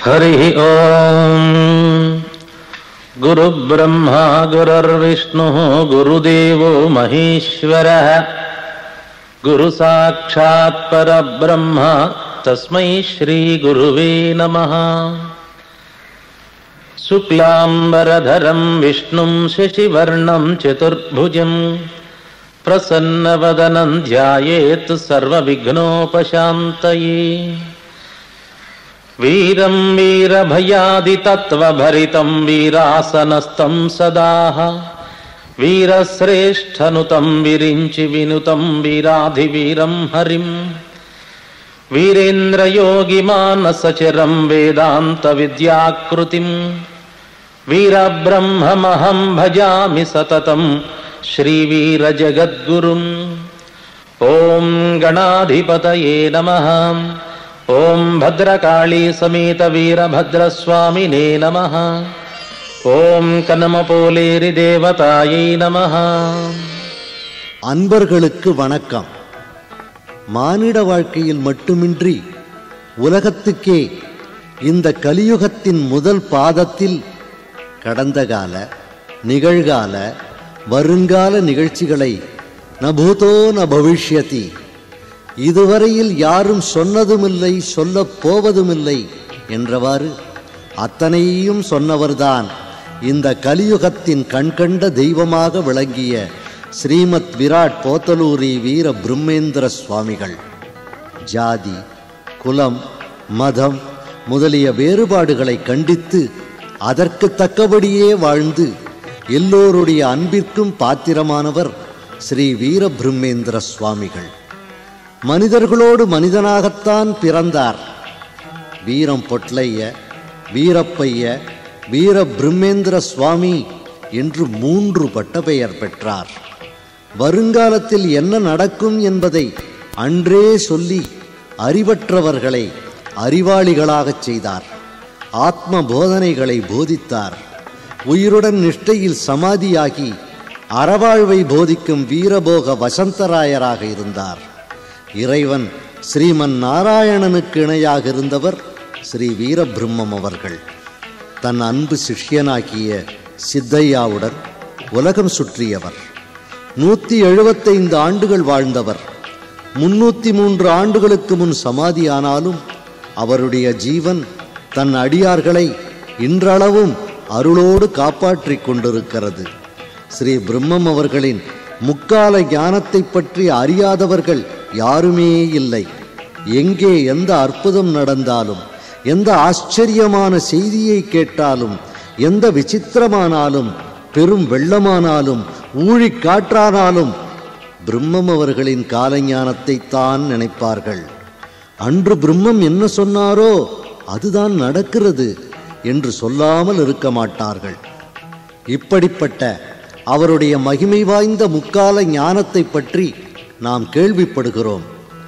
हरिः ॐ गुरुब्रह्मा गुरुर्विष्णुः गुरुदेवो महेश्वरः गुरुसाक्षात् परब्रह्म तस्मै श्रीगुरुवे नमः शुक्लाम्बरधरं विष्णुं शशिवर्णं चतुर्भुजम् प्रसन्नवदनं ध्यायेत् सर्वविघ्नोपशान्तये वीरं वीरभयादितत्त्वभरितं वीरासनस्थं सदाः वीरश्रेष्ठनुतं विरिञ्चि विनुतं वीराधिवीरं हरिम् वीरेन्द्रयोगिमानसचिरं वेदान्तविद्याकृतिम् वीरब्रह्ममहं भजामि सततं श्रीवीरजगद्गुरुम् ॐ गणाधिपतये नमः ॐ भद्रकाळीसमेतवीरभद्रस्वामिने नमः ॐ कनमपोलेरिदेवतायै नमः அன்பர்களுக்கு வணக்கம் மானிட வாழ்க்கையில் மட்டுமின்றி உலகத்துக்கே இந்த கலியுகத்தின் முதல் பாதத்தில் கடந்த கால நிகழ்கால வருங்கால நிகழ்ச்சிகளை நபூதோ ந பவிஷ்யதி இதுவரையில் யாரும் சொன்னதுமில்லை சொல்லப் போவதுமில்லை என்றவாறு அத்தனையும் சொன்னவர்தான் இந்த கலியுகத்தின் கண்கண்ட தெய்வமாக விளங்கிய ஸ்ரீமத் விராட் போத்தலூரி வீர பிரம்மேந்திர சுவாமிகள் ஜாதி குலம் மதம் முதலிய வேறுபாடுகளை கண்டித்து அதற்கு தக்கபடியே வாழ்ந்து எல்லோருடைய அன்பிற்கும் பாத்திரமானவர் ஸ்ரீ வீர பிரம்மேந்திர சுவாமிகள் மனிதர்களோடு மனிதனாகத்தான் பிறந்தார் வீரம் பொட்லைய வீரப்பைய வீர பிரம்மேந்திர சுவாமி என்று மூன்று பட்டப்பெயர் பெற்றார் வருங்காலத்தில் என்ன நடக்கும் என்பதை அன்றே சொல்லி அறிவற்றவர்களை அறிவாளிகளாகச் செய்தார் ஆத்ம போதனைகளை போதித்தார் உயிருடன் நிஷ்டையில் சமாதியாகி அறவாழ்வை போதிக்கும் வீரபோக வசந்தராயராக இருந்தார் இறைவன் ஸ்ரீமன் நாராயணனுக்கு இணையாக இருந்தவர் ஸ்ரீ வீரபிரம்மம் அவர்கள் தன் அன்பு சிஷ்யனாகிய சித்தையாவுடன் உலகம் சுற்றியவர் நூற்றி எழுபத்தைந்து ஆண்டுகள் வாழ்ந்தவர் முன்னூற்றி மூன்று ஆண்டுகளுக்கு முன் சமாதியானாலும் அவருடைய ஜீவன் தன் அடியார்களை இன்றளவும் அருளோடு காப்பாற்றிக் கொண்டிருக்கிறது ஸ்ரீ பிரம்மம் அவர்களின் முக்கால ஞானத்தை பற்றி அறியாதவர்கள் யாருமே இல்லை எங்கே எந்த அற்புதம் நடந்தாலும் எந்த ஆச்சரியமான செய்தியை கேட்டாலும் எந்த விசித்திரமானாலும் பெரும் வெள்ளமானாலும் ஊழிக் காற்றானாலும் பிரம்மம் அவர்களின் காலஞானத்தை தான் நினைப்பார்கள் அன்று பிரம்மம் என்ன சொன்னாரோ அதுதான் நடக்கிறது என்று சொல்லாமல் இருக்க மாட்டார்கள் இப்படிப்பட்ட அவருடைய மகிமை வாய்ந்த முக்கால ஞானத்தை பற்றி நாம் கேள்விப்படுகிறோம்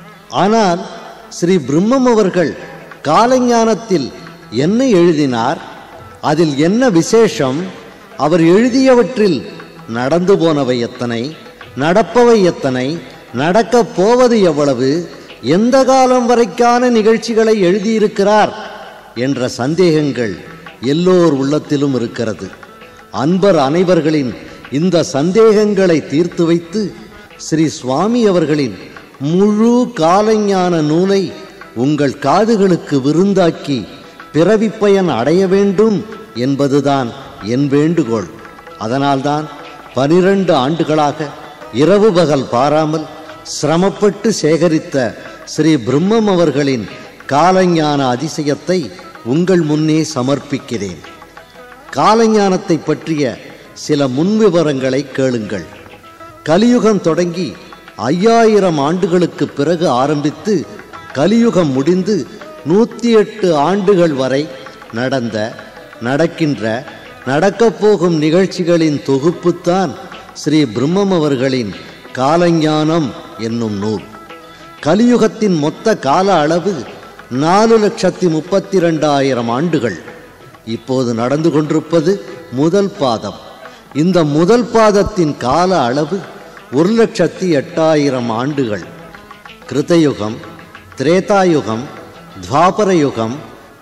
ஆனால் ஸ்ரீ பிரம்மம் அவர்கள் காலஞானத்தில் என்ன எழுதினார் அதில் என்ன விசேஷம் அவர் எழுதியவற்றில் நடந்து போனவை எத்தனை நடப்பவை எத்தனை நடக்கப் போவது எவ்வளவு எந்த காலம் வரைக்கான நிகழ்ச்சிகளை எழுதியிருக்கிறார் என்ற சந்தேகங்கள் எல்லோர் உள்ளத்திலும் இருக்கிறது அன்பர் அனைவர்களின் இந்த சந்தேகங்களை தீர்த்து வைத்து ஸ்ரீ சுவாமி அவர்களின் முழு காலஞான நூலை உங்கள் காதுகளுக்கு விருந்தாக்கி பிறவி பயன் அடைய வேண்டும் என்பதுதான் என் வேண்டுகோள் அதனால்தான் பனிரெண்டு ஆண்டுகளாக இரவு பகல் பாராமல் சிரமப்பட்டு சேகரித்த ஸ்ரீ பிரம்மம் அவர்களின் காலஞான அதிசயத்தை உங்கள் முன்னே சமர்ப்பிக்கிறேன் காலஞானத்தை பற்றிய சில முன்விவரங்களை கேளுங்கள் கலியுகம் தொடங்கி ஐயாயிரம் ஆண்டுகளுக்கு பிறகு ஆரம்பித்து கலியுகம் முடிந்து நூற்றி எட்டு ஆண்டுகள் வரை நடந்த நடக்கின்ற நடக்கப் போகும் நிகழ்ச்சிகளின் தொகுப்புத்தான் ஸ்ரீ பிரம்மம் அவர்களின் காலஞானம் என்னும் நூல் கலியுகத்தின் மொத்த கால அளவு நாலு லட்சத்தி முப்பத்தி ரெண்டாயிரம் ஆண்டுகள் இப்போது நடந்து கொண்டிருப்பது முதல் பாதம் இந்த முதல் பாதத்தின் கால அளவு ஒரு லட்சத்தி எட்டாயிரம் ஆண்டுகள் கிருதயுகம் திரேதாயுகம் துவாபர யுகம்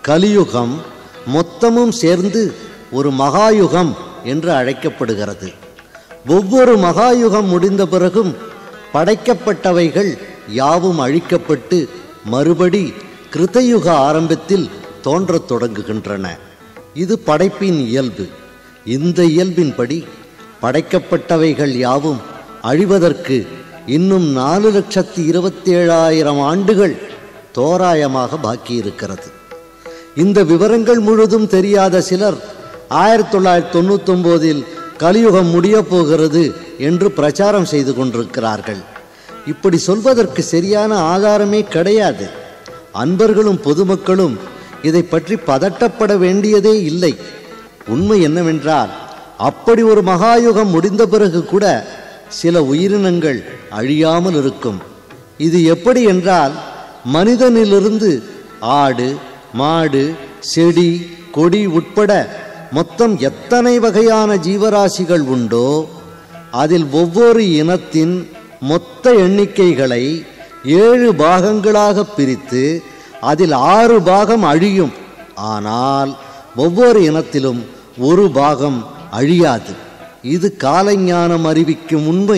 கலியுகம் மொத்தமும் சேர்ந்து ஒரு மகாயுகம் என்று அழைக்கப்படுகிறது ஒவ்வொரு மகாயுகம் முடிந்த பிறகும் படைக்கப்பட்டவைகள் யாவும் அழிக்கப்பட்டு மறுபடி கிருத்தயுக ஆரம்பத்தில் தோன்றத் தொடங்குகின்றன இது படைப்பின் இயல்பு இந்த இயல்பின்படி படைக்கப்பட்டவைகள் யாவும் அழிவதற்கு இன்னும் நாலு லட்சத்தி இருபத்தி ஏழாயிரம் ஆண்டுகள் தோராயமாக பாக்கி இருக்கிறது இந்த விவரங்கள் முழுதும் தெரியாத சிலர் ஆயிரத்தி தொள்ளாயிரத்தி தொண்ணூத்தொம்போதில் கலியுகம் முடியப் போகிறது என்று பிரச்சாரம் செய்து கொண்டிருக்கிறார்கள் இப்படி சொல்வதற்கு சரியான ஆதாரமே கிடையாது அன்பர்களும் பொதுமக்களும் இதை பற்றி பதட்டப்பட வேண்டியதே இல்லை உண்மை என்னவென்றால் அப்படி ஒரு மகாயுகம் முடிந்த பிறகு கூட சில உயிரினங்கள் அழியாமல் இருக்கும் இது எப்படி என்றால் மனிதனிலிருந்து ஆடு மாடு செடி கொடி உட்பட மொத்தம் எத்தனை வகையான ஜீவராசிகள் உண்டோ அதில் ஒவ்வொரு இனத்தின் மொத்த எண்ணிக்கைகளை ஏழு பாகங்களாக பிரித்து அதில் ஆறு பாகம் அழியும் ஆனால் ஒவ்வொரு இனத்திலும் ஒரு பாகம் அழியாது இது காலஞானம் அறிவிக்கும் உண்மை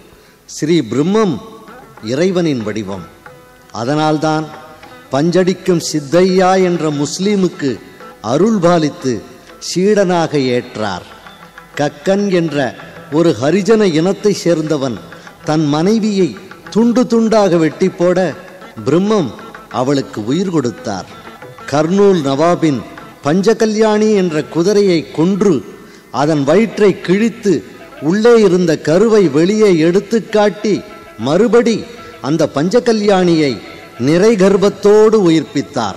ஸ்ரீ பிரம்மம் இறைவனின் வடிவம் அதனால்தான் பஞ்சடிக்கும் சித்தையா என்ற முஸ்லீமுக்கு அருள் பாலித்து சீடனாக ஏற்றார் கக்கன் என்ற ஒரு ஹரிஜன இனத்தை சேர்ந்தவன் தன் மனைவியை துண்டு துண்டாக வெட்டி போட பிரம்மம் அவளுக்கு உயிர் கொடுத்தார் கர்னூல் நவாபின் பஞ்சகல்யாணி என்ற குதிரையை கொன்று அதன் வயிற்றை கிழித்து உள்ளே இருந்த கருவை வெளியே எடுத்து காட்டி மறுபடி அந்த பஞ்சகல்யாணியை நிறை கர்ப்பத்தோடு உயிர்ப்பித்தார்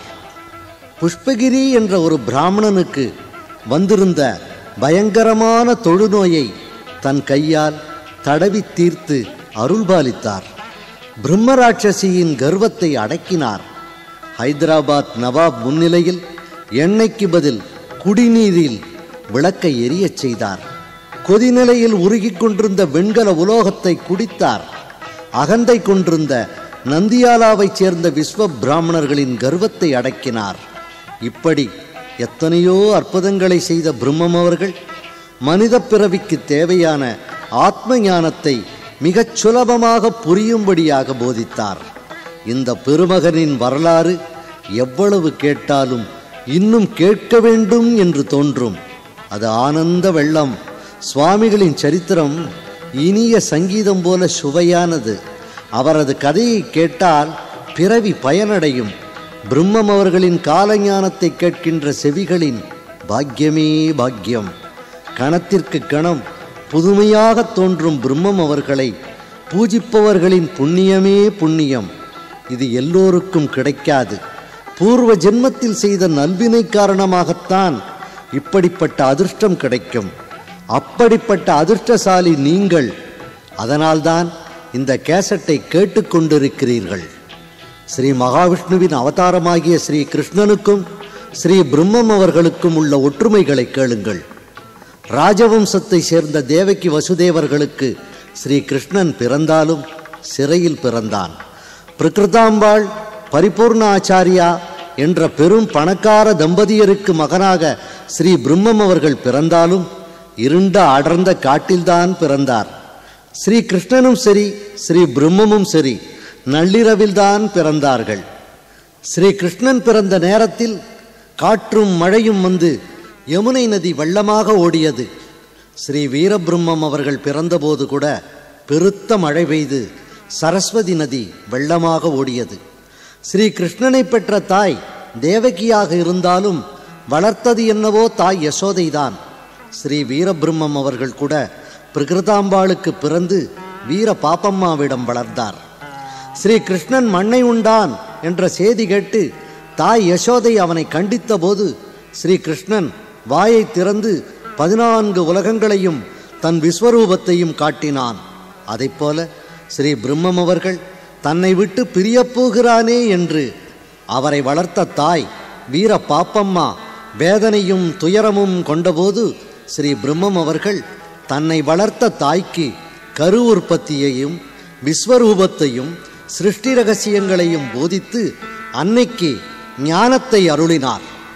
புஷ்பகிரி என்ற ஒரு பிராமணனுக்கு வந்திருந்த பயங்கரமான தொழுநோயை தன் கையால் தடவி தீர்த்து அருள்பாலித்தார் பிரம்மராட்சசியின் கர்வத்தை அடக்கினார் ஹைதராபாத் நவாப் முன்னிலையில் எண்ணெய்க்கு பதில் குடிநீரில் விளக்கை எரியச் செய்தார் கொதிநிலையில் உருகிக் கொண்டிருந்த வெண்கல உலோகத்தை குடித்தார் அகந்தை கொண்டிருந்த நந்தியாலாவைச் சேர்ந்த விஸ்வ பிராமணர்களின் கர்வத்தை அடக்கினார் இப்படி எத்தனையோ அற்புதங்களை செய்த பிரம்மம் அவர்கள் மனித பிறவிக்கு தேவையான ஆத்ம ஞானத்தை மிகச் சுலபமாக புரியும்படியாக போதித்தார் இந்த பெருமகனின் வரலாறு எவ்வளவு கேட்டாலும் இன்னும் கேட்க வேண்டும் என்று தோன்றும் அது ஆனந்த வெள்ளம் சுவாமிகளின் சரித்திரம் இனிய சங்கீதம் போல சுவையானது அவரது கதையை கேட்டால் பிறவி பயனடையும் பிரம்மம் அவர்களின் காலஞானத்தை கேட்கின்ற செவிகளின் பாக்கியமே பாக்கியம் கணத்திற்கு கணம் புதுமையாக தோன்றும் பிரம்மம் அவர்களை பூஜிப்பவர்களின் புண்ணியமே புண்ணியம் இது எல்லோருக்கும் கிடைக்காது பூர்வ ஜென்மத்தில் செய்த நல்வினை காரணமாகத்தான் இப்படிப்பட்ட அதிர்ஷ்டம் கிடைக்கும் அப்படிப்பட்ட அதிர்ஷ்டசாலி நீங்கள் அதனால்தான் இந்த கேசட்டை கேட்டுக்கொண்டிருக்கிறீர்கள் ஸ்ரீ மகாவிஷ்ணுவின் அவதாரமாகிய ஸ்ரீ கிருஷ்ணனுக்கும் ஸ்ரீ பிரம்மம் அவர்களுக்கும் உள்ள ஒற்றுமைகளை கேளுங்கள் ராஜவம்சத்தை சேர்ந்த தேவகி வசுதேவர்களுக்கு ஸ்ரீ கிருஷ்ணன் பிறந்தாலும் சிறையில் பிறந்தான் பிரகிருதாம்பாள் பரிபூர்ண ஆச்சாரியா என்ற பெரும் பணக்கார தம்பதியருக்கு மகனாக ஸ்ரீ பிரம்மம் அவர்கள் பிறந்தாலும் இருண்ட அடர்ந்த காட்டில்தான் பிறந்தார் ஸ்ரீ கிருஷ்ணனும் சரி ஸ்ரீ பிரம்மமும் சரி நள்ளிரவில்தான் பிறந்தார்கள் ஸ்ரீ கிருஷ்ணன் பிறந்த நேரத்தில் காற்றும் மழையும் வந்து யமுனை நதி வெள்ளமாக ஓடியது ஸ்ரீ வீரபிரம்மம் அவர்கள் பிறந்தபோது கூட பெருத்த மழை பெய்து சரஸ்வதி நதி வெள்ளமாக ஓடியது ஸ்ரீ கிருஷ்ணனை பெற்ற தாய் தேவகியாக இருந்தாலும் வளர்த்தது என்னவோ தாய் யசோதைதான் ஸ்ரீ வீரபிரம்மம் அவர்கள் கூட பிரகிருதாம்பாளுக்கு பிறந்து வீர பாப்பம்மாவிடம் வளர்ந்தார் ஸ்ரீ கிருஷ்ணன் மண்ணை உண்டான் என்ற செய்தி கேட்டு தாய் யசோதை அவனை கண்டித்த போது ஸ்ரீ கிருஷ்ணன் வாயை திறந்து பதினான்கு உலகங்களையும் தன் விஸ்வரூபத்தையும் காட்டினான் அதைப்போல ஸ்ரீ பிரம்மம் அவர்கள் தன்னை விட்டு பிரியப் போகிறானே என்று அவரை வளர்த்த தாய் வீர பாப்பம்மா வேதனையும் துயரமும் கொண்டபோது ஸ்ரீ பிரம்மம் அவர்கள் தன்னை வளர்த்த தாய்க்கு கரு உற்பத்தியையும் விஸ்வரூபத்தையும் சிருஷ்டி ரகசியங்களையும் போதித்து அன்னைக்கு ஞானத்தை அருளினார்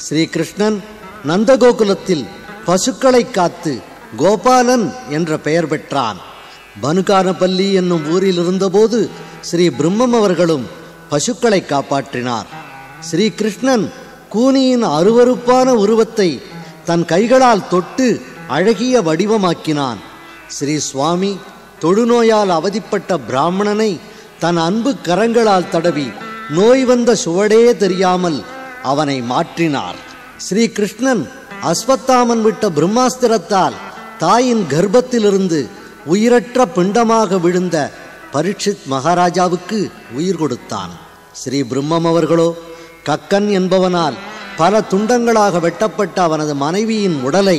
ஸ்ரீகிருஷ்ணன் நந்தகோகுலத்தில் பசுக்களை காத்து கோபாலன் என்ற பெயர் பெற்றான் பனுகானப்பள்ளி என்னும் ஊரில் இருந்தபோது ஸ்ரீ பிரம்மம் அவர்களும் பசுக்களை காப்பாற்றினார் ஸ்ரீ கிருஷ்ணன் கூனியின் அருவருப்பான உருவத்தை தன் கைகளால் தொட்டு அழகிய வடிவமாக்கினான் ஸ்ரீ சுவாமி தொழுநோயால் அவதிப்பட்ட பிராமணனை தன் அன்பு கரங்களால் தடவி நோய் வந்த சுவடே தெரியாமல் அவனை மாற்றினார் ஸ்ரீ கிருஷ்ணன் அஸ்வத்தாமன் விட்ட பிரம்மாஸ்திரத்தால் தாயின் கர்ப்பத்திலிருந்து உயிரற்ற பிண்டமாக விழுந்த பரீட்சித் மகாராஜாவுக்கு உயிர் கொடுத்தான் ஸ்ரீ பிரம்மம் அவர்களோ கக்கன் என்பவனால் பல துண்டங்களாக வெட்டப்பட்ட அவனது மனைவியின் உடலை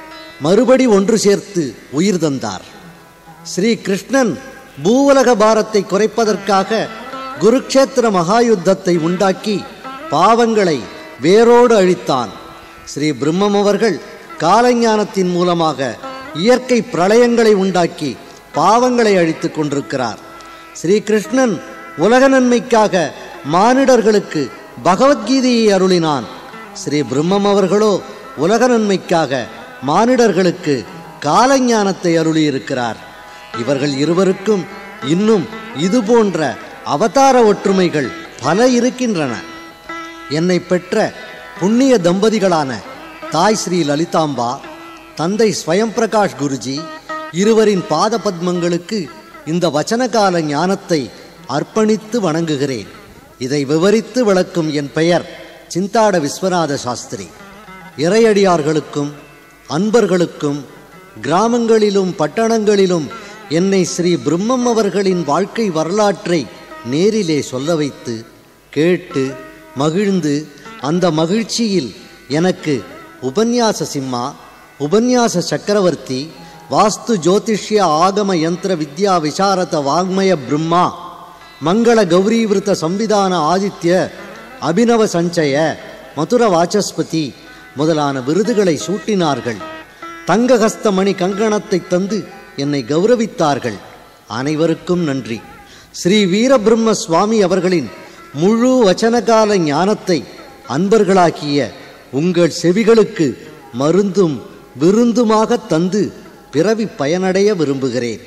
மறுபடி ஒன்று சேர்த்து உயிர் தந்தார் ஸ்ரீ கிருஷ்ணன் பூவுலக பாரத்தை குறைப்பதற்காக குருக்ஷேத்திர மகாயுத்தத்தை உண்டாக்கி பாவங்களை வேரோடு அழித்தான் ஸ்ரீ பிரம்மம் அவர்கள் காலஞானத்தின் மூலமாக இயற்கை பிரளயங்களை உண்டாக்கி பாவங்களை அழித்துக் கொண்டிருக்கிறார் ஸ்ரீ கிருஷ்ணன் உலக நன்மைக்காக மானிடர்களுக்கு பகவத்கீதையை அருளினான் ஸ்ரீ பிரம்மம் அவர்களோ உலக நன்மைக்காக மானிடர்களுக்கு காலஞானத்தை அருளியிருக்கிறார் இவர்கள் இருவருக்கும் இன்னும் இது போன்ற அவதார ஒற்றுமைகள் பல இருக்கின்றன என்னை பெற்ற புண்ணிய தம்பதிகளான தாய் ஸ்ரீ லலிதாம்பா தந்தை ஸ்வயம் பிரகாஷ் குருஜி இருவரின் பாத பத்மங்களுக்கு இந்த வச்சனகால ஞானத்தை அர்ப்பணித்து வணங்குகிறேன் இதை விவரித்து விளக்கும் என் பெயர் சிந்தாட விஸ்வநாத சாஸ்திரி இறையடியார்களுக்கும் அன்பர்களுக்கும் கிராமங்களிலும் பட்டணங்களிலும் என்னை ஸ்ரீ பிரம்மம் அவர்களின் வாழ்க்கை வரலாற்றை நேரிலே சொல்ல வைத்து கேட்டு மகிழ்ந்து அந்த மகிழ்ச்சியில் எனக்கு உபன்யாச சிம்மா உபன்யாச சக்கரவர்த்தி வாஸ்து ஜோதிஷ்ய ஆகம யந்திர வித்யா விசாரத வாங்மய பிரம்மா மங்கள கௌரீவிருத்த சம்விதான ஆதித்ய அபினவ சஞ்சய மதுர வாசஸ்பதி முதலான விருதுகளை சூட்டினார்கள் தங்கஹஸ்த மணி கங்கணத்தை தந்து என்னை கௌரவித்தார்கள் அனைவருக்கும் நன்றி ஸ்ரீ வீரபிரம்ம சுவாமி அவர்களின் முழு வச்சனகால ஞானத்தை அன்பர்களாக்கிய உங்கள் செவிகளுக்கு மருந்தும் விருந்துமாக தந்து பிறவி பயனடைய விரும்புகிறேன்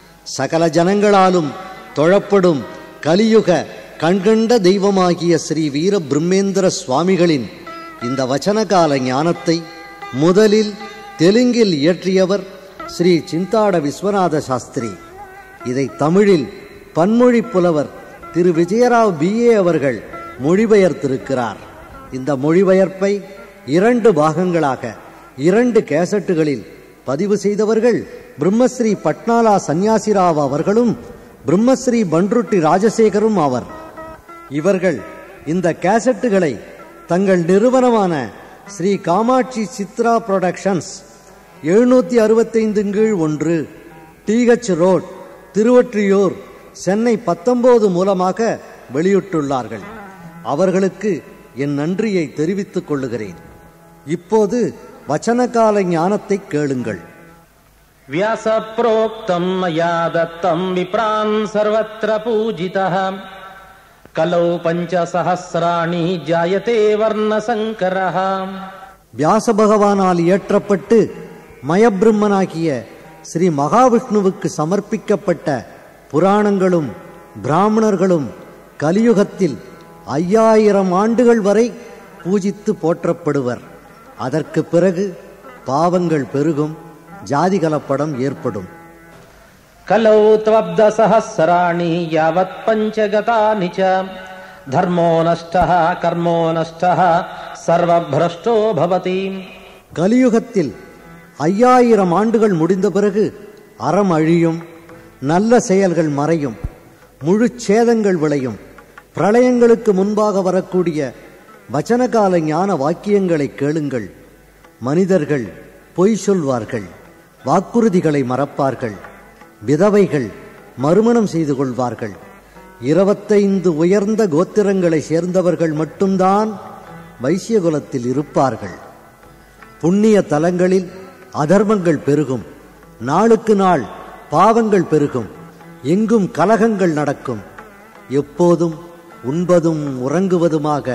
சகல ஜனங்களாலும் தொழப்படும் கலியுக கண்கண்ட தெய்வமாகிய ஸ்ரீ வீர பிரம்மேந்திர சுவாமிகளின் இந்த வச்சனகால ஞானத்தை முதலில் தெலுங்கில் இயற்றியவர் ஸ்ரீ சிந்தாட விஸ்வநாத சாஸ்திரி இதை தமிழில் பன்மொழி புலவர் திரு விஜயராவ் பிஏ அவர்கள் மொழிபெயர்த்திருக்கிறார் இந்த மொழிபெயர்ப்பை இரண்டு பாகங்களாக இரண்டு கேசட்டுகளில் பதிவு செய்தவர்கள் பிரம்மஸ்ரீ பட்னாலா சந்நியாசிராவ் அவர்களும் பிரம்மஸ்ரீ பன்ருட்டி ராஜசேகரும் ஆவர் இவர்கள் இந்த கேசட்டுகளை தங்கள் நிறுவனமான ஸ்ரீ காமாட்சி சித்ரா புரொடக்ஷன்ஸ் எழுநூற்றி அறுபத்தைந்து கீழ் ஒன்று டிஹெச் ரோட் திருவொற்றியூர் சென்னை பத்தொன்பது மூலமாக வெளியிட்டுள்ளார்கள் அவர்களுக்கு என் நன்றியை தெரிவித்துக் கொள்ளுகிறேன் இப்போது வச்சனகால ஞானத்தை கேளுங்கள் व्यासप्रोक्तम् मया दत्तम् विप्रान् सर्वत्र पूजितः कलौ पञ्चसहस्राणि जायते वर्णसङ्करः வியாச பகவானால் இயற்றப்பட்டு மயபிரம்மனாகிய ஸ்ரீ மகாவிஷ்ணுவுக்கு சமர்ப்பிக்கப்பட்ட புராணங்களும் பிராமணர்களும் கலியுகத்தில் ஐயாயிரம் ஆண்டுகள் வரை பூஜித்து போற்றப்படுவர் அதற்கு பிறகு பாவங்கள் பெருகும் ஜாதி கலப்படம் ஏற்படும் कलौ त्वब्दसहस्राणि यावत् पञ्चगतानि च धर्मो नष्टः कर्मो नष्टः सर्वभ्रष्टो भवति கலியுகத்தில் ஐயாயிரம் ஆண்டுகள் முடிந்த பிறகு அறம் அழியும் நல்ல செயல்கள் மறையும் முழு சேதங்கள் விளையும் பிரளயங்களுக்கு முன்பாக வரக்கூடிய வச்சனகால ஞான வாக்கியங்களை கேளுங்கள் மனிதர்கள் பொய் சொல்வார்கள் வாக்குறுதிகளை மறப்பார்கள் விதவைகள் மறுமணம் செய்து கொள்வார்கள் இருபத்தைந்து உயர்ந்த கோத்திரங்களை சேர்ந்தவர்கள் மட்டும்தான் வைசியகுலத்தில் இருப்பார்கள் புண்ணிய தலங்களில் அதர்மங்கள் பெருகும் நாளுக்கு நாள் பாவங்கள் பெருகும் எங்கும் கலகங்கள் நடக்கும் எப்போதும் உண்பதும் உறங்குவதுமாக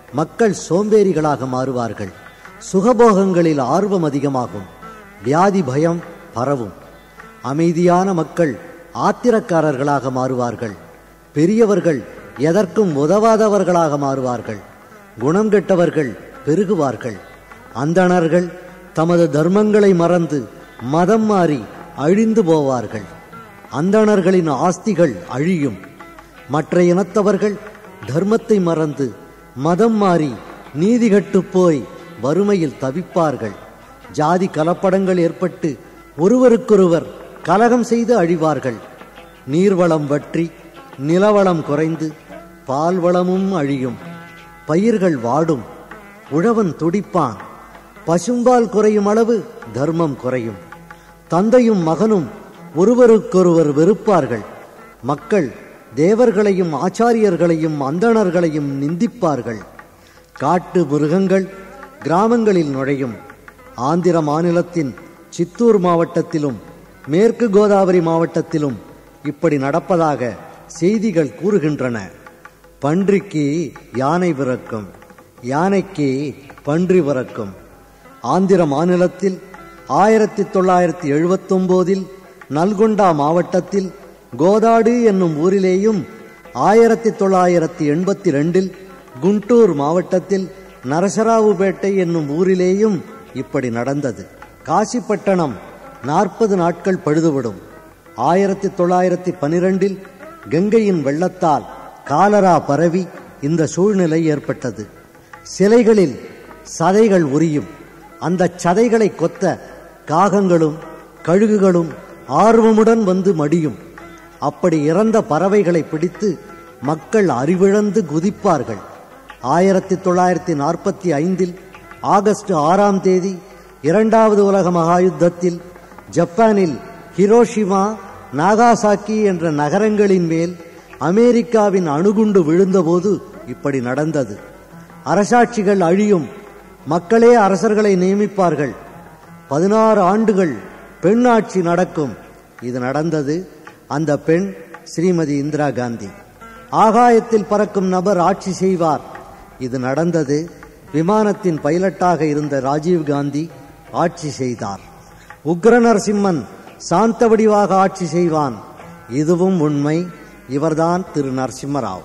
மக்கள் சோம்பேறிகளாக மாறுவார்கள் சுகபோகங்களில் ஆர்வம் அதிகமாகும் வியாதி பயம் பரவும் அமைதியான மக்கள் ஆத்திரக்காரர்களாக மாறுவார்கள் பெரியவர்கள் எதற்கும் உதவாதவர்களாக மாறுவார்கள் குணம் கெட்டவர்கள் பெருகுவார்கள் அந்தணர்கள் தமது தர்மங்களை மறந்து மதம் மாறி அழிந்து போவார்கள் அந்தணர்களின் ஆஸ்திகள் அழியும் மற்ற இனத்தவர்கள் தர்மத்தை மறந்து மதம் மாறி நீதி கெட்டுப் போய் வறுமையில் தவிப்பார்கள் ஜாதி கலப்படங்கள் ஏற்பட்டு ஒருவருக்கொருவர் கலகம் செய்து அழிவார்கள் நீர்வளம் வற்றி நிலவளம் குறைந்து பால்வளமும் அழியும் பயிர்கள் வாடும் உழவன் துடிப்பான் பசும்பால் குறையும் அளவு தர்மம் குறையும் தந்தையும் மகனும் ஒருவருக்கொருவர் வெறுப்பார்கள் மக்கள் தேவர்களையும் ஆச்சாரியர்களையும் அந்தணர்களையும் நிந்திப்பார்கள் காட்டு மிருகங்கள் கிராமங்களில் நுழையும் ஆந்திர மாநிலத்தின் சித்தூர் மாவட்டத்திலும் மேற்கு கோதாவரி மாவட்டத்திலும் இப்படி நடப்பதாக செய்திகள் கூறுகின்றன பன்றிக்கு யானை பிறக்கும் யானைக்கு பன்றி பிறக்கும் ஆந்திர மாநிலத்தில் ஆயிரத்தி தொள்ளாயிரத்தி எழுபத்தொன்பதில் நல்கொண்டா மாவட்டத்தில் கோதாடு என்னும் ஊரிலேயும் ஆயிரத்தி தொள்ளாயிரத்தி எண்பத்தி ரெண்டில் குண்டூர் மாவட்டத்தில் நரசராவுபேட்டை என்னும் ஊரிலேயும் இப்படி நடந்தது காசிப்பட்டணம் நாற்பது நாட்கள் பழுதுவிடும் ஆயிரத்தி தொள்ளாயிரத்தி பனிரெண்டில் கங்கையின் வெள்ளத்தால் காலரா பரவி இந்த சூழ்நிலை ஏற்பட்டது சிலைகளில் சதைகள் உரியும் அந்த சதைகளை கொத்த காகங்களும் கழுகுகளும் ஆர்வமுடன் வந்து மடியும் அப்படி இறந்த பறவைகளை பிடித்து மக்கள் அறிவிழந்து குதிப்பார்கள் ஆயிரத்தி தொள்ளாயிரத்தி நாற்பத்தி ஐந்தில் ஆகஸ்ட் ஆறாம் தேதி இரண்டாவது உலக மகாயுத்தத்தில் ஜப்பானில் ஹிரோஷிமா நாகாசாக்கி என்ற நகரங்களின் மேல் அமெரிக்காவின் அணுகுண்டு விழுந்தபோது இப்படி நடந்தது அரசாட்சிகள் அழியும் மக்களே அரசர்களை நியமிப்பார்கள் பதினாறு ஆண்டுகள் பெண் ஆட்சி நடக்கும் இது நடந்தது அந்த பெண் ஸ்ரீமதி இந்திரா காந்தி ஆகாயத்தில் பறக்கும் நபர் ஆட்சி செய்வார் இது நடந்தது விமானத்தின் பைலட்டாக இருந்த ராஜீவ் காந்தி ஆட்சி செய்தார் உக்ர நரசிம்மன் சாந்த வடிவாக ஆட்சி செய்வான் இதுவும் உண்மை இவர்தான் திரு நரசிம்மராவ்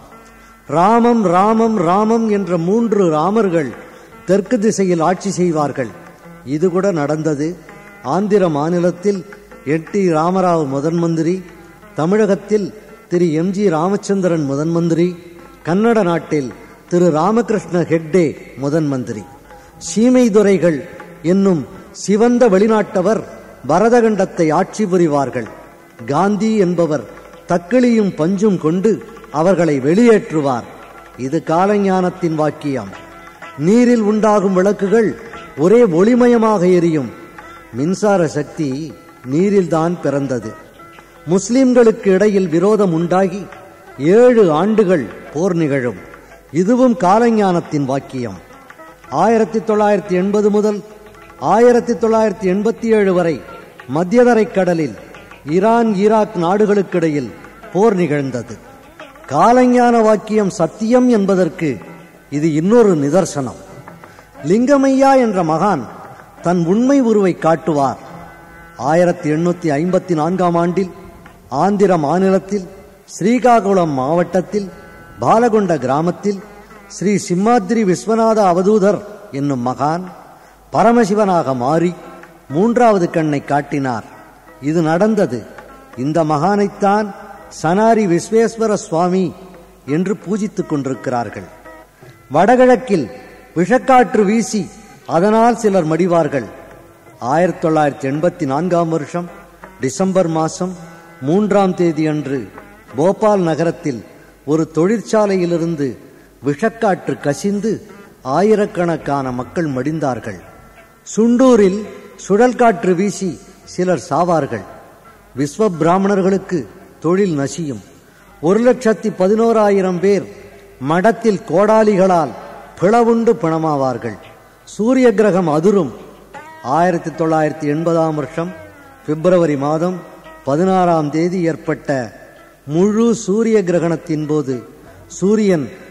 ராமம் ராமம் ராமம் என்ற மூன்று ராமர்கள் தெற்கு திசையில் ஆட்சி செய்வார்கள் இது கூட நடந்தது ஆந்திர மாநிலத்தில் என் டி ராமராவ் முதன் மந்திரி தமிழகத்தில் திரு எம் ஜி ராமச்சந்திரன் முதன் மந்திரி கன்னட நாட்டில் திரு ராமகிருஷ்ண ஹெக்டே முதன் மந்திரி சீமைதுரைகள் என்னும் சிவந்த வெளிநாட்டவர் பரதகண்டத்தை ஆட்சி புரிவார்கள் காந்தி என்பவர் தக்கிளியும் பஞ்சும் கொண்டு அவர்களை வெளியேற்றுவார் இது காலஞானத்தின் வாக்கியம் நீரில் உண்டாகும் விளக்குகள் ஒரே ஒளிமயமாக எரியும் மின்சார சக்தி நீரில்தான் பிறந்தது முஸ்லிம்களுக்கு இடையில் விரோதம் உண்டாகி ஏழு ஆண்டுகள் போர் நிகழும் இதுவும் காலஞானத்தின் வாக்கியம் ஆயிரத்தி தொள்ளாயிரத்தி எண்பது முதல் ஆயிரத்தி தொள்ளாயிரத்தி எண்பத்தி ஏழு வரை மத்தியதரை கடலில் ஈரான் ஈராக் நாடுகளுக்கிடையில் போர் நிகழ்ந்தது காலஞான வாக்கியம் சத்தியம் என்பதற்கு இது இன்னொரு நிதர்சனம் லிங்கமையா என்ற மகான் தன் உண்மை உருவை காட்டுவார் ஆயிரத்தி எண்ணூத்தி ஐம்பத்தி நான்காம் ஆண்டில் ஆந்திர மாநிலத்தில் ஸ்ரீகாகுளம் மாவட்டத்தில் பாலகொண்ட கிராமத்தில் ஸ்ரீ சிம்மாத்ரி விஸ்வநாத அவதூதர் என்னும் மகான் பரமசிவனாக மாறி மூன்றாவது கண்ணை காட்டினார் இது நடந்தது இந்த மகானைத்தான் சனாரி விஸ்வேஸ்வர சுவாமி என்று பூஜித்துக் கொண்டிருக்கிறார்கள் வடகிழக்கில் விஷக்காற்று வீசி அதனால் சிலர் மடிவார்கள் ஆயிரத்தி தொள்ளாயிரத்தி எண்பத்தி நான்காம் வருஷம் டிசம்பர் மாதம் மூன்றாம் தேதி அன்று போபால் நகரத்தில் ஒரு தொழிற்சாலையிலிருந்து விஷக்காற்று கசிந்து ஆயிரக்கணக்கான மக்கள் மடிந்தார்கள் சுண்டூரில் சுழல் காற்று வீசி சிலர் சாவார்கள் விஸ்வ பிராமணர்களுக்கு தொழில் நசியும் ஒரு லட்சத்தி பதினோராயிரம் பேர் மடத்தில் கோடாலிகளால் பிளவுண்டு பிணமாவார்கள் சூரிய கிரகம் அதிரும் ஆயிரத்தி தொள்ளாயிரத்தி எண்பதாம் வருஷம் பிப்ரவரி மாதம் பதினாறாம் தேதி ஏற்பட்ட முழு சூரிய கிரகணத்தின் போது சூரியன்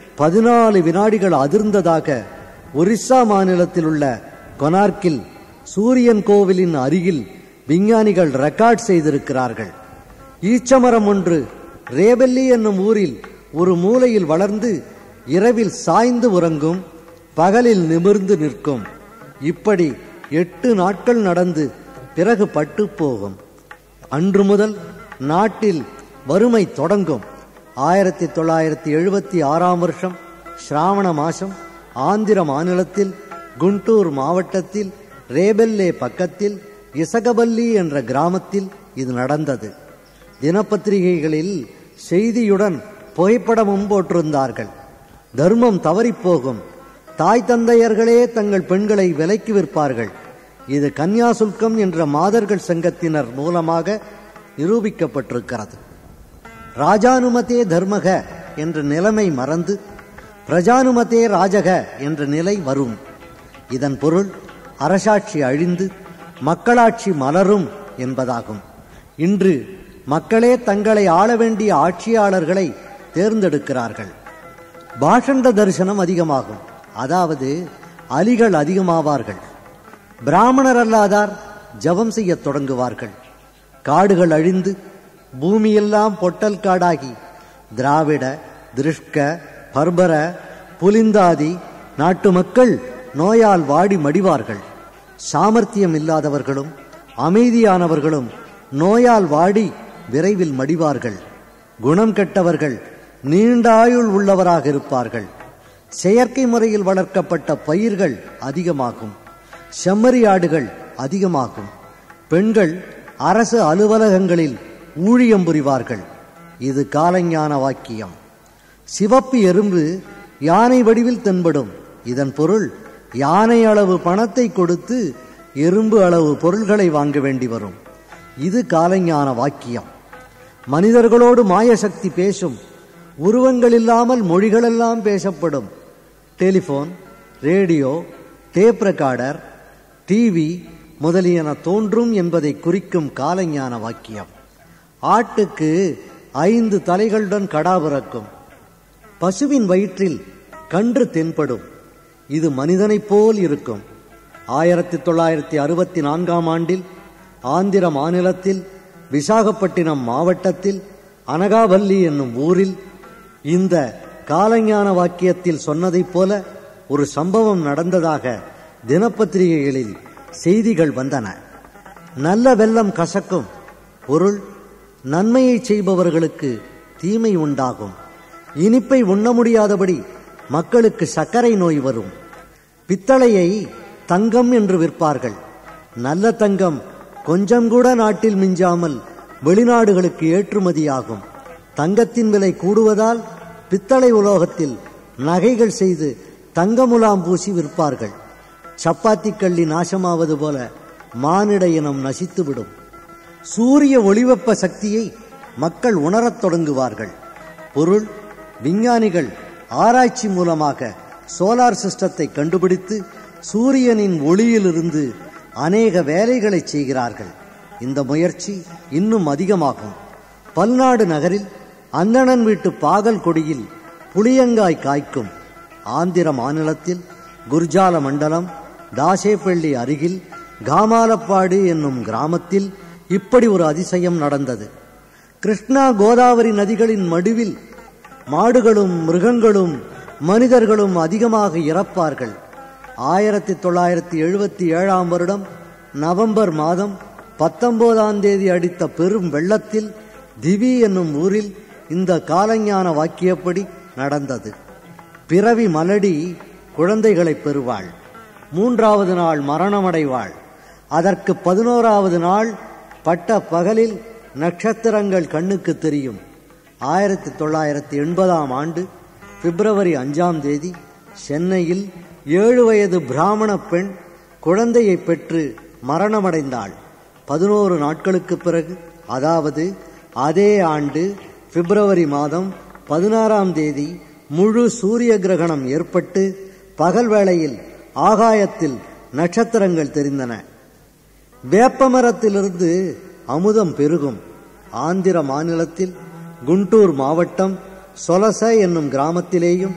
பதினாலு வினாடிகள் அதிர்ந்ததாக ஒரிஸ்ஸா மாநிலத்தில் உள்ள கொனார்க்கில் சூரியன் கோவிலின் அருகில் விஞ்ஞானிகள் ரெக்கார்ட் செய்திருக்கிறார்கள் ஈச்சமரம் ஒன்று ரேபெல்லி என்னும் ஊரில் ஒரு மூலையில் வளர்ந்து இரவில் சாய்ந்து உறங்கும் பகலில் நிமிர்ந்து நிற்கும் இப்படி எட்டு நாட்கள் நடந்து பிறகு பட்டு போகும் அன்று முதல் நாட்டில் வறுமை தொடங்கும் ஆயிரத்தி தொள்ளாயிரத்தி எழுபத்தி ஆறாம் வருஷம் ஸ்ராவண மாசம் ஆந்திர மாநிலத்தில் குண்டூர் மாவட்டத்தில் ரேபெல்லே பக்கத்தில் இசகபல்லி என்ற கிராமத்தில் இது நடந்தது தினப்பத்திரிகைகளில் செய்தியுடன் புகைப்படமும் போட்டிருந்தார்கள் தர்மம் தவறிப்போகும் தாய் தந்தையர்களே தங்கள் பெண்களை விலைக்கு விற்பார்கள் இது கன்னியாசுல்கம் என்ற மாதர்கள் சங்கத்தினர் மூலமாக நிரூபிக்கப்பட்டிருக்கிறது ராஜானுமதே தர்மக என்ற நிலைமை மறந்து பிரஜானுமதே ராஜக என்ற நிலை வரும் இதன் பொருள் அரசாட்சி அழிந்து மக்களாட்சி மலரும் என்பதாகும் இன்று மக்களே தங்களை ஆள வேண்டிய ஆட்சியாளர்களை தேர்ந்தெடுக்கிறார்கள் பாஷண்ட தரிசனம் அதிகமாகும் அதாவது அலிகள் அதிகமாவார்கள் பிராமணர் அல்லாதார் ஜபம் செய்யத் தொடங்குவார்கள் காடுகள் அழிந்து பூமியெல்லாம் பொட்டல் காடாகி திராவிட திருஷ்க பர்பர புலிந்தாதி நாட்டு மக்கள் நோயால் வாடி மடிவார்கள் சாமர்த்தியம் இல்லாதவர்களும் அமைதியானவர்களும் நோயால் வாடி விரைவில் மடிவார்கள் குணம் கெட்டவர்கள் நீண்ட ஆயுள் உள்ளவராக இருப்பார்கள் செயற்கை முறையில் வளர்க்கப்பட்ட பயிர்கள் அதிகமாகும் செம்மறி ஆடுகள் அதிகமாகும் பெண்கள் அரசு அலுவலகங்களில் ஊழியம் புரிவார்கள் இது காலஞான வாக்கியம் சிவப்பு எறும்பு யானை வடிவில் தென்படும் இதன் பொருள் யானை அளவு பணத்தை கொடுத்து எறும்பு அளவு பொருள்களை வாங்க வேண்டி வரும் இது காலஞான வாக்கியம் மனிதர்களோடு மாயசக்தி பேசும் உருவங்கள் இல்லாமல் மொழிகளெல்லாம் பேசப்படும் telephone radio tape recorder TV முதலியன தோன்றும் என்பதை குறிக்கும் காலஞான வாக்கியம் ஆட்டுக்கு ஐந்து தலைகளுடன் கடா பிறக்கும் பசுவின் வயிற்றில் கன்று தென்படும் இது மனிதனைப் போல் இருக்கும் ஆயிரத்தி தொள்ளாயிரத்தி அறுபத்தி நான்காம் ஆண்டில் ஆந்திர மாநிலத்தில் விசாகப்பட்டினம் மாவட்டத்தில் அனகாவல்லி என்னும் ஊரில் இந்த காலஞான வாக்கியத்தில் சொன்னதைப் போல ஒரு சம்பவம் நடந்ததாக தினப்பத்திரிகைகளில் செய்திகள் வந்தன நல்ல வெள்ளம் கசக்கும் பொருள் நன்மையை செய்பவர்களுக்கு தீமை உண்டாகும் இனிப்பை உண்ண முடியாதபடி மக்களுக்கு சர்க்கரை நோய் வரும் பித்தளையை தங்கம் என்று விற்பார்கள் நல்ல தங்கம் கொஞ்சம் கூட நாட்டில் மிஞ்சாமல் வெளிநாடுகளுக்கு ஏற்றுமதியாகும் தங்கத்தின் விலை கூடுவதால் பித்தளை உலோகத்தில் நகைகள் செய்து தங்கமுலாம் பூசி விற்பார்கள் சப்பாத்தி கள்ளி நாசமாவது போல மானிட இனம் நசித்துவிடும் சூரிய ஒளிவெப்ப சக்தியை மக்கள் உணரத் தொடங்குவார்கள் பொருள் விஞ்ஞானிகள் ஆராய்ச்சி மூலமாக சோலார் சிஸ்டத்தை கண்டுபிடித்து சூரியனின் ஒளியிலிருந்து அநேக வேலைகளை செய்கிறார்கள் இந்த முயற்சி இன்னும் அதிகமாகும் பல்நாடு நகரில் அந்தணன் வீட்டு பாகல் கொடியில் புளியங்காய் காய்க்கும் ஆந்திர மாநிலத்தில் குர்ஜால மண்டலம் தாசேப்பள்ளி அருகில் காமாலப்பாடு என்னும் கிராமத்தில் இப்படி ஒரு அதிசயம் நடந்தது கிருஷ்ணா கோதாவரி நதிகளின் மடுவில் மாடுகளும் மிருகங்களும் மனிதர்களும் அதிகமாக இறப்பார்கள் ஆயிரத்தி தொள்ளாயிரத்தி எழுபத்தி ஏழாம் வருடம் நவம்பர் மாதம் பத்தொன்பதாம் தேதி அடித்த பெரும் வெள்ளத்தில் திவி என்னும் ஊரில் இந்த காலஞான வாக்கியப்படி நடந்தது பிறவி மலடி குழந்தைகளை பெறுவாள் மூன்றாவது நாள் மரணமடைவாள் அதற்கு பதினோராவது நாள் பட்ட பகலில் நட்சத்திரங்கள் கண்ணுக்கு தெரியும் ஆயிரத்தி தொள்ளாயிரத்தி எண்பதாம் ஆண்டு பிப்ரவரி அஞ்சாம் தேதி சென்னையில் ஏழு வயது பிராமண பெண் குழந்தையை பெற்று மரணமடைந்தாள் பதினோரு நாட்களுக்கு பிறகு அதாவது அதே ஆண்டு பிப்ரவரி மாதம் பதினாறாம் தேதி முழு சூரிய கிரகணம் ஏற்பட்டு பகல் வேளையில் ஆகாயத்தில் நட்சத்திரங்கள் தெரிந்தன வேப்பமரத்திலிருந்து அமுதம் பெருகும் ஆந்திர மாநிலத்தில் குண்டூர் மாவட்டம் சொலச என்னும் கிராமத்திலேயும்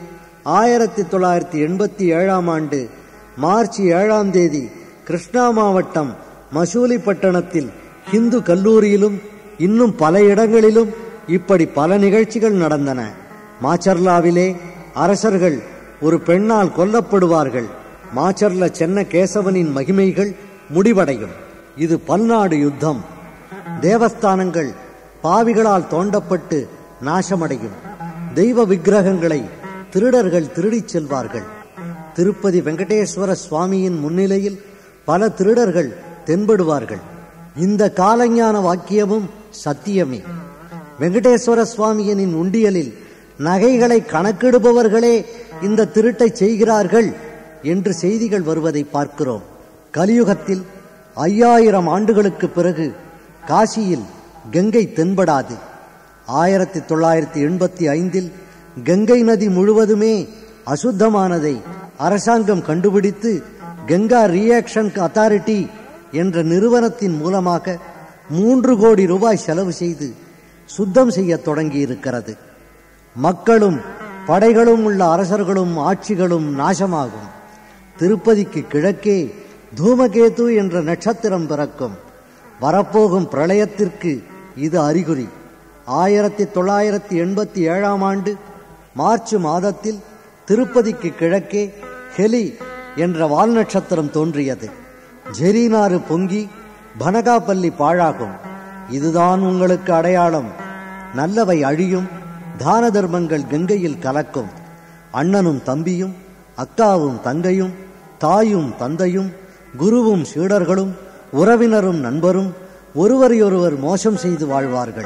ஆயிரத்தி தொள்ளாயிரத்தி எண்பத்தி ஏழாம் ஆண்டு மார்ச் ஏழாம் தேதி கிருஷ்ணா மாவட்டம் மசூலிப்பட்டணத்தில் இந்து கல்லூரியிலும் இன்னும் பல இடங்களிலும் இப்படி பல நிகழ்ச்சிகள் நடந்தன மாச்சர்லாவிலே அரசர்கள் ஒரு பெண்ணால் கொல்லப்படுவார்கள் மாச்சர்ல சென்ன கேசவனின் மகிமைகள் முடிவடையும் இது பல்நாடு யுத்தம் தேவஸ்தானங்கள் பாவிகளால் தோண்டப்பட்டு நாசமடையும் தெய்வ விக்கிரகங்களை திருடர்கள் திருடிச் செல்வார்கள் திருப்பதி வெங்கடேஸ்வர சுவாமியின் முன்னிலையில் பல திருடர்கள் தென்படுவார்கள் இந்த காலஞான வாக்கியமும் சத்தியமே வெங்கடேஸ்வர சுவாமியனின் உண்டியலில் நகைகளை கணக்கிடுபவர்களே இந்த திருட்டை செய்கிறார்கள் என்று செய்திகள் வருவதை பார்க்கிறோம் கலியுகத்தில் ஐயாயிரம் ஆண்டுகளுக்கு பிறகு காசியில் கங்கை தென்படாது ஆயிரத்தி தொள்ளாயிரத்தி எண்பத்தி ஐந்தில் கங்கை நதி முழுவதுமே அசுத்தமானதை அரசாங்கம் கண்டுபிடித்து கங்கா ரியாக்ஷன் அத்தாரிட்டி என்ற நிறுவனத்தின் மூலமாக மூன்று கோடி ரூபாய் செலவு செய்து சுத்தம் செய்ய தொடங்கி இருக்கிறது மக்களும் படைகளும் உள்ள அரசர்களும் ஆட்சிகளும் நாசமாகும் திருப்பதிக்கு கிழக்கே தூமகேது என்ற நட்சத்திரம் பிறக்கும் வரப்போகும் பிரளயத்திற்கு இது அறிகுறி ஆயிரத்தி தொள்ளாயிரத்தி எண்பத்தி ஏழாம் ஆண்டு மார்ச் மாதத்தில் திருப்பதிக்கு கிழக்கே ஹெலி என்ற வால் நட்சத்திரம் தோன்றியது ஜெரினாறு பொங்கி பனகாப்பள்ளி பாழாகும் இதுதான் உங்களுக்கு அடையாளம் நல்லவை அழியும் தான தர்மங்கள் கங்கையில் கலக்கும் அண்ணனும் தம்பியும் அக்காவும் தங்கையும் தாயும் தந்தையும் குருவும் சீடர்களும் உறவினரும் நண்பரும் ஒருவரையொருவர் மோசம் செய்து வாழ்வார்கள்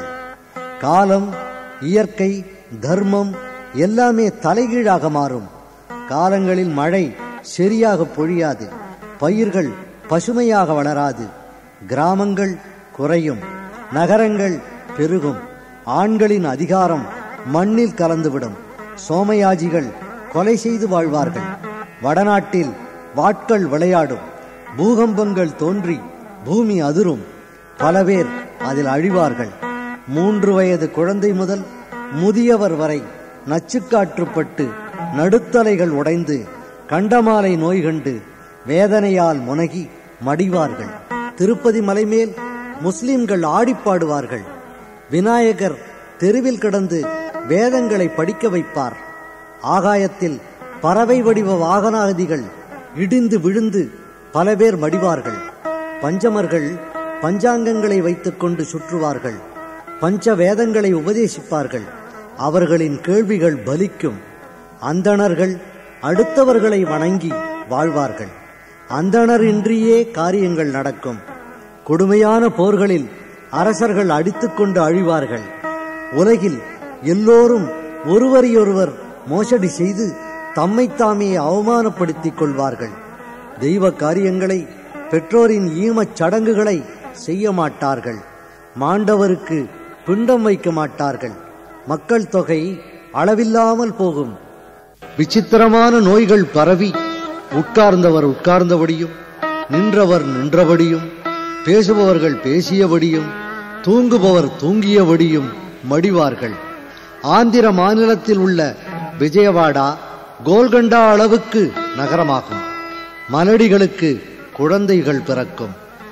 காலம் இயற்கை தர்மம் எல்லாமே தலைகீழாக மாறும் காலங்களில் மழை சரியாக பொழியாது பயிர்கள் பசுமையாக வளராது கிராமங்கள் குறையும் நகரங்கள் பெருகும் ஆண்களின் அதிகாரம் மண்ணில் கலந்துவிடும் சோமயாஜிகள் கொலை செய்து வாழ்வார்கள் வடநாட்டில் வாட்கள் விளையாடும் பூகம்பங்கள் தோன்றி பூமி அதிரும் பல பேர் அதில் அழிவார்கள் மூன்று வயது குழந்தை முதல் முதியவர் வரை நச்சுக்காற்றுப்பட்டு நடுத்தலைகள் உடைந்து கண்டமாலை நோய் கண்டு வேதனையால் முனகி மடிவார்கள் திருப்பதி மலைமேல் முஸ்லிம்கள் ஆடிப்பாடுவார்கள் விநாயகர் தெருவில் கிடந்து வேதங்களை படிக்க வைப்பார் ஆகாயத்தில் பறவை வடிவ வாகனாதிகள் இடிந்து விழுந்து பல பேர் மடிவார்கள் பஞ்சமர்கள் பஞ்சாங்கங்களை வைத்துக்கொண்டு சுற்றுவார்கள் பஞ்ச வேதங்களை உபதேசிப்பார்கள் அவர்களின் கேள்விகள் பலிக்கும் அந்தணர்கள் அடுத்தவர்களை வணங்கி வாழ்வார்கள் அந்தணர் இன்றியே காரியங்கள் நடக்கும் கொடுமையான போர்களில் அரசர்கள் அடித்துக்கொண்டு அழிவார்கள் உலகில் எல்லோரும் ஒருவரையொருவர் மோசடி செய்து தம்மைத்தாமே அவமானப்படுத்திக் கொள்வார்கள் தெய்வ காரியங்களை பெற்றோரின் ஈமச் சடங்குகளை செய்ய மாட்டார்கள் மாண்டவருக்கு பிண்டம் வைக்க மாட்டார்கள் மக்கள் தொகை அளவில்லாமல் போகும் விசித்திரமான நோய்கள் பரவி உட்கார்ந்தவர் உட்கார்ந்தபடியும் நின்றவர் நின்றபடியும் பேசுபவர்கள் பேசியபடியும் தூங்குபவர் தூங்கியபடியும் மடிவார்கள் ஆந்திர மாநிலத்தில் உள்ள விஜயவாடா கோல்கண்டா அளவுக்கு நகரமாகும் மலடிகளுக்கு குழந்தைகள் பிறக்கும்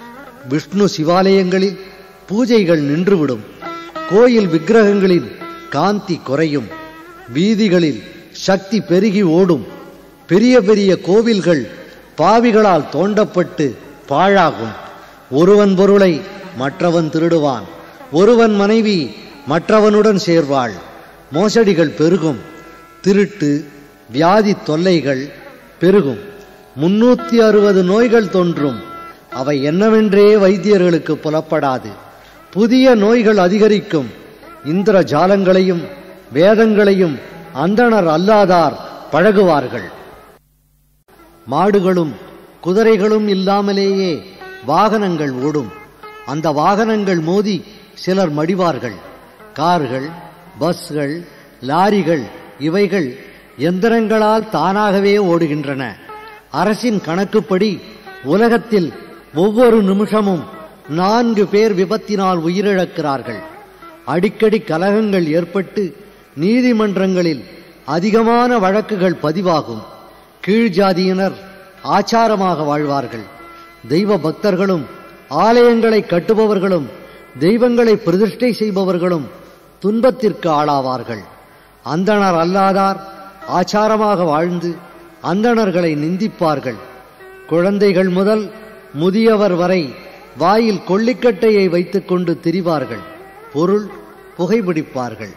விஷ்ணு சிவாலயங்களில் பூஜைகள் நின்றுவிடும் கோயில் விக்கிரகங்களின் காந்தி குறையும் வீதிகளில் சக்தி பெருகி ஓடும் பெரிய பெரிய கோவில்கள் பாவிகளால் தோண்டப்பட்டு பாழாகும் ஒருவன் பொருளை மற்றவன் திருடுவான் ஒருவன் மனைவி மற்றவனுடன் சேர்வாள் மோசடிகள் பெருகும் திருட்டு வியாதி தொல்லைகள் பெருகும் முன்னூத்தி அறுபது நோய்கள் தோன்றும் அவை என்னவென்றே வைத்தியர்களுக்கு புலப்படாது புதிய நோய்கள் அதிகரிக்கும் இந்திர ஜாலங்களையும் வேதங்களையும் அந்தணர் அல்லாதார் பழகுவார்கள் மாடுகளும் குதிரைகளும் இல்லாமலேயே வாகனங்கள் ஓடும் அந்த வாகனங்கள் மோதி சிலர் மடிவார்கள் கார்கள் பஸ்கள் லாரிகள் இவைகள் எந்திரங்களால் தானாகவே ஓடுகின்றன அரசின் கணக்குப்படி உலகத்தில் ஒவ்வொரு நிமிஷமும் நான்கு பேர் விபத்தினால் உயிரிழக்கிறார்கள் அடிக்கடி கலகங்கள் ஏற்பட்டு நீதிமன்றங்களில் அதிகமான வழக்குகள் பதிவாகும் கீழ் ஜாதியினர் ஆச்சாரமாக வாழ்வார்கள் தெய்வ பக்தர்களும் ஆலயங்களை கட்டுபவர்களும் தெய்வங்களை பிரதிஷ்டை செய்பவர்களும் துன்பத்திற்கு ஆளாவார்கள் அந்தணர் அல்லாதார் ஆச்சாரமாக வாழ்ந்து அந்தணர்களை நிந்திப்பார்கள் குழந்தைகள் முதல் முதியவர் வரை வாயில் கொள்ளிக்கட்டையை வைத்துக்கொண்டு திரிவார்கள் பொருள் புகைப்பிடிப்பார்கள்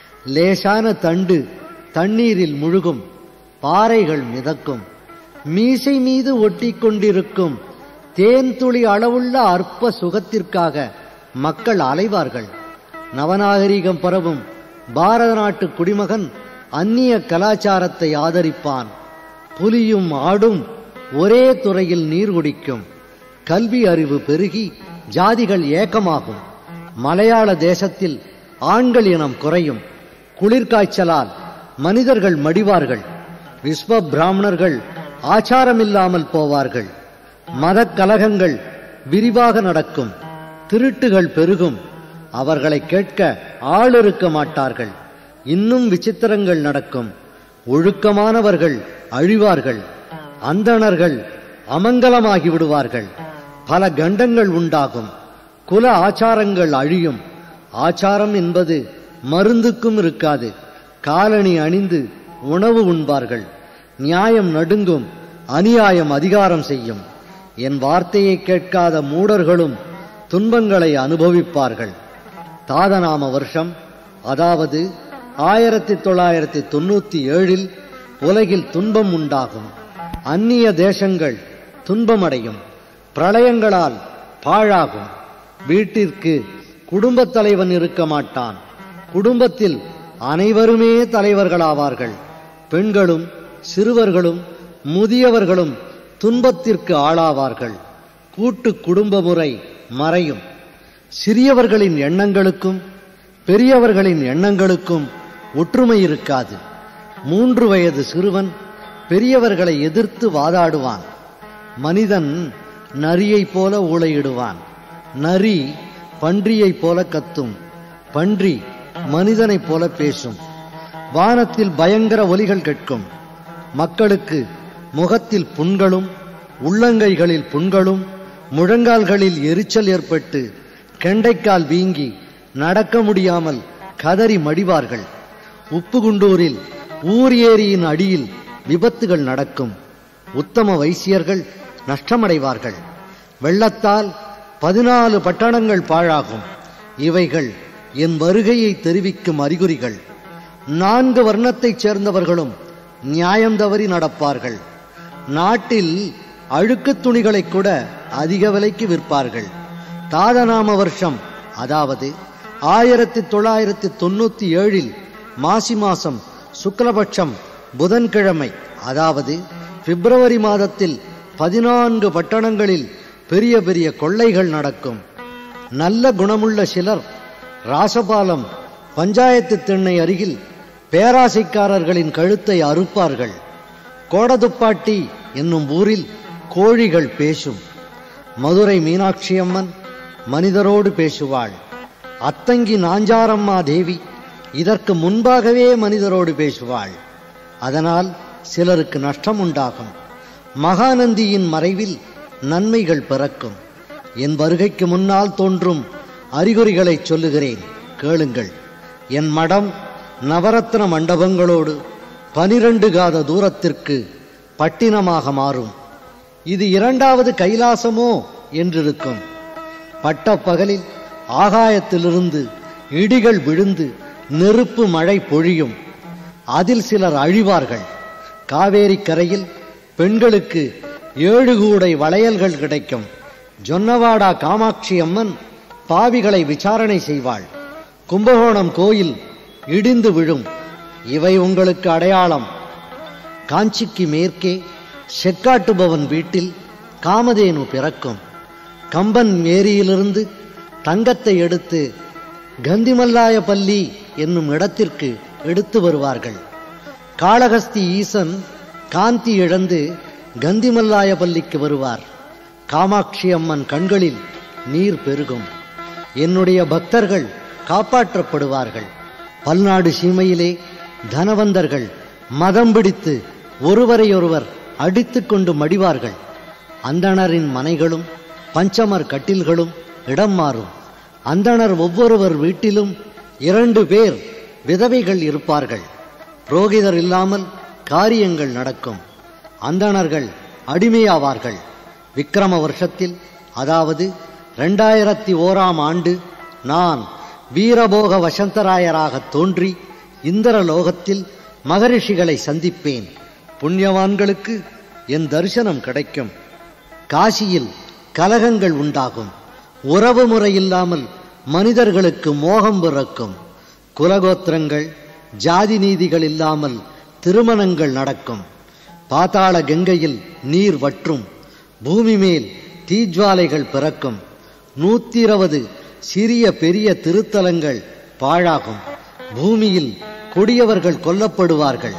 லேசான தண்டு தண்ணீரில் முழுகும் பாறைகள் மிதக்கும் மீசை மீது ஒட்டி கொண்டிருக்கும் தேன் துளி அளவுள்ள அற்ப சுகத்திற்காக மக்கள் அலைவார்கள் நவநாகரிகம் பரவும் பாரத நாட்டு குடிமகன் அந்நிய கலாச்சாரத்தை ஆதரிப்பான் புலியும் ஆடும் ஒரே துறையில் நீர் குடிக்கும் கல்வி அறிவு பெருகி ஜாதிகள் ஏக்கமாகும் மலையாள தேசத்தில் ஆண்கள் இனம் குறையும் குளிர்காய்ச்சலால் மனிதர்கள் மடிவார்கள் விஸ்வ பிராமணர்கள் ஆச்சாரமில்லாமல் போவார்கள் மதக் கலகங்கள் விரிவாக நடக்கும் திருட்டுகள் பெருகும் அவர்களை கேட்க ஆள் இருக்க மாட்டார்கள் இன்னும் விசித்திரங்கள் நடக்கும் ஒழுக்கமானவர்கள் அழிவார்கள் அந்தணர்கள் அமங்கலமாகி விடுவார்கள் பல கண்டங்கள் உண்டாகும் குல ஆச்சாரங்கள் அழியும் ஆச்சாரம் என்பது மருந்துக்கும் இருக்காது காலணி அணிந்து உணவு உண்பார்கள் நியாயம் நடுங்கும் அநியாயம் அதிகாரம் செய்யும் என் வார்த்தையை கேட்காத மூடர்களும் துன்பங்களை அனுபவிப்பார்கள் தாதநாம வருஷம் அதாவது ஆயிரத்தி தொள்ளாயிரத்தி தொண்ணூத்தி ஏழில் உலகில் துன்பம் உண்டாகும் அந்நிய தேசங்கள் துன்பமடையும் பிரளயங்களால் பாழாகும் வீட்டிற்கு குடும்பத் தலைவன் இருக்க மாட்டான் குடும்பத்தில் அனைவருமே தலைவர்களாவார்கள் பெண்களும் சிறுவர்களும் முதியவர்களும் துன்பத்திற்கு ஆளாவார்கள் கூட்டு குடும்ப முறை மறையும் சிறியவர்களின் எண்ணங்களுக்கும் பெரியவர்களின் எண்ணங்களுக்கும் ஒற்றுமை இருக்காது மூன்று வயது சிறுவன் பெரியவர்களை எதிர்த்து வாதாடுவான் மனிதன் நரியைப் போல ஊளையிடுவான் நரி பன்றியைப் போல கத்தும் பன்றி மனிதனைப் போல பேசும் வானத்தில் பயங்கர ஒலிகள் கேட்கும் மக்களுக்கு முகத்தில் புண்களும் உள்ளங்கைகளில் புண்களும் முழங்கால்களில் எரிச்சல் ஏற்பட்டு கெண்டைக்கால் வீங்கி நடக்க முடியாமல் கதறி மடிவார்கள் உப்புகுண்டூரில் ஊர் ஏரியின் அடியில் விபத்துகள் நடக்கும் உத்தம வைசியர்கள் நஷ்டமடைவார்கள் வெள்ளத்தால் பதினாலு பட்டணங்கள் பாழாகும் இவைகள் என் வருகையை தெரிவிக்கும் அறிகுறிகள் நான்கு வர்ணத்தைச் சேர்ந்தவர்களும் நியாயம் தவறி நடப்பார்கள் நாட்டில் அழுக்குத் துணிகளை கூட அதிக விலைக்கு விற்பார்கள் தாதநாம வருஷம் அதாவது ஆயிரத்தி தொள்ளாயிரத்தி தொண்ணூத்தி ஏழில் மாசி மாசம் சுக்லபட்சம் புதன்கிழமை அதாவது பிப்ரவரி மாதத்தில் பதினான்கு பட்டணங்களில் பெரிய பெரிய கொள்ளைகள் நடக்கும் நல்ல குணமுள்ள சிலர் ராசபாலம் பஞ்சாயத்து திண்ணை அருகில் பேராசைக்காரர்களின் கழுத்தை அறுப்பார்கள் கோடதுப்பாட்டி என்னும் ஊரில் கோழிகள் பேசும் மதுரை மீனாட்சி அம்மன் மனிதரோடு பேசுவாள் அத்தங்கி நாஞ்சாரம்மா தேவி இதற்கு முன்பாகவே மனிதரோடு பேசுவாள் அதனால் சிலருக்கு நஷ்டம் உண்டாகும் மகாநந்தியின் மறைவில் நன்மைகள் பிறக்கும் என் வருகைக்கு முன்னால் தோன்றும் அறிகுறிகளைச் சொல்லுகிறேன் கேளுங்கள் என் மடம் நவரத்ன மண்டபங்களோடு பனிரண்டு காத தூரத்திற்கு பட்டினமாக மாறும் இது இரண்டாவது கைலாசமோ என்றிருக்கும் பட்ட பகலில் ஆகாயத்திலிருந்து இடிகள் விழுந்து நெருப்பு மழை பொழியும் அதில் சிலர் அழிவார்கள் காவேரி கரையில் பெண்களுக்கு ஏழு கூடை வளையல்கள் கிடைக்கும் ஜொன்னவாடா காமாட்சி அம்மன் பாவிகளை விசாரணை செய்வாள் கும்பகோணம் கோயில் இடிந்து விழும் இவை உங்களுக்கு அடையாளம் காஞ்சிக்கு மேற்கே செக்காட்டுபவன் வீட்டில் காமதேனு பிறக்கும் கம்பன் ஏரியிலிருந்து தங்கத்தை எடுத்து கந்திமல்லாயப்பள்ளி என்னும் இடத்திற்கு எடுத்து வருவார்கள் காளகஸ்தி ஈசன் காந்தி இழந்து கந்திமல்லாயப்பள்ளிக்கு வருவார் காமாட்சி அம்மன் கண்களில் நீர் பெருகும் என்னுடைய பக்தர்கள் காப்பாற்றப்படுவார்கள் பல்நாடு சீமையிலே தனவந்தர்கள் மதம் பிடித்து ஒருவரையொருவர் அடித்துக் கொண்டு மடிவார்கள் அந்தணரின் மனைகளும் பஞ்சமர் கட்டில்களும் இடம் மாறும் அந்தணர் ஒவ்வொருவர் வீட்டிலும் இரண்டு பேர் விதவைகள் இருப்பார்கள் புரோகிதர் இல்லாமல் காரியங்கள் நடக்கும் அந்தணர்கள் அடிமையாவார்கள் விக்கிரம வருஷத்தில் அதாவது இரண்டாயிரத்தி ஓராம் ஆண்டு நான் வீரபோக வசந்தராயராக தோன்றி இந்திர லோகத்தில் மகரிஷிகளை சந்திப்பேன் புண்ணியவான்களுக்கு என் தரிசனம் கிடைக்கும் காசியில் கலகங்கள் உண்டாகும் உறவு முறை இல்லாமல் மனிதர்களுக்கு மோகம் பிறக்கும் குலகோத்திரங்கள் ஜாதி நீதிகள் இல்லாமல் திருமணங்கள் நடக்கும் பாதாள கங்கையில் நீர் வற்றும் பூமி மேல் தீஜ்வாலைகள் பிறக்கும் நூத்தி இருபது சிறிய பெரிய திருத்தலங்கள் பாழாகும் பூமியில் கொடியவர்கள் கொல்லப்படுவார்கள்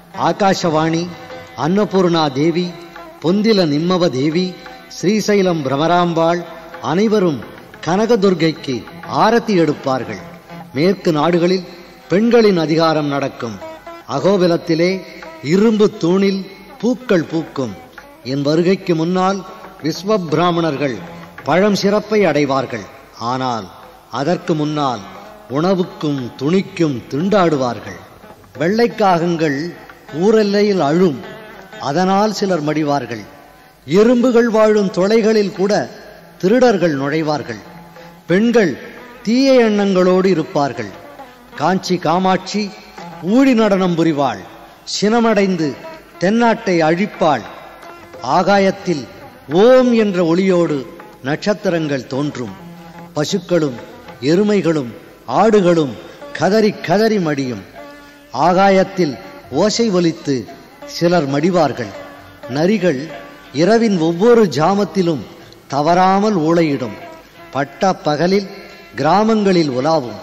ஆகாசவாணி அன்னபூர்ணா தேவி பொந்தில நிம்மவ தேவி ஸ்ரீசைலம் பிரமராம்பாள் அனைவரும் கனகதுர்க்கைக்கு ஆரத்தி எடுப்பார்கள் மேற்கு நாடுகளில் பெண்களின் அதிகாரம் நடக்கும் அகோபிலத்திலே இரும்பு தூணில் பூக்கள் பூக்கும் என் வருகைக்கு முன்னால் விஸ்வ பிராமணர்கள் பழம் சிறப்பை அடைவார்கள் ஆனால் அதற்கு முன்னால் உணவுக்கும் துணிக்கும் திண்டாடுவார்கள் வெள்ளைக்காகங்கள் ஊரெல்லையில் அழும் அதனால் சிலர் மடிவார்கள் எறும்புகள் வாழும் தொலைகளில் கூட திருடர்கள் நுழைவார்கள் பெண்கள் தீய எண்ணங்களோடு இருப்பார்கள் காஞ்சி காமாட்சி ஊழி நடனம் புரிவாள் சினமடைந்து தென்னாட்டை அழிப்பாள் ஆகாயத்தில் ஓம் என்ற ஒளியோடு நட்சத்திரங்கள் தோன்றும் பசுக்களும் எருமைகளும் ஆடுகளும் கதறி கதறி மடியும் ஆகாயத்தில் ஓசை ஒலித்து சிலர் மடிவார்கள் நரிகள் இரவின் ஒவ்வொரு ஜாமத்திலும் தவறாமல் ஊளையிடும் பட்ட பகலில் கிராமங்களில் உலாவும்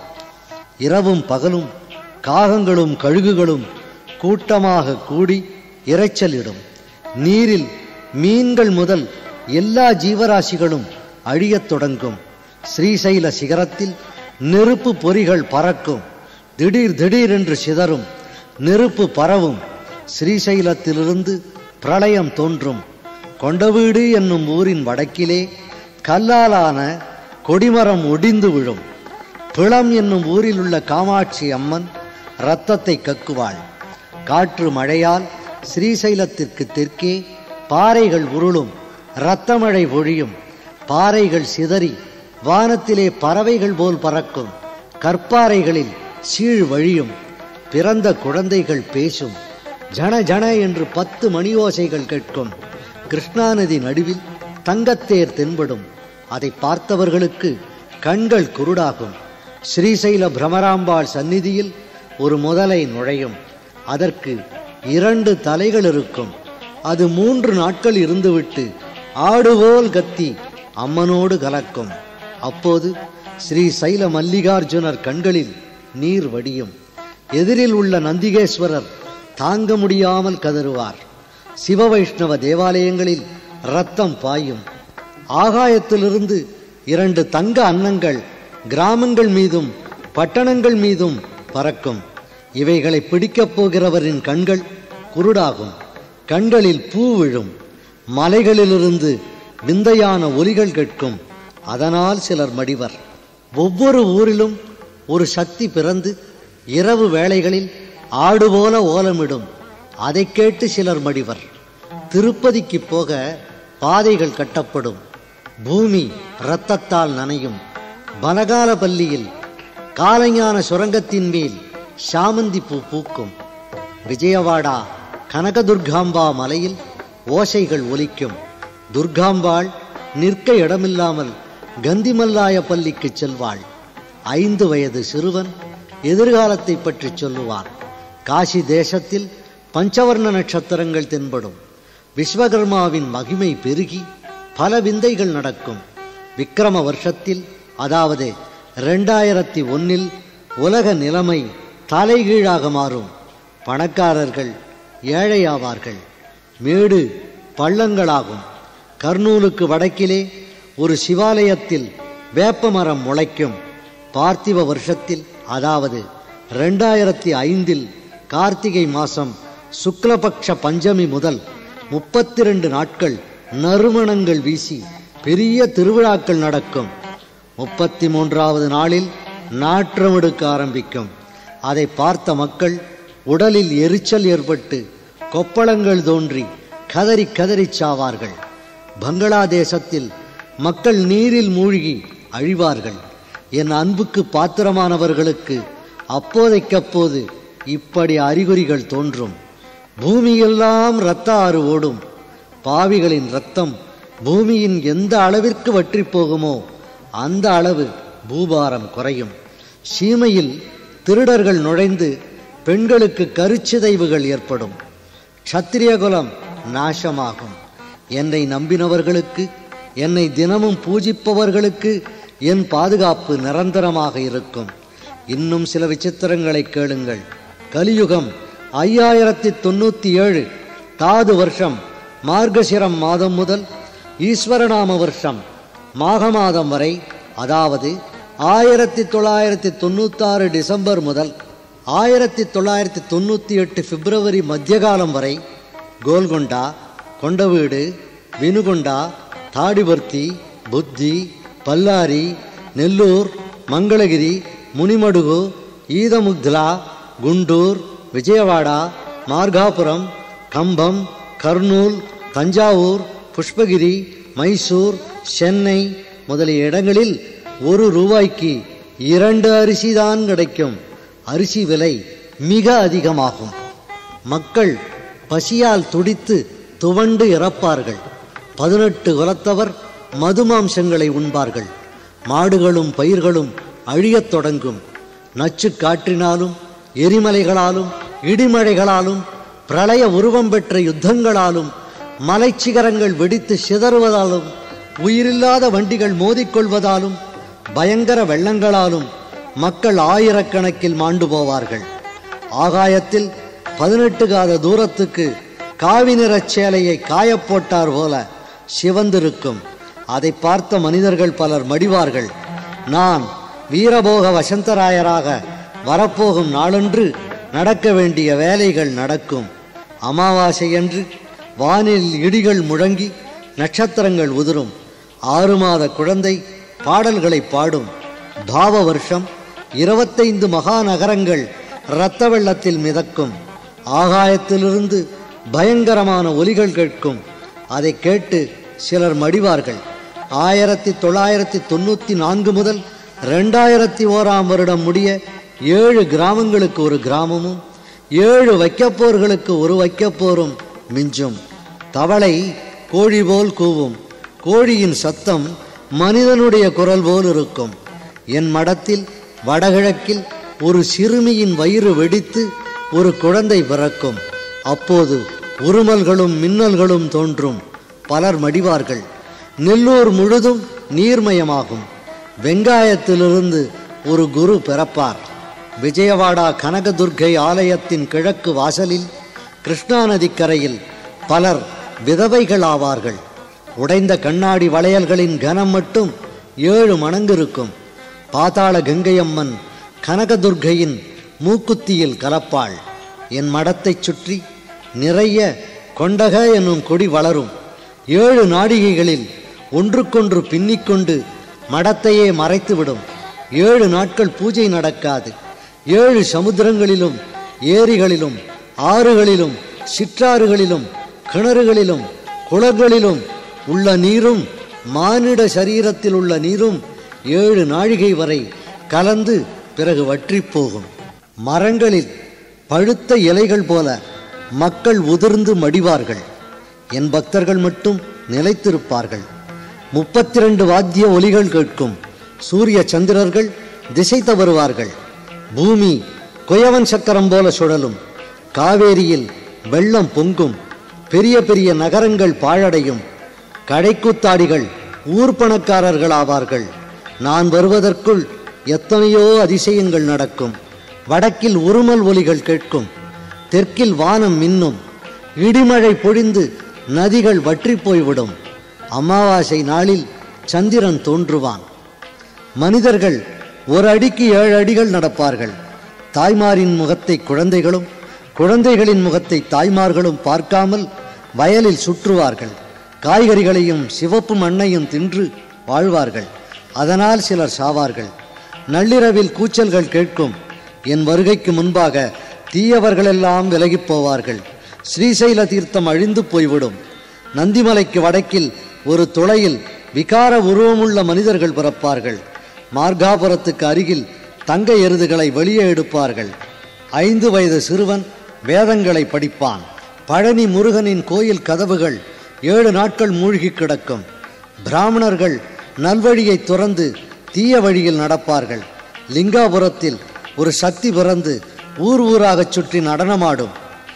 இரவும் பகலும் காகங்களும் கழுகுகளும் கூட்டமாக கூடி இரைச்சலிடும் நீரில் மீன்கள் முதல் எல்லா ஜீவராசிகளும் அழியத் தொடங்கும் ஸ்ரீசைல சிகரத்தில் நெருப்பு பொறிகள் பறக்கும் திடீர் திடீரென்று சிதறும் நெருப்பு பரவும் ஸ்ரீசைலத்திலிருந்து பிரளயம் தோன்றும் கொண்டவீடு என்னும் ஊரின் வடக்கிலே கல்லாலான கொடிமரம் ஒடிந்து விழும் பிளம் என்னும் ஊரில் உள்ள காமாட்சி அம்மன் இரத்தத்தை கக்குவாள் காற்று மழையால் ஸ்ரீசைலத்திற்கு தெற்கே பாறைகள் உருளும் இரத்தமழை பொழியும் பாறைகள் சிதறி வானத்திலே பறவைகள் போல் பறக்கும் கற்பாறைகளில் சீழ் வழியும் பிறந்த குழந்தைகள் பேசும் ஜன ஜன என்று பத்து மணி ஓசைகள் கேட்கும் கிருஷ்ணா நதி நடுவில் தங்கத்தேர் தென்படும் அதை பார்த்தவர்களுக்கு கண்கள் குருடாகும் ஸ்ரீசைல பிரமராம்பாள் சந்நிதியில் ஒரு முதலை நுழையும் அதற்கு இரண்டு தலைகள் இருக்கும் அது மூன்று நாட்கள் இருந்துவிட்டு ஆடுபோல் கத்தி அம்மனோடு கலக்கும் அப்போது ஸ்ரீ சைல மல்லிகார்ஜுனர் கண்களில் நீர் வடியும் எதிரில் உள்ள நந்திகேஸ்வரர் தாங்க முடியாமல் கதறுவார் சிவ வைஷ்ணவ தேவாலயங்களில் ரத்தம் பாயும் ஆகாயத்திலிருந்து இரண்டு தங்க அன்னங்கள் கிராமங்கள் மீதும் பட்டணங்கள் மீதும் பறக்கும் இவைகளை பிடிக்கப் போகிறவரின் கண்கள் குருடாகும் கண்களில் பூ விழும் மலைகளிலிருந்து விந்தையான ஒலிகள் கேட்கும் அதனால் சிலர் மடிவர் ஒவ்வொரு ஊரிலும் ஒரு சக்தி பிறந்து இரவு வேளைகளில் ஆடு போல ஓலமிடும் அதை கேட்டு சிலர் மடிவர் திருப்பதிக்கு போக பாதைகள் கட்டப்படும் பூமி இரத்தத்தால் நனையும் பனகால பள்ளியில் காலஞான சுரங்கத்தின் மேல் சாமந்தி பூ பூக்கும் விஜயவாடா கனகதுர்காம்பா மலையில் ஓசைகள் ஒலிக்கும் துர்காம்பாள் நிற்க இடமில்லாமல் கந்திமல்லாய பள்ளிக்கு செல்வாள் ஐந்து வயது சிறுவன் எதிர்காலத்தை பற்றி சொல்லுவான் காசி தேசத்தில் பஞ்சவர்ண நட்சத்திரங்கள் தென்படும் விஸ்வகர்மாவின் மகிமை பெருகி பல விந்தைகள் நடக்கும் விக்கிரம வருஷத்தில் அதாவது ரெண்டாயிரத்தி ஒன்னில் உலக நிலைமை தலைகீழாக மாறும் பணக்காரர்கள் ஏழையாவார்கள் மேடு பள்ளங்களாகும் கர்னூலுக்கு வடக்கிலே ஒரு சிவாலயத்தில் வேப்பமரம் முளைக்கும் பார்த்திவ வருஷத்தில் அதாவது ரெண்டாயிரத்தி ஐந்தில் கார்த்திகை மாசம் சுக்லபக்ஷ பஞ்சமி முதல் முப்பத்தி ரெண்டு நாட்கள் நறுமணங்கள் வீசி பெரிய திருவிழாக்கள் நடக்கும் முப்பத்தி மூன்றாவது நாளில் நாற்றம் எடுக்க ஆரம்பிக்கும் அதை பார்த்த மக்கள் உடலில் எரிச்சல் ஏற்பட்டு கொப்பளங்கள் தோன்றி கதறி கதறிச் சாவார்கள் பங்களாதேசத்தில் மக்கள் நீரில் மூழ்கி அழிவார்கள் என் அன்புக்கு பாத்திரமானவர்களுக்கு அப்போதைக்கப்போது இப்படி அறிகுறிகள் தோன்றும் பூமியெல்லாம் இரத்த ஆறு ஓடும் பாவிகளின் இரத்தம் பூமியின் எந்த அளவிற்கு வற்றி போகுமோ அந்த அளவு பூபாரம் குறையும் சீமையில் திருடர்கள் நுழைந்து பெண்களுக்கு கருச்சிதைவுகள் ஏற்படும் க்ஷத்திரியகுலம் நாசமாகும் என்னை நம்பினவர்களுக்கு என்னை தினமும் பூஜிப்பவர்களுக்கு என் பாதுகாப்பு நிரந்தரமாக இருக்கும் இன்னும் சில விசித்திரங்களை கேளுங்கள் கலியுகம் ஐயாயிரத்தி தொண்ணூத்தி ஏழு தாது வருஷம் மார்கசிரம் மாதம் முதல் ஈஸ்வரநாம வருஷம் மாக மாதம் வரை அதாவது ஆயிரத்தி தொள்ளாயிரத்தி தொண்ணூத்தாறு டிசம்பர் முதல் ஆயிரத்தி தொள்ளாயிரத்தி தொண்ணூற்றி எட்டு பிப்ரவரி மத்தியகாலம் வரை கோல்கொண்டா கொண்டவீடு வினுகொண்டா தாடிபர்த்தி புத்தி பல்லாரி நெல்லூர் மங்களகிரி முனிமடுகு ஈதமுக்லா குண்டூர் விஜயவாடா மார்காபுரம் கம்பம் கர்னூல் தஞ்சாவூர் புஷ்பகிரி மைசூர் சென்னை முதலிய இடங்களில் ஒரு ரூபாய்க்கு இரண்டு அரிசி தான் கிடைக்கும் அரிசி விலை மிக அதிகமாகும் மக்கள் பசியால் துடித்து துவண்டு இறப்பார்கள் பதினெட்டு குலத்தவர் மதுமாம்சங்களை உண்பார்கள் மாடுகளும் பயிர்களும் அழியத் தொடங்கும் நச்சு காற்றினாலும் எரிமலைகளாலும் இடிமழைகளாலும் பிரளய உருவம் பெற்ற யுத்தங்களாலும் மலைச்சிகரங்கள் வெடித்து சிதறுவதாலும் உயிரில்லாத வண்டிகள் மோதிக்கொள்வதாலும் பயங்கர வெள்ளங்களாலும் மக்கள் ஆயிரக்கணக்கில் மாண்டு போவார்கள் ஆகாயத்தில் பதினெட்டு காத தூரத்துக்கு காவி நிறச் சேலையை காயப்போட்டார் போல சிவந்திருக்கும் அதை பார்த்த மனிதர்கள் பலர் மடிவார்கள் நான் வீரபோக வசந்தராயராக வரப்போகும் நாளன்று நடக்க வேண்டிய வேலைகள் நடக்கும் அமாவாசையன்று வானில் இடிகள் முழங்கி நட்சத்திரங்கள் உதிரும் ஆறு மாத குழந்தை பாடல்களை பாடும் பாவ வருஷம் இருபத்தைந்து மகாநகரங்கள் இரத்த வெள்ளத்தில் மிதக்கும் ஆகாயத்திலிருந்து பயங்கரமான ஒலிகள் கேட்கும் அதை கேட்டு சிலர் மடிவார்கள் ஆயிரத்தி தொள்ளாயிரத்தி தொண்ணூத்தி நான்கு முதல் ரெண்டாயிரத்தி ஓராம் வருடம் முடிய ஏழு கிராமங்களுக்கு ஒரு கிராமமும் ஏழு வைக்கப்போர்களுக்கு ஒரு வைக்கப்போரும் மிஞ்சும் தவளை கோழி போல் கூவும் கோழியின் சத்தம் மனிதனுடைய குரல் போல் இருக்கும் என் மடத்தில் வடகிழக்கில் ஒரு சிறுமியின் வயிறு வெடித்து ஒரு குழந்தை பிறக்கும் அப்போது உருமல்களும் மின்னல்களும் தோன்றும் பலர் மடிவார்கள் நெல்லூர் முழுதும் நீர்மயமாகும் வெங்காயத்திலிருந்து ஒரு குரு பிறப்பார் விஜயவாடா கனகதுர்க்கை ஆலயத்தின் கிழக்கு வாசலில் கிருஷ்ணா நதிக்கரையில் பலர் விதவைகள் ஆவார்கள் உடைந்த கண்ணாடி வளையல்களின் கனம் மட்டும் ஏழு மடங்கு இருக்கும் பாதாள கங்கையம்மன் கனகதுர்க்கையின் மூக்குத்தியில் கலப்பாள் என் மடத்தைச் சுற்றி நிறைய கொண்டக என்னும் கொடி வளரும் ஏழு நாடிகைகளில் ஒன்றுக்கொன்று பின்னிக்கொண்டு மடத்தையே மறைத்துவிடும் ஏழு நாட்கள் பூஜை நடக்காது ஏழு சமுத்திரங்களிலும் ஏரிகளிலும் ஆறுகளிலும் சிற்றாறுகளிலும் கிணறுகளிலும் குளங்களிலும் உள்ள நீரும் மானிட சரீரத்தில் உள்ள நீரும் ஏழு நாழிகை வரை கலந்து பிறகு வற்றிப் போகும் மரங்களில் பழுத்த இலைகள் போல மக்கள் உதிர்ந்து மடிவார்கள் என் பக்தர்கள் மட்டும் நிலைத்திருப்பார்கள் முப்பத்தி ரெண்டு வாத்திய ஒலிகள் கேட்கும் சூரிய சந்திரர்கள் திசை தவறுவார்கள் பூமி குயவன் சக்கரம் போல சுழலும் காவேரியில் வெள்ளம் பொங்கும் பெரிய பெரிய நகரங்கள் பாழடையும் கடைக்கூத்தாடிகள் ஊர் பணக்காரர்கள் ஆவார்கள் நான் வருவதற்குள் எத்தனையோ அதிசயங்கள் நடக்கும் வடக்கில் உருமல் ஒலிகள் கேட்கும் தெற்கில் வானம் மின்னும் இடிமழை பொழிந்து நதிகள் வற்றிப் போய்விடும் அமாவாசை நாளில் சந்திரன் தோன்றுவான் மனிதர்கள் ஒரு அடிக்கு ஏழு அடிகள் நடப்பார்கள் தாய்மாரின் முகத்தை குழந்தைகளும் குழந்தைகளின் முகத்தை தாய்மார்களும் பார்க்காமல் வயலில் சுற்றுவார்கள் காய்கறிகளையும் சிவப்பு மண்ணையும் தின்று வாழ்வார்கள் அதனால் சிலர் சாவார்கள் நள்ளிரவில் கூச்சல்கள் கேட்கும் என் வருகைக்கு முன்பாக தீயவர்களெல்லாம் விலகிப் போவார்கள் ஸ்ரீசைல தீர்த்தம் அழிந்து போய்விடும் நந்திமலைக்கு வடக்கில் ஒரு துளையில் விகார உருவமுள்ள மனிதர்கள் பிறப்பார்கள் மார்காபுரத்துக்கு அருகில் தங்க எருதுகளை வெளியே எடுப்பார்கள் ஐந்து வயது சிறுவன் வேதங்களை படிப்பான் பழனி முருகனின் கோயில் கதவுகள் ஏழு நாட்கள் மூழ்கி கிடக்கும் பிராமணர்கள் நல்வழியை துறந்து தீய வழியில் நடப்பார்கள் லிங்காபுரத்தில் ஒரு சக்தி பிறந்து ஊர் ஊராகச் சுற்றி நடனமாடும்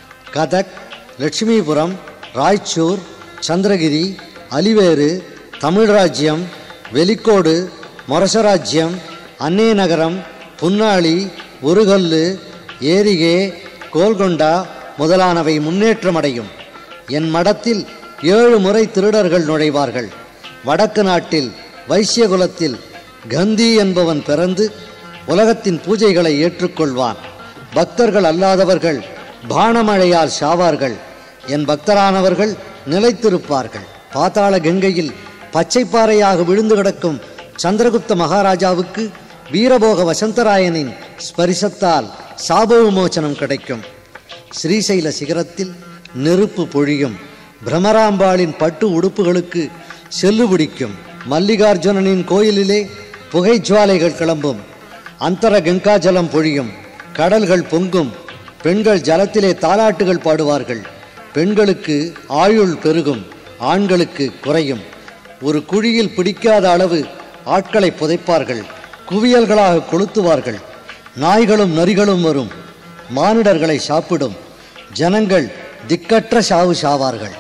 கதக் லட்சுமிபுரம் ராய்ச்சூர் சந்திரகிரி அலிவேறு தமிழ்ராஜ்யம் வெலிக்கோடு மொரசராஜ்யம் அன்னே நகரம் புன்னாளி உருகல்லு ஏரிகே கோல்கொண்டா முதலானவை முன்னேற்றமடையும் என் மடத்தில் ஏழு முறை திருடர்கள் நுழைவார்கள் வடக்கு நாட்டில் வைசியகுலத்தில் கந்தி என்பவன் பிறந்து உலகத்தின் பூஜைகளை ஏற்றுக்கொள்வான் பக்தர்கள் அல்லாதவர்கள் பானமழையால் சாவார்கள் என் பக்தரானவர்கள் நிலைத்திருப்பார்கள் பாதாள கங்கையில் பச்சைப்பாறையாக விழுந்து கிடக்கும் சந்திரகுப்த மகாராஜாவுக்கு வீரபோக வசந்தராயனின் ஸ்பரிசத்தால் சாப விமோசனம் கிடைக்கும் ஸ்ரீசைல சிகரத்தில் நெருப்பு பொழியும் பிரமராம்பாளின் பட்டு உடுப்புகளுக்கு செல்லு பிடிக்கும் மல்லிகார்ஜுனனின் கோயிலிலே புகை ஜுவாலைகள் கிளம்பும் அந்தர கங்கா ஜலம் பொழியும் கடல்கள் பொங்கும் பெண்கள் ஜலத்திலே தாலாட்டுகள் பாடுவார்கள் பெண்களுக்கு ஆயுள் பெருகும் ஆண்களுக்கு குறையும் ஒரு குழியில் பிடிக்காத அளவு ஆட்களை புதைப்பார்கள் குவியல்களாக கொளுத்துவார்கள் நாய்களும் நரிகளும் வரும் மானிடர்களை சாப்பிடும் ஜனங்கள் திக்கற்ற சாவு சாவார்கள்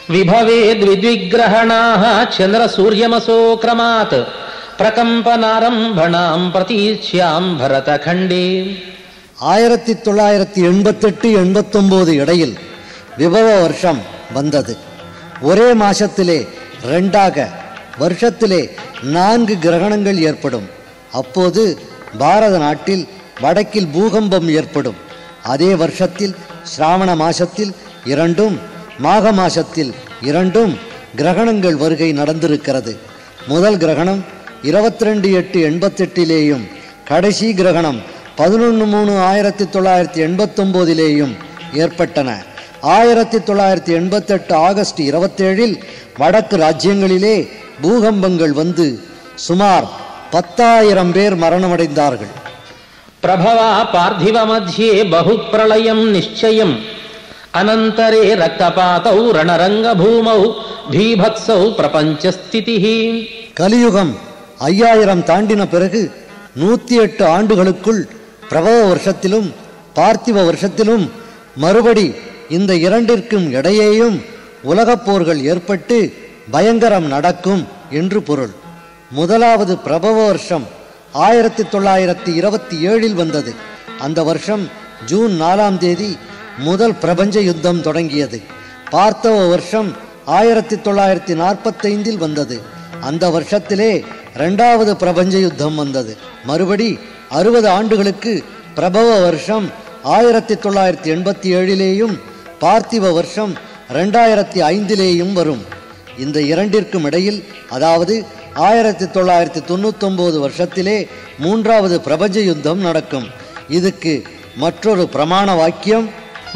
विभवेद्विद्विग्रहणाः चन्द्रसूर्यमसोक्रमात् प्रकम्पनारम्भणाम् प्रतीच्याम् भरतखण्डे ஆயிரத்தி தொள்ளாயிரத்தி எண்பத்தெட்டு எண்பத்தொம்போது இடையில் விபவ வருஷம் வந்தது ஒரே மாசத்திலே ரெண்டாக வருஷத்திலே நான்கு கிரகணங்கள் ஏற்படும் அப்போது பாரத நாட்டில் வடக்கில் பூகம்பம் ஏற்படும் அதே வருஷத்தில் சிராவண மாசத்தில் இரண்டும் மாக மாசத்தில் இரண்டும் கிரகணங்கள் வருகை நடந்திருக்கிறது முதல் கிரகணம் இருபத்தி ரெண்டு எட்டு எண்பத்தெட்டிலேயும் கடைசி கிரகணம் பதினொன்று மூணு ஆயிரத்தி தொள்ளாயிரத்தி எண்பத்தொம்போதிலேயும் ஏற்பட்டன ஆயிரத்தி தொள்ளாயிரத்தி எண்பத்தெட்டு ஆகஸ்ட் இருபத்தேழில் வடக்கு ராஜ்யங்களிலே பூகம்பங்கள் வந்து சுமார் பத்தாயிரம் பேர் மரணமடைந்தார்கள் प्रभवा पार्थिवमध्ये बहुप्रलयम् निश्चयम् अनन्तरे रक्तपातौ रणरङ्गभूमौ भीभत्सौ प्रपञ्चस्थितिः கலியுகம் ஐயாயிரம் தாண்டின பிறகு நூத்தி எட்டு ஆண்டுகளுக்குள் பிரபவ வருஷத்திலும் பார்த்திவ வருஷத்திலும் மறுபடி இந்த இரண்டிற்கும் இடையேயும் உலகப் போர்கள் ஏற்பட்டு பயங்கரம் நடக்கும் என்று பொருள் முதலாவது பிரபவ வருஷம் ஆயிரத்தி தொள்ளாயிரத்தி இருபத்தி ஏழில் வந்தது அந்த வருஷம் ஜூன் நாலாம் தேதி முதல் பிரபஞ்ச யுத்தம் தொடங்கியது பார்த்தவ வருஷம் ஆயிரத்தி தொள்ளாயிரத்தி நாற்பத்தைந்தில் வந்தது அந்த வருஷத்திலே இரண்டாவது பிரபஞ்ச யுத்தம் வந்தது மறுபடி அறுபது ஆண்டுகளுக்கு பிரபவ வருஷம் ஆயிரத்தி தொள்ளாயிரத்தி எண்பத்தி ஏழிலேயும் பார்த்திவ வருஷம் ரெண்டாயிரத்தி ஐந்திலேயும் வரும் இந்த இரண்டிற்கும் இடையில் அதாவது ஆயிரத்தி தொள்ளாயிரத்தி தொண்ணூத்தொன்பது வருஷத்திலே மூன்றாவது பிரபஞ்ச யுத்தம் நடக்கும் இதுக்கு மற்றொரு பிரமாண வாக்கியம்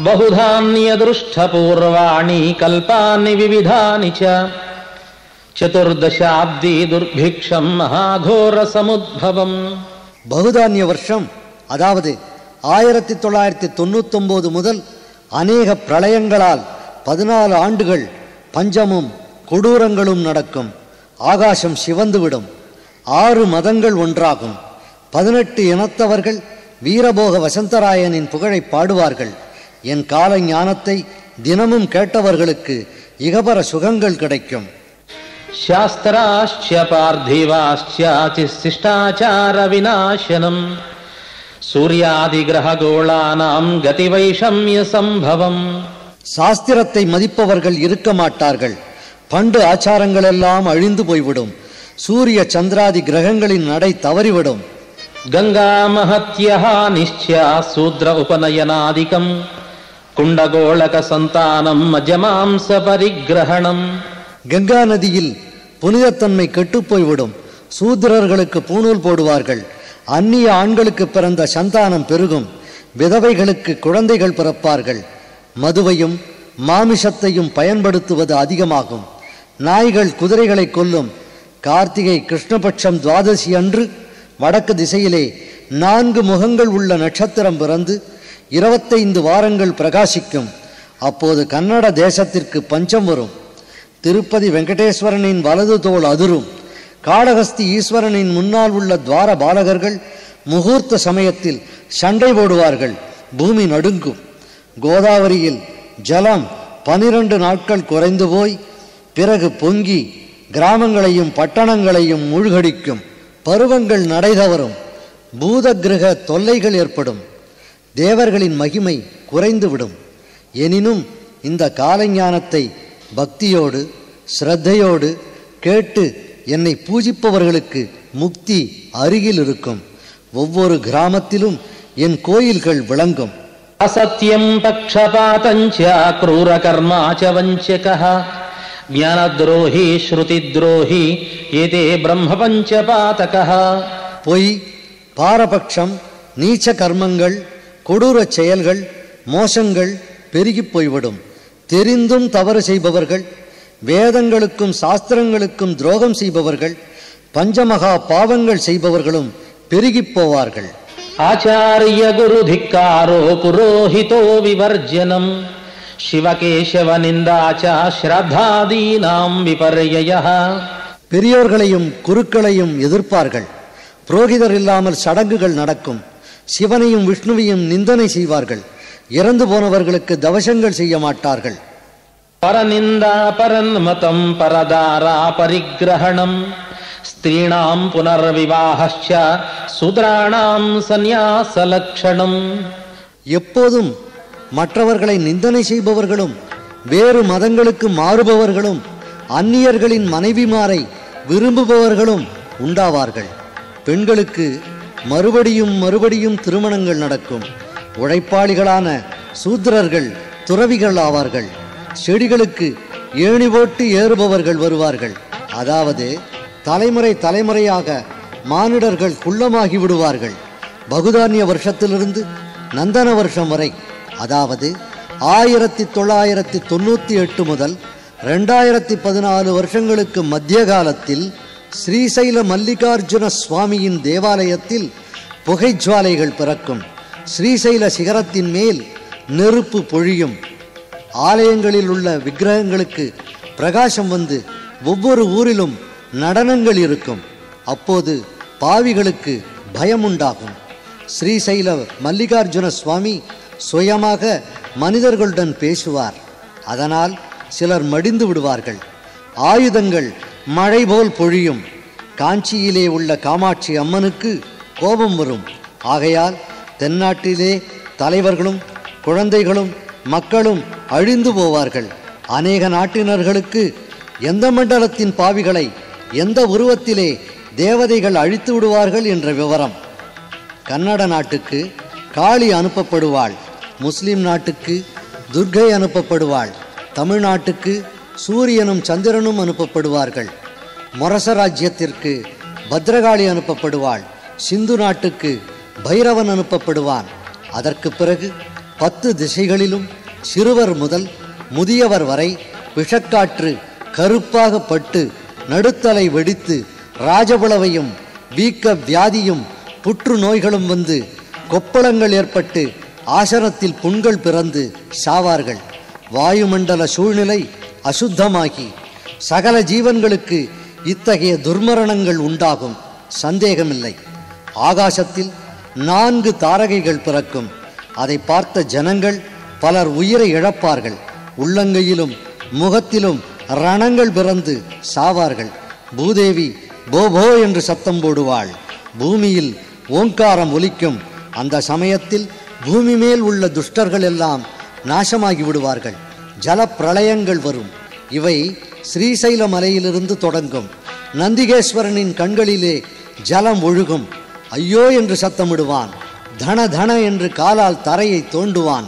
बहुधान्यदृष्टपूर्वाणि कल्पानि विविधानि च चतुर्दशाब्दी दुर्भिक्षम् महाघोरसमुद्भवम् பகுதானிய வருஷம் அதாவது ஆயிரத்தி தொள்ளாயிரத்தி தொண்ணூத்தொன்பது முதல் அநேக பிரளயங்களால் பதினாலு ஆண்டுகள் பஞ்சமும் கொடூரங்களும் நடக்கும் ஆகாசம் சிவந்துவிடும் ஆறு மதங்கள் ஒன்றாகும் பதினெட்டு இனத்தவர்கள் வீரபோக வசந்தராயனின் புகழை பாடுவார்கள் என் கால ஞானத்தை தினமும் கேட்டவர்களுக்கு இகபர சுகங்கள் கிடைக்கும் शास्त्राश्च पार्थिवाश्चातिशिष्टाचारविनाशनम् सूर्यादिग्रहगोळानाम् गतिवैषम्यसम्भवम् சாஸ்திரத்தை மதிப்பவர்கள் இருக்க மாட்டார்கள் பண்டு ஆச்சாரங்கள் எல்லாம் அழிந்து போய்விடும் சூரிய சந்திராதி கிரகங்களின் நடை தவறிவிடும் गङ्गामहत्यः निश्च शूद्र उपनयनादिकम् కుండగోళక సంతానం మజమాంస పరిగ్రహణం கங்கா நதியில் புனிதத்தன்மை கெட்டுப்போய்விடும் சூத்திரர்களுக்கு பூணூல் போடுவார்கள் அந்நிய ஆண்களுக்கு பிறந்த சந்தானம் பெருகும் விதவைகளுக்கு குழந்தைகள் பிறப்பார்கள் மதுவையும் மாமிசத்தையும் பயன்படுத்துவது அதிகமாகும் நாய்கள் குதிரைகளை கொல்லும் கார்த்திகை கிருஷ்ணபட்சம் துவாதசி அன்று வடக்கு திசையிலே நான்கு முகங்கள் உள்ள நட்சத்திரம் பிறந்து இருபத்தைந்து வாரங்கள் பிரகாசிக்கும் அப்போது கன்னட தேசத்திற்கு பஞ்சம் வரும் திருப்பதி வெங்கடேஸ்வரனின் வலது தோள் அதிரும் காளகஸ்தி ஈஸ்வரனின் முன்னால் உள்ள துவார பாலகர்கள் முகூர்த்த சமயத்தில் சண்டை போடுவார்கள் பூமி நடுங்கும் கோதாவரியில் ஜலம் பனிரெண்டு நாட்கள் குறைந்து போய் பிறகு பொங்கி கிராமங்களையும் பட்டணங்களையும் மூழ்கடிக்கும் பருவங்கள் நடைதவறும் பூத கிரக தொல்லைகள் ஏற்படும் தேவர்களின் மகிமை குறைந்துவிடும் எனினும் இந்த காலஞானத்தை பக்தியோடு ஸ்ரத்தையோடு கேட்டு என்னை பூஜிப்பவர்களுக்கு முக்தி அருகில் இருக்கும் ஒவ்வொரு கிராமத்திலும் என் கோயில்கள் விளங்கும் అసత్యం పక్షపాతం చ క్రూరకర్మా చ వంచక జ్ఞానద్రోహి శృతిద్రోహి ఏతే బ్రహ్మ పంచపాతక பொய் பாரபட்சம் நீச்ச கர்மங்கள் கொடூரச் செயல்கள் மோசங்கள் பெருகிப் போய்விடும் தெரிந்தும் தவறு செய்பவர்கள் வேதங்களுக்கும் சாஸ்திரங்களுக்கும் துரோகம் செய்பவர்கள் பஞ்சமகா பாவங்கள் செய்பவர்களும் பெருகிப் போவார்கள் ఆచార్య గురు ధిక్కారో పురోహితో వివర్జనం శివకేశవ నిందా చ శ్రద్ధాదీనాం విపర్యయ பெரியோர்களையும் குருக்களையும் எதிர்ப்பார்கள் புரோகிதர் இல்லாமல் சடங்குகள் நடக்கும் சிவனையும் விஷ்ணுவையும் நிந்தனை செய்வார்கள் இறந்து போனவர்களுக்கு தவசங்கள் செய்ய மாட்டார்கள் పరనిందా పరన్మతం పరదారా పరిగ్రహణం స్త్రీణాం పునర్వివాహశ్చ శూద్రాణాం సన్యాసలక్షణం எப்போதும் மற்றவர்களை நிந்தனை செய்பவர்களும் வேறு மதங்களுக்கு மாறுபவர்களும் அந்நியர்களின் மனைவிமாரை விரும்புபவர்களும் உண்டாவார்கள் பெண்களுக்கு மறுபடியும் மறுபடியும் திருமணங்கள் நடக்கும் உழைப்பாளிகளான சூத்திரர்கள் துறவிகள் ஆவார்கள் செடிகளுக்கு ஏணி போட்டு ஏறுபவர்கள் வருவார்கள் அதாவது தலைமுறை தலைமுறையாக மானிடர்கள் குள்ளமாகி விடுவார்கள் பகுதானிய வருஷத்திலிருந்து நந்தன வருஷம் வரை அதாவது ஆயிரத்தி தொள்ளாயிரத்தி தொண்ணூற்றி எட்டு முதல் ரெண்டாயிரத்தி பதினாலு வருஷங்களுக்கு மத்திய காலத்தில் ஸ்ரீசைல மல்லிகார்ஜுன சுவாமியின் தேவாலயத்தில் புகைஜ்வாலைகள் பிறக்கும் ஸ்ரீசைல சிகரத்தின் மேல் நெருப்பு பொழியும் ஆலயங்களில் உள்ள விக்கிரகங்களுக்கு பிரகாசம் வந்து ஒவ்வொரு ஊரிலும் நடனங்கள் இருக்கும் அப்போது பாவிகளுக்கு பயம் உண்டாகும் ஸ்ரீசைல மல்லிகார்ஜுன சுவாமி சுயமாக மனிதர்களுடன் பேசுவார் அதனால் சிலர் மடிந்து விடுவார்கள் ஆயுதங்கள் மழை போல் பொழியும் காஞ்சியிலே உள்ள காமாட்சி அம்மனுக்கு கோபம் வரும் ஆகையால் தென்னாட்டிலே தலைவர்களும் குழந்தைகளும் மக்களும் அழிந்து போவார்கள் அநேக நாட்டினர்களுக்கு எந்த மண்டலத்தின் பாவிகளை எந்த உருவத்திலே தேவதைகள் அழித்து விடுவார்கள் என்ற விவரம் கன்னட நாட்டுக்கு காளி அனுப்பப்படுவாள் முஸ்லிம் நாட்டுக்கு துர்க்கை அனுப்பப்படுவாள் தமிழ்நாட்டுக்கு சூரியனும் சந்திரனும் அனுப்பப்படுவார்கள் மொரச ராஜ்யத்திற்கு பத்ரகாளி அனுப்பப்படுவாள் சிந்து நாட்டுக்கு பைரவன் அனுப்பப்படுவான் அதற்கு பிறகு பத்து திசைகளிலும் சிறுவர் முதல் முதியவர் வரை விஷக்காற்று கருப்பாக பட்டு நடுத்தலை வெடித்து ராஜபுலவையும் வீக்க வியாதியும் புற்று நோய்களும் வந்து கொப்பளங்கள் ஏற்பட்டு ஆசனத்தில் புண்கள் பிறந்து சாவார்கள் வாயுமண்டல சூழ்நிலை அசுத்தமாகி சகல ஜீவன்களுக்கு இத்தகைய துர்மரணங்கள் உண்டாகும் சந்தேகமில்லை ஆகாசத்தில் நான்கு தாரகைகள் பிறக்கும் அதை பார்த்த ஜனங்கள் பலர் உயிரை இழப்பார்கள் உள்ளங்கையிலும் முகத்திலும் ரணங்கள் பிறந்து சாவார்கள் பூதேவி போபோ என்று சத்தம் போடுவாள் பூமியில் ஓங்காரம் ஒலிக்கும் அந்த சமயத்தில் பூமி மேல் உள்ள துஷ்டர்கள் எல்லாம் நாசமாகி விடுவார்கள் ஜல பிரளயங்கள் வரும் இவை ஸ்ரீசைல மலையிலிருந்து தொடங்கும் நந்திகேஸ்வரனின் கண்களிலே ஜலம் ஒழுகும் ஐயோ என்று சத்தமிடுவான் தன தன என்று காலால் தரையை தோண்டுவான்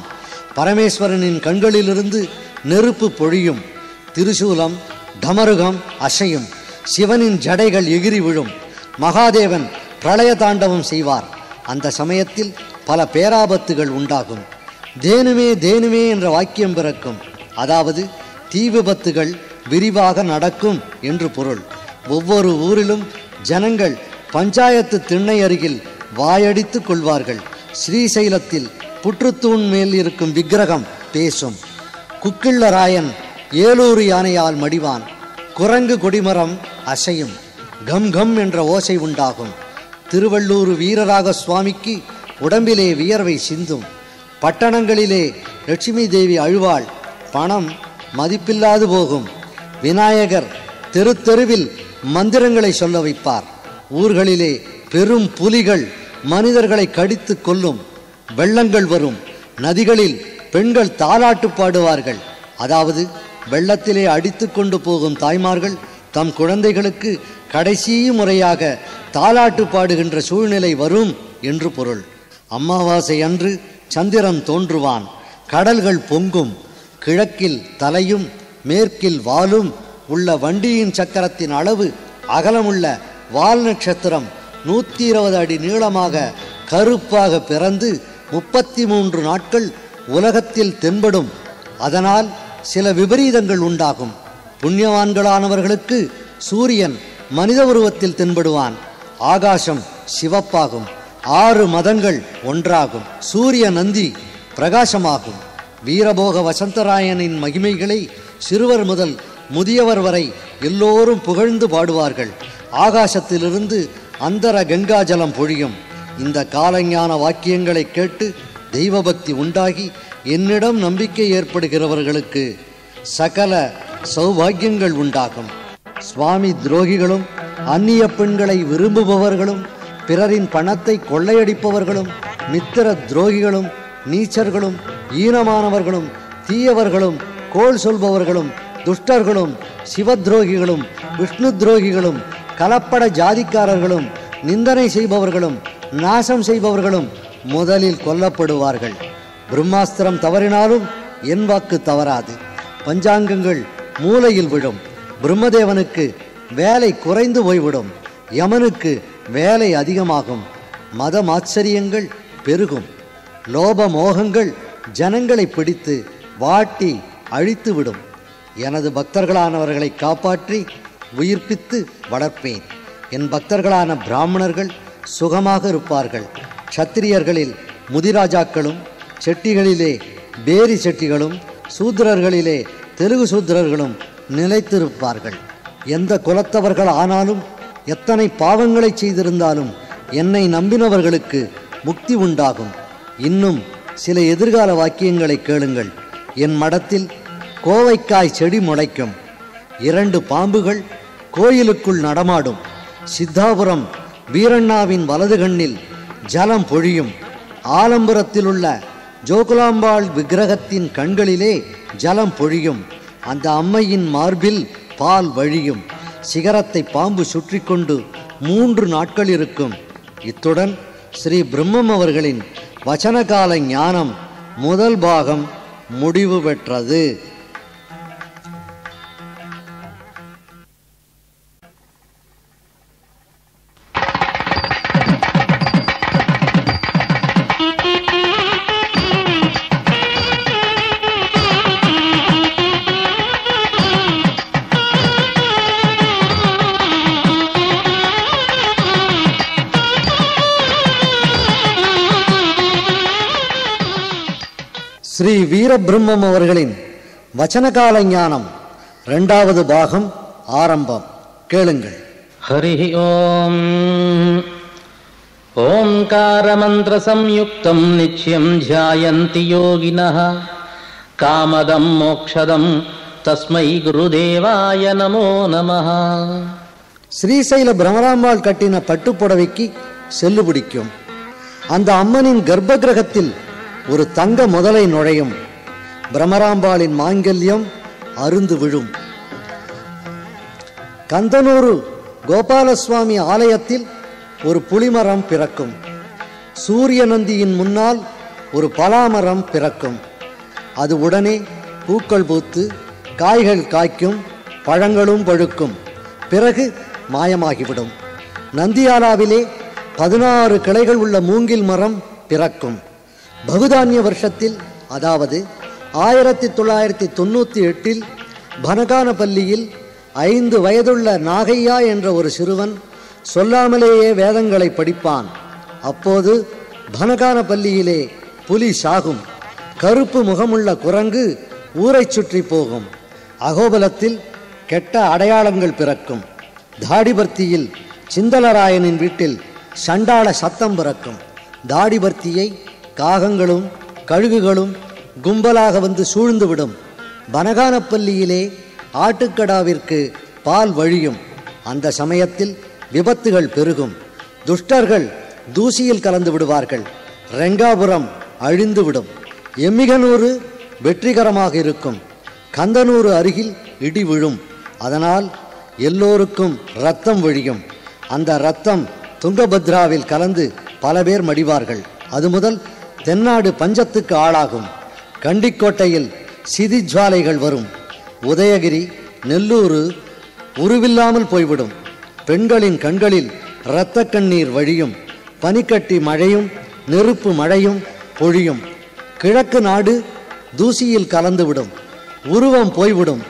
பரமேஸ்வரனின் கண்களிலிருந்து நெருப்பு பொழியும் திருசூலம் டமருகம் அசையும் சிவனின் ஜடைகள் எகிரி விழும் மகாதேவன் பிரளய தாண்டவம் செய்வார் அந்த சமயத்தில் பல பேராபத்துகள் உண்டாகும் தேனுமே தேனுமே என்ற வாக்கியம் பிறக்கும் அதாவது தீ விபத்துகள் விரிவாக நடக்கும் என்று பொருள் ஒவ்வொரு ஊரிலும் ஜனங்கள் பஞ்சாயத்து திண்ணை அருகில் வாயடித்துக் கொள்வார்கள் ஸ்ரீசைலத்தில் புற்றுத்தூண் மேல் இருக்கும் விக்கிரகம் பேசும் குக்கிள்ளராயன் ஏலூர் யானையால் மடிவான் குரங்கு கொடிமரம் அசையும் கம் கம் என்ற ஓசை உண்டாகும் திருவள்ளூர் வீரராக சுவாமிக்கு உடம்பிலே வியர்வை சிந்தும் பட்டணங்களிலே லட்சுமி தேவி அழுவாள் பணம் மதிப்பில்லாது போகும் விநாயகர் தெரு தெருவில் மந்திரங்களை சொல்ல வைப்பார் ஊர்களிலே பெரும் புலிகள் மனிதர்களை கடித்து கொல்லும் வெள்ளங்கள் வரும் நதிகளில் பெண்கள் தாலாட்டு பாடுவார்கள் அதாவது வெள்ளத்திலே அடித்து கொண்டு போகும் தாய்மார்கள் தம் குழந்தைகளுக்கு கடைசி முறையாக தாலாட்டு பாடுகின்ற சூழ்நிலை வரும் என்று பொருள் அமாவாசை அன்று சந்திரன் தோன்றுவான் கடல்கள் பொங்கும் கிழக்கில் தலையும் மேற்கில் வாலும் உள்ள வண்டியின் சக்கரத்தின் அளவு அகலமுள்ள வால் நட்சத்திரம் நூற்றி இருபது அடி நீளமாக கருப்பாக பிறந்து முப்பத்தி மூன்று நாட்கள் உலகத்தில் தென்படும் அதனால் சில விபரீதங்கள் உண்டாகும் புண்ணியவான்களானவர்களுக்கு சூரியன் மனித உருவத்தில் தென்படுவான் ஆகாசம் சிவப்பாகும் ஆறு மதங்கள் ஒன்றாகும் சூரிய நந்தி பிரகாசமாகும் வீரபோக வசந்தராயனின் மகிமைகளை சிறுவர் முதல் முதியவர் வரை எல்லோரும் புகழ்ந்து பாடுவார்கள் ஆகாசத்திலிருந்து அந்தர கங்காஜலம் பொழியும் இந்த காலஞான வாக்கியங்களை கேட்டு தெய்வபக்தி உண்டாகி என்னிடம் நம்பிக்கை ஏற்படுகிறவர்களுக்கு சகல சௌபாகியங்கள் உண்டாகும் சுவாமி துரோகிகளும் அந்நிய பெண்களை விரும்புபவர்களும் பிறரின் பணத்தை கொள்ளையடிப்பவர்களும் மித்திர துரோகிகளும் நீச்சர்களும் ஈனமானவர்களும் தீயவர்களும் கோள் சொல்பவர்களும் துஷ்டர்களும் சிவத்ரோகிகளும் விஷ்ணு துரோகிகளும் கலப்பட ஜாதிக்காரர்களும் நிந்தனை செய்பவர்களும் நாசம் செய்பவர்களும் முதலில் கொல்லப்படுவார்கள் பிரம்மாஸ்திரம் தவறினாலும் என் வாக்கு தவறாது பஞ்சாங்கங்கள் மூலையில் விழும் பிரம்மதேவனுக்கு வேலை குறைந்து போய்விடும் யமனுக்கு வேலை அதிகமாகும் மத மாச்சரியங்கள் பெருகும் லோப மோகங்கள் ஜனங்களை பிடித்து வாட்டி அழித்துவிடும் எனது பக்தர்களானவர்களை காப்பாற்றி உயிர்ப்பித்து வளர்ப்பேன் என் பக்தர்களான பிராமணர்கள் சுகமாக இருப்பார்கள் க்ஷத்திரியர்களில் முதிராஜாக்களும் செட்டிகளிலே பேரி செட்டிகளும் சூத்திரர்களிலே தெலுங்கு சூத்திரர்களும் நிலைத்திருப்பார்கள் எந்த குலத்தவர்கள் ஆனாலும் எத்தனை பாவங்களை செய்திருந்தாலும் என்னை நம்பினவர்களுக்கு முக்தி உண்டாகும் இன்னும் சில எதிர்கால வாக்கியங்களை கேளுங்கள் என் மடத்தில் கோவைக்காய் செடி முளைக்கும் இரண்டு பாம்புகள் கோயிலுக்குள் நடமாடும் சித்தாபுரம் வீரண்ணாவின் வலது கண்ணில் ஜலம் பொழியும் ஆலம்புரத்தில் உள்ள ஜோகுலாம்பாள் விக்கிரகத்தின் கண்களிலே ஜலம் பொழியும் அந்த அம்மையின் மார்பில் பால் வழியும் சிகரத்தை பாம்பு சுற்றி கொண்டு மூன்று நாட்கள் இருக்கும் இத்துடன் ஸ்ரீ பிரம்மம் அவர்களின் வச்சனகால ஞானம் முதல் பாகம் முடிவு பெற்றது ஸ்ரீ வீரபிரம்மம் அவர்களின் வச்சனகால ஞானம் இரண்டாவது பாகம் ஆரம்பம் கேளுங்கள் हरिः ॐ ओङ्कारमन्त्रसंयुक्तं नित्यं ध्यायन्ति योगिनः कामदं मोक्षदं तस्मै गुरुदेवाय नमो नमः ஸ்ரீசைல பிரமராம்பாள் கட்டின பட்டுப்புடவைக்கு செல்லு பிடிக்கும் அந்த அம்மனின் கர்ப்ப கிரகத்தில் ஒரு தங்க முதலை நுழையும் பிரமராம்பாளின் மாங்கல்யம் அருந்து விழும் கந்தனூரு கோபாலசுவாமி ஆலயத்தில் ஒரு புலிமரம் பிறக்கும் சூரிய நந்தியின் முன்னால் ஒரு பலாமரம் பிறக்கும் அது உடனே பூக்கள் பூத்து காய்கள் காய்க்கும் பழங்களும் பழுக்கும் பிறகு மாயமாகிவிடும் நந்தியாலாவிலே பதினாறு கிளைகள் உள்ள மூங்கில் மரம் பிறக்கும் பகுதானிய வருஷத்தில் அதாவது ஆயிரத்தி தொள்ளாயிரத்தி தொண்ணூற்றி எட்டில் பனகானப்பள்ளியில் ஐந்து வயதுள்ள நாகையா என்ற ஒரு சிறுவன் சொல்லாமலேயே வேதங்களை படிப்பான் அப்போது பனகானப்பள்ளியிலே புலி சாகும் கருப்பு முகமுள்ள குரங்கு ஊரைச் சுற்றி போகும் அகோபலத்தில் கெட்ட அடையாளங்கள் பிறக்கும் தாடிபர்த்தியில் சிந்தலராயனின் வீட்டில் சண்டாள சத்தம் பிறக்கும் தாடிபர்த்தியை காகங்களும் கழுகுகளும் கும்பலாக வந்து சூழ்ந்துவிடும் பனகானப்பள்ளியிலே ஆட்டுக்கடாவிற்கு பால் வழியும் அந்த சமயத்தில் விபத்துகள் பெருகும் துஷ்டர்கள் தூசியில் கலந்து விடுவார்கள் ரெங்காபுரம் அழிந்துவிடும் எம்மிகனூறு வெற்றிகரமாக இருக்கும் கந்தனூறு அருகில் இடி விழும் அதனால் எல்லோருக்கும் ரத்தம் வழியும் அந்த ரத்தம் துங்கபத்ராவில் கலந்து பல பேர் மடிவார்கள் அது முதல் தென்னாடு பஞ்சத்துக்கு ஆளாகும் கண்டிக்கோட்டையில் சிதிஜ்வாலைகள் வரும் உதயகிரி நெல்லூரு உருவில்லாமல் போய்விடும் பெண்களின் கண்களில் இரத்த கண்ணீர் வழியும் பனிக்கட்டி மழையும் நெருப்பு மழையும் பொழியும் கிழக்கு நாடு தூசியில் கலந்துவிடும் உருவம் போய்விடும்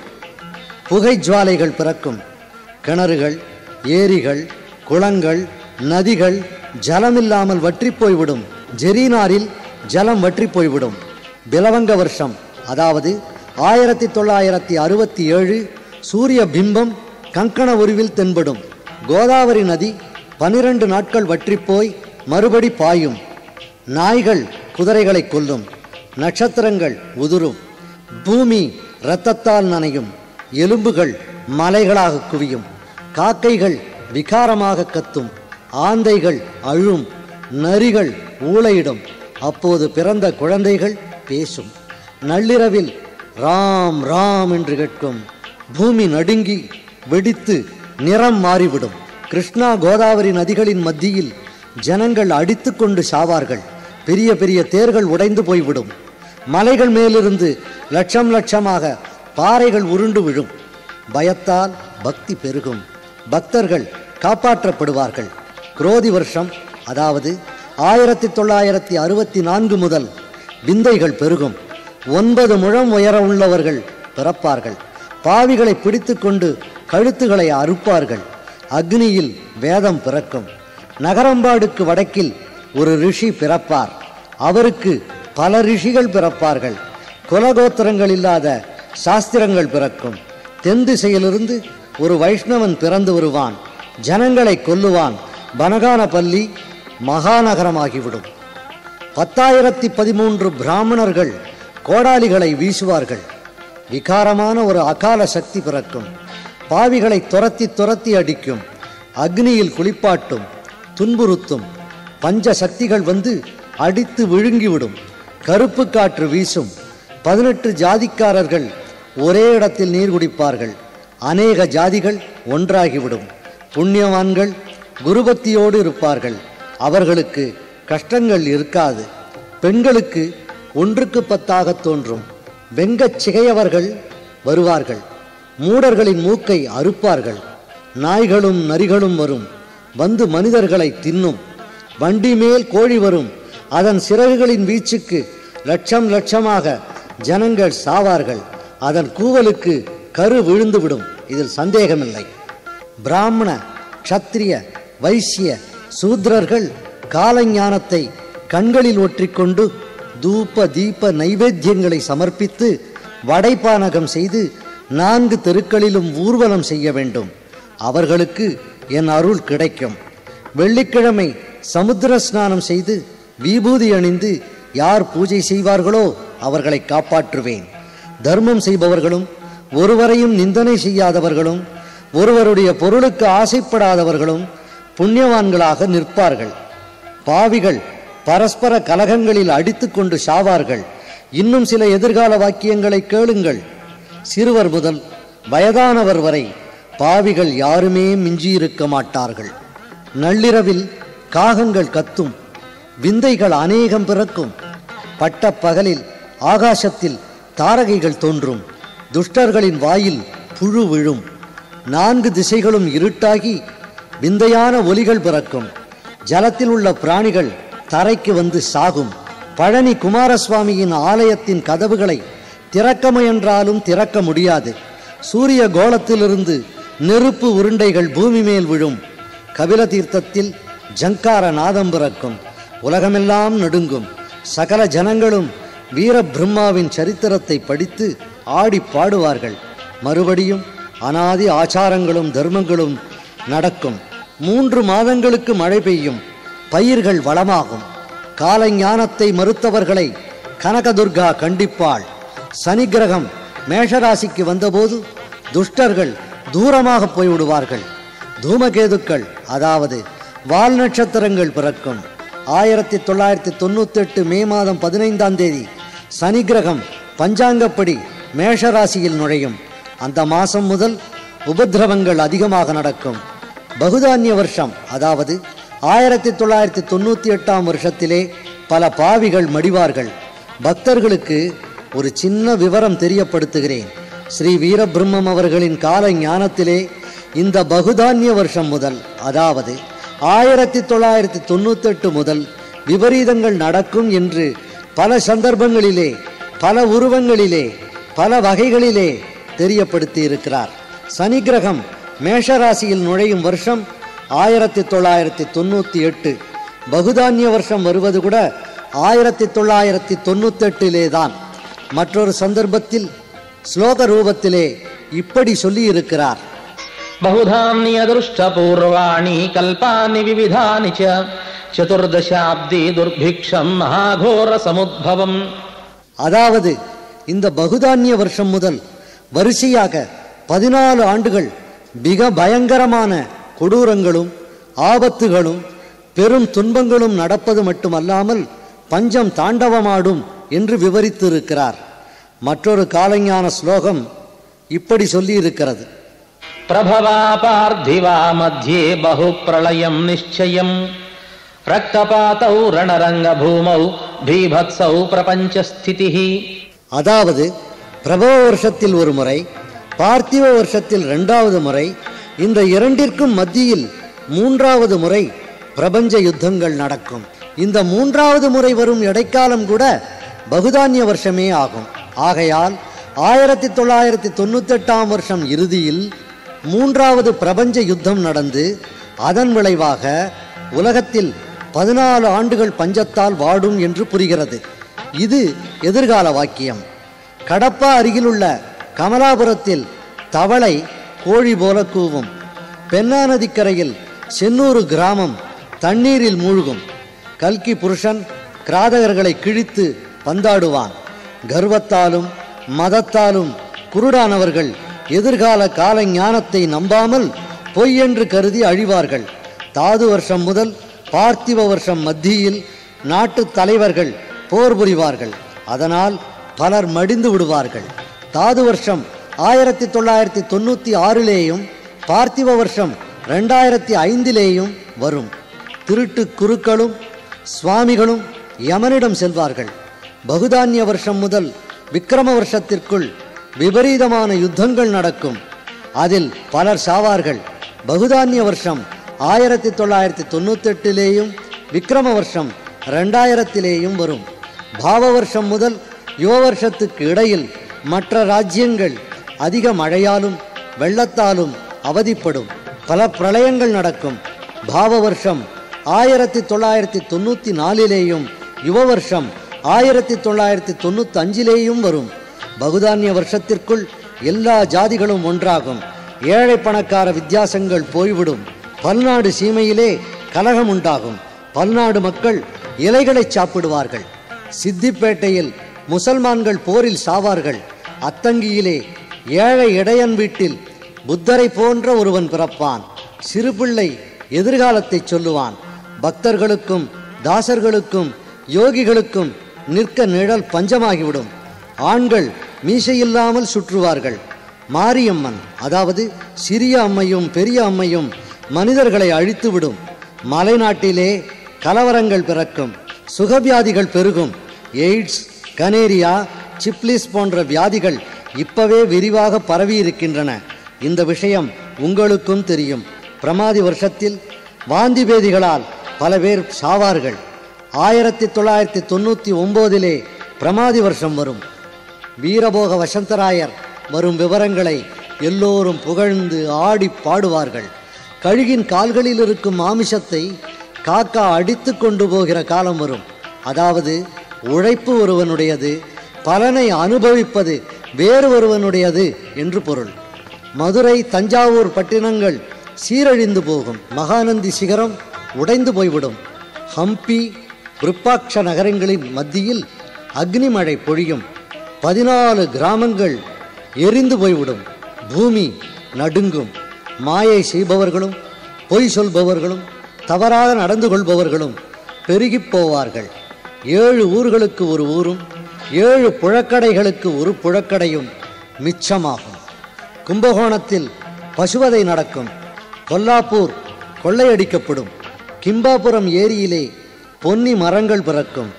புகை ஜுவாலைகள் பிறக்கும் கிணறுகள் ஏரிகள் குளங்கள் நதிகள் ஜலமில்லாமல் வற்றி போய்விடும் ஜெரீனாரில் ஜலம் வற்றி போய்விடும் பிலவங்க வருஷம் அதாவது ஆயிரத்தி தொள்ளாயிரத்தி அறுபத்தி ஏழு சூரிய பிம்பம் கங்கண உருவில் தென்படும் கோதாவரி நதி பனிரெண்டு நாட்கள் வற்றிப்போய் மறுபடி பாயும் நாய்கள் குதிரைகளை கொல்லும் நட்சத்திரங்கள் உதிரும் பூமி இரத்தத்தால் நனையும் எலும்புகள் மலைகளாக குவியும் காக்கைகள் விகாரமாக கத்தும் ஆந்தைகள் அழும் நரிகள் ஊளையிடும் அப்போது பிறந்த குழந்தைகள் பேசும் நள்ளிரவில் ராம் ராம் என்று கேட்கும் பூமி நடுங்கி வெடித்து நிறம் மாறிவிடும் கிருஷ்ணா கோதாவரி நதிகளின் மத்தியில் ஜனங்கள் அடித்துக்கொண்டு சாவார்கள் பெரிய பெரிய தேர்கள் உடைந்து போய்விடும் மலைகள் மேலிருந்து லட்சம் லட்சமாக பாறைகள் உருண்டு விழும் பயத்தால் பக்தி பெருகும் பக்தர்கள் காப்பாற்றப்படுவார்கள் குரோதி வருஷம் அதாவது ஆயிரத்தி தொள்ளாயிரத்தி அறுபத்தி நான்கு முதல் விந்தைகள் பெருகும் ஒன்பது முழம் உயர உள்ளவர்கள் பிறப்பார்கள் பாவிகளை பிடித்துக்கொண்டு கழுத்துகளை அறுப்பார்கள் அக்னியில் வேதம் பிறக்கும் நகரம்பாடுக்கு வடக்கில் ஒரு ரிஷி பிறப்பார் அவருக்கு பல ரிஷிகள் பிறப்பார்கள் குலகோத்திரங்கள் இல்லாத சாஸ்திரங்கள் பிறக்கும் தென் திசையிலிருந்து ஒரு வைஷ்ணவன் பிறந்து வருவான் ஜனங்களை கொல்லுவான் பனகானபல்லி மகாநகரமாகிவிடும் பத்தாயிரத்தி பதிமூன்று பிராமணர்கள் கோடாலிகளை வீசுவார்கள் விகாரமான ஒரு அகால சக்தி பிறக்கும் பாவிகளை துரத்தி துரத்தி அடிக்கும் அக்னியில் குளிப்பாட்டும் துன்புறுத்தும் பஞ்ச சக்திகள் வந்து அடித்து விழுங்கிவிடும் கருப்பு காற்று வீசும் பதினெட்டு ஜாதிக்காரர்கள் ஒரே இடத்தில் நீர் குடிப்பார்கள் அநேக ஜாதிகள் ஒன்றாகிவிடும் புண்ணியவான்கள் குருபக்தியோடு இருப்பார்கள் அவர்களுக்கு கஷ்டங்கள் இருக்காது பெண்களுக்கு ஒன்றுக்கு பத்தாக தோன்றும் வெங்கச் சிகையவர்கள் வருவார்கள் மூடர்களின் மூக்கை அறுப்பார்கள் நாய்களும் நரிகளும் வரும் வந்து மனிதர்களை தின்னும் வண்டி மேல் கோழி வரும் அதன் சிறகுகளின் வீச்சுக்கு லட்சம் லட்சமாக ஜனங்கள் சாவார்கள் அதன் கூவலுக்கு கரு விழுந்துவிடும் இதில் சந்தேகமில்லை பிராமண க்ஷத்திரிய வைசிய சூத்ரர்கள் காலஞானத்தை கண்களில் ஒற்றிக்கொண்டு தூப தீப நைவேத்தியங்களை சமர்ப்பித்து வடைப்பானகம் செய்து நான்கு தெருக்களிலும் ஊர்வலம் செய்ய வேண்டும் அவர்களுக்கு என் அருள் கிடைக்கும் வெள்ளிக்கிழமை சமுத்திர ஸ்நானம் செய்து விபூதி அணிந்து யார் பூஜை செய்வார்களோ அவர்களை காப்பாற்றுவேன் தர்மம் செய்பவர்களும் ஒருவரையும் நிந்தனை செய்யாதவர்களும் ஒருவருடைய பொருளுக்கு ஆசைப்படாதவர்களும் புண்ணியவான்களாக நிற்பார்கள் பாவிகள் பரஸ்பர கலகங்களில் அடித்துக்கொண்டு சாவார்கள் இன்னும் சில எதிர்கால வாக்கியங்களை கேளுங்கள் சிறுவர் முதல் வயதானவர் வரை பாவிகள் யாருமே மிஞ்சியிருக்க மாட்டார்கள் நள்ளிரவில் காகங்கள் கத்தும் விந்தைகள் அநேகம் பிறக்கும் பட்ட பகலில் ஆகாசத்தில் தாரகைகள் தோன்றும் துஷ்டர்களின் வாயில் புழு விழும் நான்கு திசைகளும் இருட்டாகி விந்தையான ஒலிகள் பிறக்கும் ஜலத்தில் உள்ள பிராணிகள் தரைக்கு வந்து சாகும் பழனி குமாரசுவாமியின் ஆலயத்தின் கதவுகளை திறக்க முயன்றாலும் திறக்க முடியாது சூரிய கோலத்திலிருந்து நெருப்பு உருண்டைகள் பூமி மேல் விழும் கபில தீர்த்தத்தில் ஜங்கார நாதம் பிறக்கும் உலகமெல்லாம் நடுங்கும் சகல ஜனங்களும் வீர பிரம்மாவின் சரித்திரத்தை படித்து ஆடி பாடுவார்கள் மறுபடியும் அனாதி ஆச்சாரங்களும் தர்மங்களும் நடக்கும் மூன்று மாதங்களுக்கு மழை பெய்யும் பயிர்கள் வளமாகும் காலஞானத்தை மறுத்தவர்களை கனகதுர்கா கண்டிப்பாள் சனி கிரகம் மேஷராசிக்கு வந்தபோது துஷ்டர்கள் தூரமாக போய்விடுவார்கள் தூமகேதுக்கள் அதாவது வால் நட்சத்திரங்கள் பிறக்கும் ஆயிரத்தி தொள்ளாயிரத்தி தொண்ணூத்தி எட்டு மே மாதம் பதினைந்தாம் தேதி சனி கிரகம் பஞ்சாங்கப்படி மேஷராசியில் நுழையும் அந்த மாசம் முதல் உபதிரவங்கள் அதிகமாக நடக்கும் பகுதானிய வருஷம் அதாவது ஆயிரத்தி தொள்ளாயிரத்தி தொண்ணூத்தி எட்டாம் வருஷத்திலே பல பாவிகள் மடிவார்கள் பக்தர்களுக்கு ஒரு சின்ன விவரம் தெரியப்படுத்துகிறேன் ஸ்ரீ வீரபிரம்மம் அவர்களின் கால ஞானத்திலே இந்த பகுதானிய வருஷம் முதல் அதாவது ஆயிரத்தி தொள்ளாயிரத்தி தொண்ணூத்தெட்டு முதல் விபரீதங்கள் நடக்கும் என்று பல சந்தர்ப்பங்களிலே பல உருவங்களிலே பல வகைகளிலே தெரியப்படுத்தி இருக்கிறார் சனி கிரகம் மேஷராசியில் நுழையும் வருஷம் ஆயிரத்தி தொள்ளாயிரத்தி தொண்ணூற்றி எட்டு பகுதானிய வருஷம் வருவது கூட ஆயிரத்தி தொள்ளாயிரத்தி தொண்ணூத்தெட்டிலே தான் மற்றொரு சந்தர்ப்பத்தில் ஸ்லோக ரூபத்திலே இப்படி சொல்லியிருக்கிறார் बहुधान्यदृष्टपूर्वाणि कल्पानि विविधानि च चतुर्दशाब्दी दुर्भिक्षम् महाघोरसमुद्भवम् அதாவது இந்த பகுதானிய வருஷம் முதல் வரிசையாக பதினாலு ஆண்டுகள் மிக பயங்கரமான கொடூரங்களும் ஆபத்துகளும் பெரும் துன்பங்களும் நடப்பது மட்டுமல்லாமல் பஞ்சம் தாண்டவமாடும் என்று விவரித்திருக்கிறார் மற்றொரு காலஞான ஸ்லோகம் இப்படி சொல்லியிருக்கிறது प्रभवा पार्थिवा मध्ये बहुप्रलयम् निश्चयम् रक्तपातौ रणरङ्गभूमौ भीभत्सौ प्रपञ्चस्थितिः அதாவது பிரபவ வருஷத்தில் ஒரு முறை பார்த்திவ வருஷத்தில் இரண்டாவது முறை இந்த இரண்டிற்கும் மத்தியில் மூன்றாவது முறை பிரபஞ்ச யுத்தங்கள் நடக்கும் இந்த மூன்றாவது முறை வரும் இடைக்காலம் கூட பகுதானிய வருஷமே ஆகும் ஆகையால் ஆயிரத்தி தொள்ளாயிரத்தி தொண்ணூத்தெட்டாம் வருஷம் இறுதியில் மூன்றாவது பிரபஞ்ச யுத்தம் நடந்து அதன் விளைவாக உலகத்தில் பதினாலு ஆண்டுகள் பஞ்சத்தால் வாடும் என்று புரிகிறது இது எதிர்கால வாக்கியம் கடப்பா அருகிலுள்ள கமலாபுரத்தில் தவளை கோழி போல கூவும் பெண்ணா நதிக்கரையில் சென்னூறு கிராமம் தண்ணீரில் மூழ்கும் கல்கி புருஷன் கிராதகர்களை கிழித்து பந்தாடுவான் கர்வத்தாலும் மதத்தாலும் குருடானவர்கள் எதிர்கால கால ஞானத்தை நம்பாமல் பொய் என்று கருதி அழிவார்கள் தாது வருஷம் முதல் பார்த்திவ வருஷம் மத்தியில் நாட்டு தலைவர்கள் போர் புரிவார்கள் அதனால் பலர் மடிந்து விடுவார்கள் தாது வருஷம் ஆயிரத்தி தொள்ளாயிரத்தி தொண்ணூற்றி ஆறிலேயும் பார்த்திவ வருஷம் ரெண்டாயிரத்தி ஐந்திலேயும் வரும் திருட்டு குருக்களும் சுவாமிகளும் யமனிடம் செல்வார்கள் பகுதானிய வருஷம் முதல் விக்கிரம வருஷத்திற்குள் விபரீதமான யுத்தங்கள் நடக்கும் அதில் பலர் சாவார்கள் பகுதானிய வருஷம் ஆயிரத்தி தொள்ளாயிரத்தி தொண்ணூத்தெட்டிலேயும் விக்கிரம வருஷம் ரெண்டாயிரத்திலேயும் வரும் பாவ வருஷம் முதல் யுவ வருஷத்துக்கு இடையில் மற்ற ராஜ்யங்கள் அதிக மழையாலும் வெள்ளத்தாலும் அவதிப்படும் பல பிரளயங்கள் நடக்கும் பாவ வருஷம் ஆயிரத்தி தொள்ளாயிரத்தி தொண்ணூற்றி நாலிலேயும் யுவ வருஷம் ஆயிரத்தி தொள்ளாயிரத்தி தொண்ணூற்றி அஞ்சிலேயும் வரும் பகுதானிய வருஷத்திற்குள் எல்லா ஜாதிகளும் ஒன்றாகும் ஏழை பணக்கார வித்தியாசங்கள் போய்விடும் பல்நாடு சீமையிலே கலகம் உண்டாகும் பல்நாடு மக்கள் இலைகளை சாப்பிடுவார்கள் சித்திப்பேட்டையில் முசல்மான்கள் போரில் சாவார்கள் அத்தங்கியிலே ஏழை இடையன் வீட்டில் புத்தரை போன்ற ஒருவன் பிறப்பான் சிறுபிள்ளை எதிர்காலத்தை சொல்லுவான் பக்தர்களுக்கும் தாசர்களுக்கும் யோகிகளுக்கும் நிற்க நிழல் பஞ்சமாகிவிடும் ஆண்கள் மீசையில்லாமல் சுற்றுவார்கள் மாரியம்மன் அதாவது சிறிய அம்மையும் பெரிய அம்மையும் மனிதர்களை அழித்துவிடும் மலைநாட்டிலே கலவரங்கள் பிறக்கும் சுகவியாதிகள் பெருகும் எய்ட்ஸ் கனேரியா சிப்லிஸ் போன்ற வியாதிகள் இப்பவே விரிவாக பரவி இருக்கின்றன இந்த விஷயம் உங்களுக்கும் தெரியும் பிரமாதி வருஷத்தில் வாந்தி பேதிகளால் பல பேர் சாவார்கள் ஆயிரத்தி தொள்ளாயிரத்தி தொண்ணூற்றி ஒம்போதிலே பிரமாதி வருஷம் வரும் வீரபோக வசந்தராயர் வரும் விவரங்களை எல்லோரும் புகழ்ந்து ஆடி பாடுவார்கள் கழுகின் கால்களில் இருக்கும் மாமிசத்தை காக்கா அடித்து கொண்டு போகிற காலம் வரும் அதாவது உழைப்பு ஒருவனுடையது பலனை அனுபவிப்பது வேறு ஒருவனுடையது என்று பொருள் மதுரை தஞ்சாவூர் பட்டினங்கள் சீரழிந்து போகும் மகாநந்தி சிகரம் உடைந்து போய்விடும் ஹம்பி விருப்பாட்ச நகரங்களின் மத்தியில் அக்னிமழை பொழியும் பதினாலு கிராமங்கள் எரிந்து போய்விடும் பூமி நடுங்கும் மாயை செய்பவர்களும் பொய் சொல்பவர்களும் தவறாக நடந்து கொள்பவர்களும் பெருகிப் போவார்கள் ஏழு ஊர்களுக்கு ஒரு ஊரும் ஏழு புழக்கடைகளுக்கு ஒரு புழக்கடையும் மிச்சமாகும் கும்பகோணத்தில் பசுவதை நடக்கும் கொல்லாப்பூர் கொள்ளையடிக்கப்படும் கிம்பாபுரம் ஏரியிலே பொன்னி மரங்கள் பிறக்கும்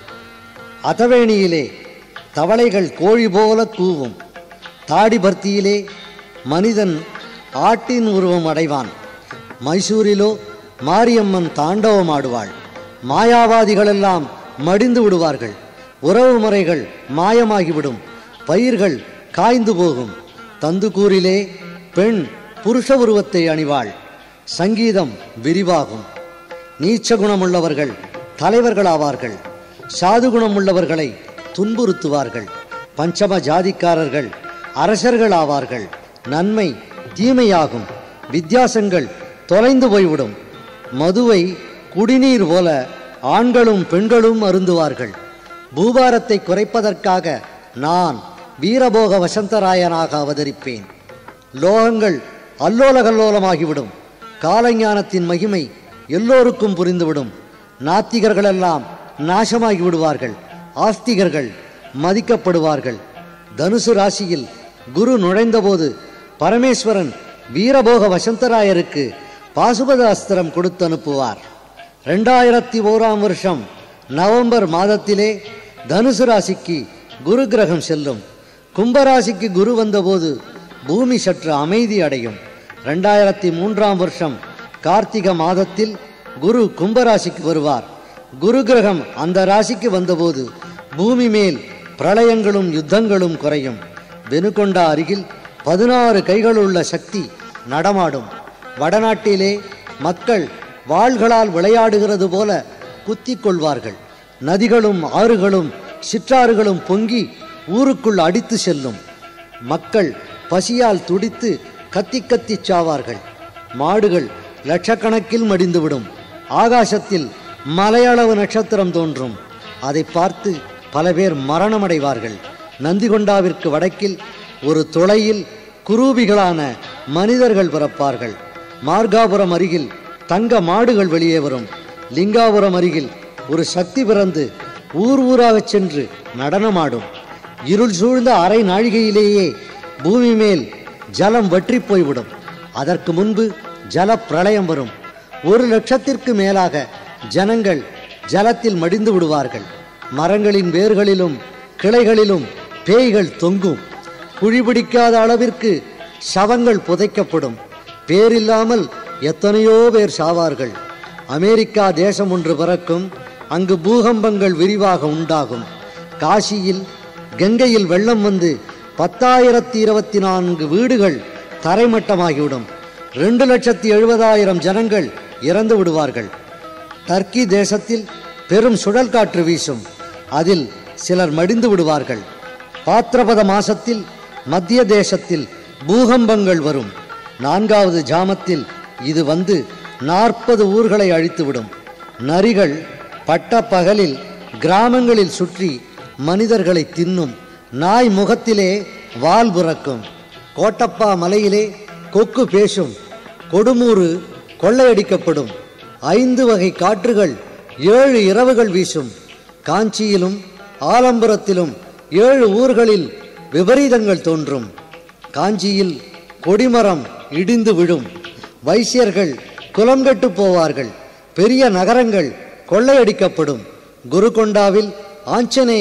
அதவேணியிலே தவளைகள் கோழி போல கூவும் தாடிபர்த்தியிலே மனிதன் ஆட்டின் உருவம் அடைவான் மைசூரிலோ மாரியம்மன் தாண்டவம் ஆடுவாள் மாயாவாதிகளெல்லாம் மடிந்து விடுவார்கள் உறவு முறைகள் மாயமாகிவிடும் பயிர்கள் காய்ந்து போகும் தந்துக்கூரிலே பெண் புருஷ உருவத்தை அணிவாள் சங்கீதம் விரிவாகும் நீச்ச குணமுள்ளவர்கள் தலைவர்களாவார்கள் சாது குணமுள்ளவர்களை துன்புறுத்துவார்கள் பஞ்சம ஜாதிக்காரர்கள் அரசர்கள் ஆவார்கள் நன்மை தீமையாகும் வித்தியாசங்கள் தொலைந்து போய்விடும் மதுவை குடிநீர் போல ஆண்களும் பெண்களும் அருந்துவார்கள் பூபாரத்தை குறைப்பதற்காக நான் வீரபோக வசந்தராயனாக அவதரிப்பேன் லோகங்கள் அல்லோலகல்லோலமாகிவிடும் காலஞானத்தின் மகிமை எல்லோருக்கும் புரிந்துவிடும் நாத்திகர்களெல்லாம் நாசமாகி விடுவார்கள் ஆஸ்திகர்கள் மதிக்கப்படுவார்கள் தனுசு ராசியில் குரு நுழைந்தபோது பரமேஸ்வரன் வீரபோக வசந்தராயருக்கு பாசுபத அஸ்திரம் கொடுத்து அனுப்புவார் ரெண்டாயிரத்தி ஓராம் வருஷம் நவம்பர் மாதத்திலே தனுசு ராசிக்கு குரு கிரகம் செல்லும் கும்பராசிக்கு குரு வந்தபோது பூமி சற்று அமைதி அடையும் ரெண்டாயிரத்தி மூன்றாம் வருஷம் கார்த்திக மாதத்தில் குரு கும்பராசிக்கு வருவார் குரு கிரகம் அந்த ராசிக்கு வந்தபோது பூமி மேல் பிரளயங்களும் யுத்தங்களும் குறையும் வெனுகொண்டா அருகில் பதினாறு கைகளுள்ள சக்தி நடமாடும் வடநாட்டிலே மக்கள் வாள்களால் விளையாடுகிறது போல குத்திக் கொள்வார்கள் நதிகளும் ஆறுகளும் சிற்றாறுகளும் பொங்கி ஊருக்குள் அடித்து செல்லும் மக்கள் பசியால் துடித்து கத்தி கத்தி சாவார்கள் மாடுகள் லட்சக்கணக்கில் மடிந்துவிடும் ஆகாசத்தில் மலையளவு நட்சத்திரம் தோன்றும் அதை பார்த்து பல பேர் மரணமடைவார்கள் நந்திகொண்டாவிற்கு வடக்கில் ஒரு துளையில் குரூபிகளான மனிதர்கள் பிறப்பார்கள் மார்காபுரம் அருகில் தங்க மாடுகள் வெளியே வரும் லிங்காபுரம் அருகில் ஒரு சக்தி பிறந்து ஊர் ஊராகச் சென்று நடனமாடும் இருள் சூழ்ந்த அரை நாழிகையிலேயே பூமி மேல் ஜலம் வற்றி போய்விடும் அதற்கு முன்பு ஜல பிரளயம் வரும் ஒரு லட்சத்திற்கு மேலாக ஜனங்கள் ஜலத்தில் மடிந்து விடுவார்கள் மரங்களின் வேர்களிலும் கிளைகளிலும் பேய்கள் தொங்கும் குழிபிடிக்காத அளவிற்கு சவங்கள் புதைக்கப்படும் பேரில்லாமல் எத்தனையோ பேர் சாவார்கள் அமெரிக்கா தேசம் ஒன்று பிறக்கும் அங்கு பூகம்பங்கள் விரிவாக உண்டாகும் காசியில் கங்கையில் வெள்ளம் வந்து பத்தாயிரத்தி இருபத்தி நான்கு வீடுகள் தரைமட்டமாகிவிடும் ரெண்டு லட்சத்தி எழுபதாயிரம் ஜனங்கள் இறந்து விடுவார்கள் டர்க்கி தேசத்தில் பெரும் சுழல் காற்று வீசும் அதில் சிலர் மடிந்து விடுவார்கள் பாத்திரபத மாசத்தில் மத்திய தேசத்தில் பூகம்பங்கள் வரும் நான்காவது ஜாமத்தில் இது வந்து நாற்பது ஊர்களை அழித்துவிடும் நரிகள் பட்ட பகலில் கிராமங்களில் சுற்றி மனிதர்களை தின்னும் நாய் முகத்திலே வால் புறக்கும் கோட்டப்பா மலையிலே கொக்கு பேசும் கொடுமூறு கொள்ளையடிக்கப்படும் ஐந்து வகை காற்றுகள் ஏழு இரவுகள் வீசும் காஞ்சியிலும் ஆலம்பரத்திலும் ஏழு ஊர்களில் விபரீதங்கள் தோன்றும் காஞ்சியில் கொடிமரம் இடிந்து விழும் வைசியர்கள் குலங்கெட்டு போவார்கள் பெரிய நகரங்கள் கொள்ளையடிக்கப்படும் குருகொண்டாவில் ஆஞ்சநேயர்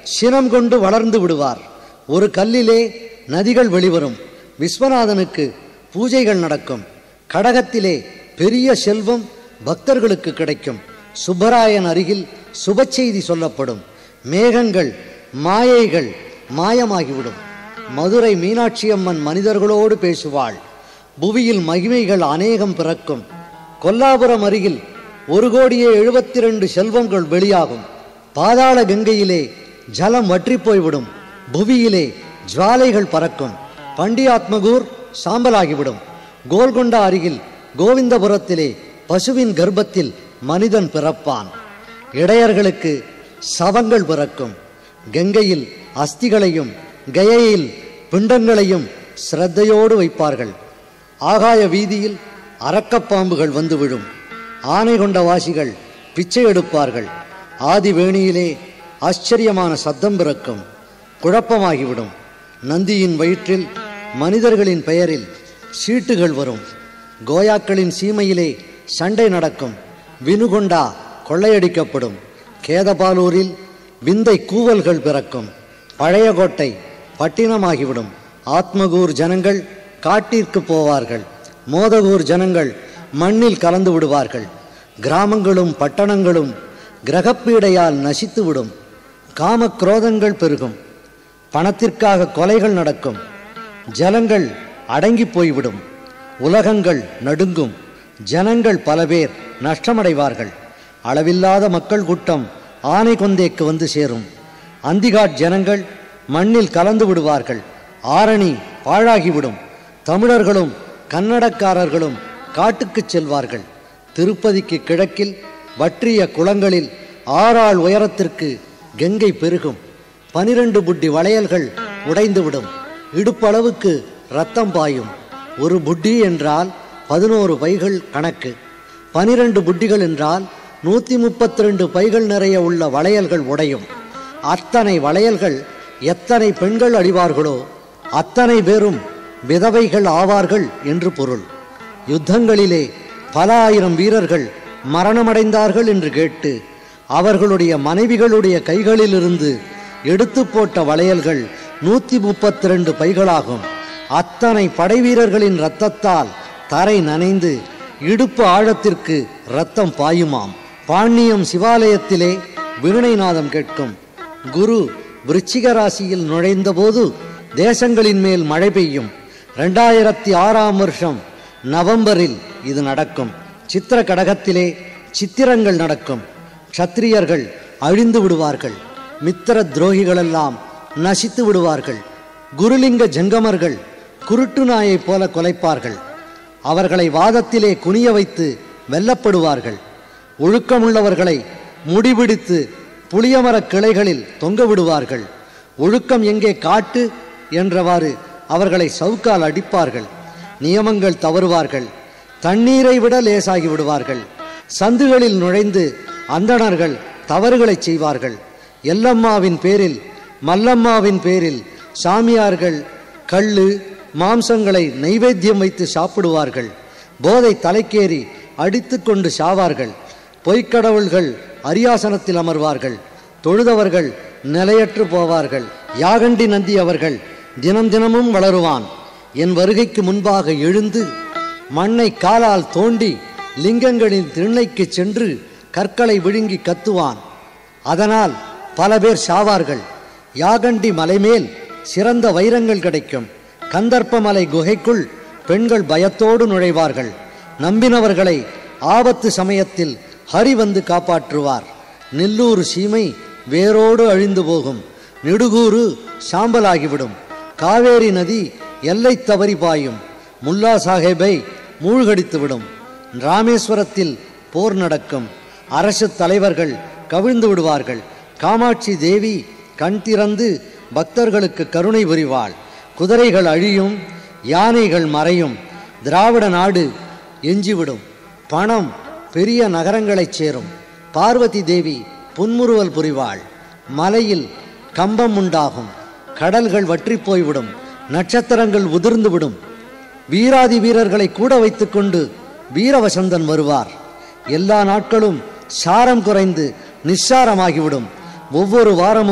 சினம் கொண்டு வளர்ந்து விடுவார் ஒரு கல்லிலே நதிகள் வெளிவரும் விஸ்வநாதனுக்கு பூஜைகள் நடக்கும் கடகத்திலே பெரிய செல்வம் பக்தர்களுக்கு கிடைக்கும் சுப்பராயன் அருகில் சுப செய்தி சொல்லப்படும் மேகங்கள் மாயைகள் மாயமாகிவிடும் மதுரை மீனாட்சி அம்மன் மனிதர்களோடு பேசுவாள் புவியில் மகிமைகள் அநேகம் பிறக்கும் கொல்லாபுரம் அருகில் ஒரு கோடியே எழுபத்தி ரெண்டு செல்வங்கள் வெளியாகும் பாதாள கங்கையிலே ஜலம் வற்றி போய்விடும் புவியிலே ஜுவாலைகள் பறக்கும் பண்டியாத்மகூர் சாம்பலாகிவிடும் கோல்கொண்டா அருகில் கோவிந்தபுரத்திலே பசுவின் கர்ப்பத்தில் மனிதன் பிறப்பான் இடையர்களுக்கு சவங்கள் பிறக்கும் கங்கையில் அஸ்திகளையும் கயையில் பிண்டங்களையும் சிரத்தையோடு வைப்பார்கள் ஆகாய வீதியில் அரக்கப்பாம்புகள் வந்து விழும் ஆனை கொண்ட வாசிகள் பிச்சை எடுப்பார்கள் ஆதிவேணியிலே ஆச்சரியமான சத்தம் பிறக்கும் குழப்பமாகிவிடும் நந்தியின் வயிற்றில் மனிதர்களின் பெயரில் சீட்டுகள் வரும் கோயாக்களின் சீமையிலே சண்டை நடக்கும் வினுகொண்டா கொள்ளையடிக்கப்படும் கேதபாலூரில் விந்தை கூவல்கள் பிறக்கும் பழைய கோட்டை பட்டினமாகிவிடும் ஆத்மகூர் ஜனங்கள் காட்டிற்கு போவார்கள் மோதகூர் ஜனங்கள் மண்ணில் கலந்து விடுவார்கள் கிராமங்களும் பட்டணங்களும் கிரகப்பீடையால் நசித்துவிடும் காம குரோதங்கள் பெருகும் பணத்திற்காக கொலைகள் நடக்கும் ஜலங்கள் அடங்கி போய்விடும் உலகங்கள் நடுங்கும் ஜனங்கள் பல பேர் நஷ்டமடைவார்கள் அளவில்லாத மக்கள் கூட்டம் ஆனை கொந்தேக்கு வந்து சேரும் அந்திகாட் ஜனங்கள் மண்ணில் கலந்து விடுவார்கள் ஆரணி பாழாகிவிடும் தமிழர்களும் கன்னடக்காரர்களும் காட்டுக்குச் செல்வார்கள் திருப்பதிக்கு கிழக்கில் வற்றிய குளங்களில் ஆறாள் உயரத்திற்கு கங்கை பெருகும் பனிரெண்டு புட்டி வளையல்கள் உடைந்துவிடும் இடுப்பளவுக்கு ரத்தம் பாயும் ஒரு புட்டி என்றால் பதினோரு பைகள் கணக்கு பனிரெண்டு புட்டிகள் என்றால் நூற்றி முப்பத்தி ரெண்டு பைகள் நிறைய உள்ள வளையல்கள் உடையும் அத்தனை வளையல்கள் எத்தனை பெண்கள் அடிவார்களோ அத்தனை பேரும் விதவைகள் ஆவார்கள் என்று பொருள் யுத்தங்களிலே பல ஆயிரம் வீரர்கள் மரணமடைந்தார்கள் என்று கேட்டு அவர்களுடைய மனைவிகளுடைய கைகளிலிருந்து எடுத்து போட்ட வளையல்கள் நூத்தி முப்பத்தி ரெண்டு பைகளாகும் அத்தனை படை வீரர்களின் இரத்தத்தால் தரை நனைந்து இடுப்பு ஆழத்திற்கு இரத்தம் பாயுமாம் பாண்ணியம் சிவாலயத்திலே வீணைநாதம் கேட்கும் குரு விருச்சிக ராசியில் நுழைந்தபோது தேசங்களின் மேல் மழை பெய்யும் ரெண்டாயிரத்தி ஆறாம் வருஷம் நவம்பரில் இது நடக்கும் சித்திர கடகத்திலே சித்திரங்கள் நடக்கும் க்ஷத்திரியர்கள் அழிந்து விடுவார்கள் மித்திர துரோகிகளெல்லாம் நசித்து விடுவார்கள் குருலிங்க ஜங்கமர்கள் குருட்டு நாயைப் போல கொலைப்பார்கள் அவர்களை வாதத்திலே குனிய வைத்து வெல்லப்படுவார்கள் ஒழுக்கமுள்ளவர்களை முடிபிடித்து புளியமரக் கிளைகளில் தொங்க விடுவார்கள் ஒழுக்கம் எங்கே காட்டு என்றவாறு அவர்களை சவுக்கால் அடிப்பார்கள் நியமங்கள் தவறுவார்கள் தண்ணீரை விட லேசாகி விடுவார்கள் சந்துகளில் நுழைந்து அந்தணர்கள் தவறுகளைச் செய்வார்கள் எல்லம்மாவின் பேரில் மல்லம்மாவின் பேரில் சாமியார்கள் கள்ளு மாம்சங்களை நைவேத்தியம் வைத்து சாப்பிடுவார்கள் போதை தலைக்கேறி அடித்துக்கொண்டு சாவார்கள் பொய்க்கடவுள்கள் அரியாசனத்தில் அமர்வார்கள் தொழுதவர்கள் நிலையற்று போவார்கள் யாகண்டி நந்தி அவர்கள் தினம் தினமும் வளருவான் என் வருகைக்கு முன்பாக எழுந்து மண்ணை காலால் தோண்டி லிங்கங்களின் திண்ணைக்கு சென்று கற்களை விழுங்கி கத்துவான் அதனால் பல பேர் சாவார்கள் யாகண்டி மலைமேல் சிறந்த வைரங்கள் கிடைக்கும் கந்தர்ப்பமலை குகைக்குள் பெண்கள் பயத்தோடு நுழைவார்கள் நம்பினவர்களை ஆபத்து சமயத்தில் ஹரி வந்து காப்பாற்றுவார் நெல்லூர் சீமை வேரோடு அழிந்து போகும் நெடுகூறு சாம்பலாகிவிடும் காவேரி நதி எல்லை தவறி பாயும் முல்லா சாஹேபை மூழ்கடித்துவிடும் ராமேஸ்வரத்தில் போர் நடக்கும் அரசு தலைவர்கள் கவிழ்ந்து விடுவார்கள் காமாட்சி தேவி கண் திறந்து பக்தர்களுக்கு கருணை புரிவாள் குதிரைகள் அழியும் யானைகள் மறையும் திராவிட நாடு எஞ்சிவிடும் பணம் பெரிய நகரங்களைச் சேரும் பார்வதி தேவி புன்முறுவல் புரிவாள் மலையில் கம்பம் உண்டாகும் கடல்கள் வற்றிப் போய்விடும் நட்சத்திரங்கள் உதிர்ந்துவிடும் வீராதி வீரர்களை கூட வைத்துக்கொண்டு வீரவசந்தன் வருவார் எல்லா நாட்களும் சாரம் குறைந்து நிஸ்சாரமாகிவிடும் ஒவ்வொரு வாரமும்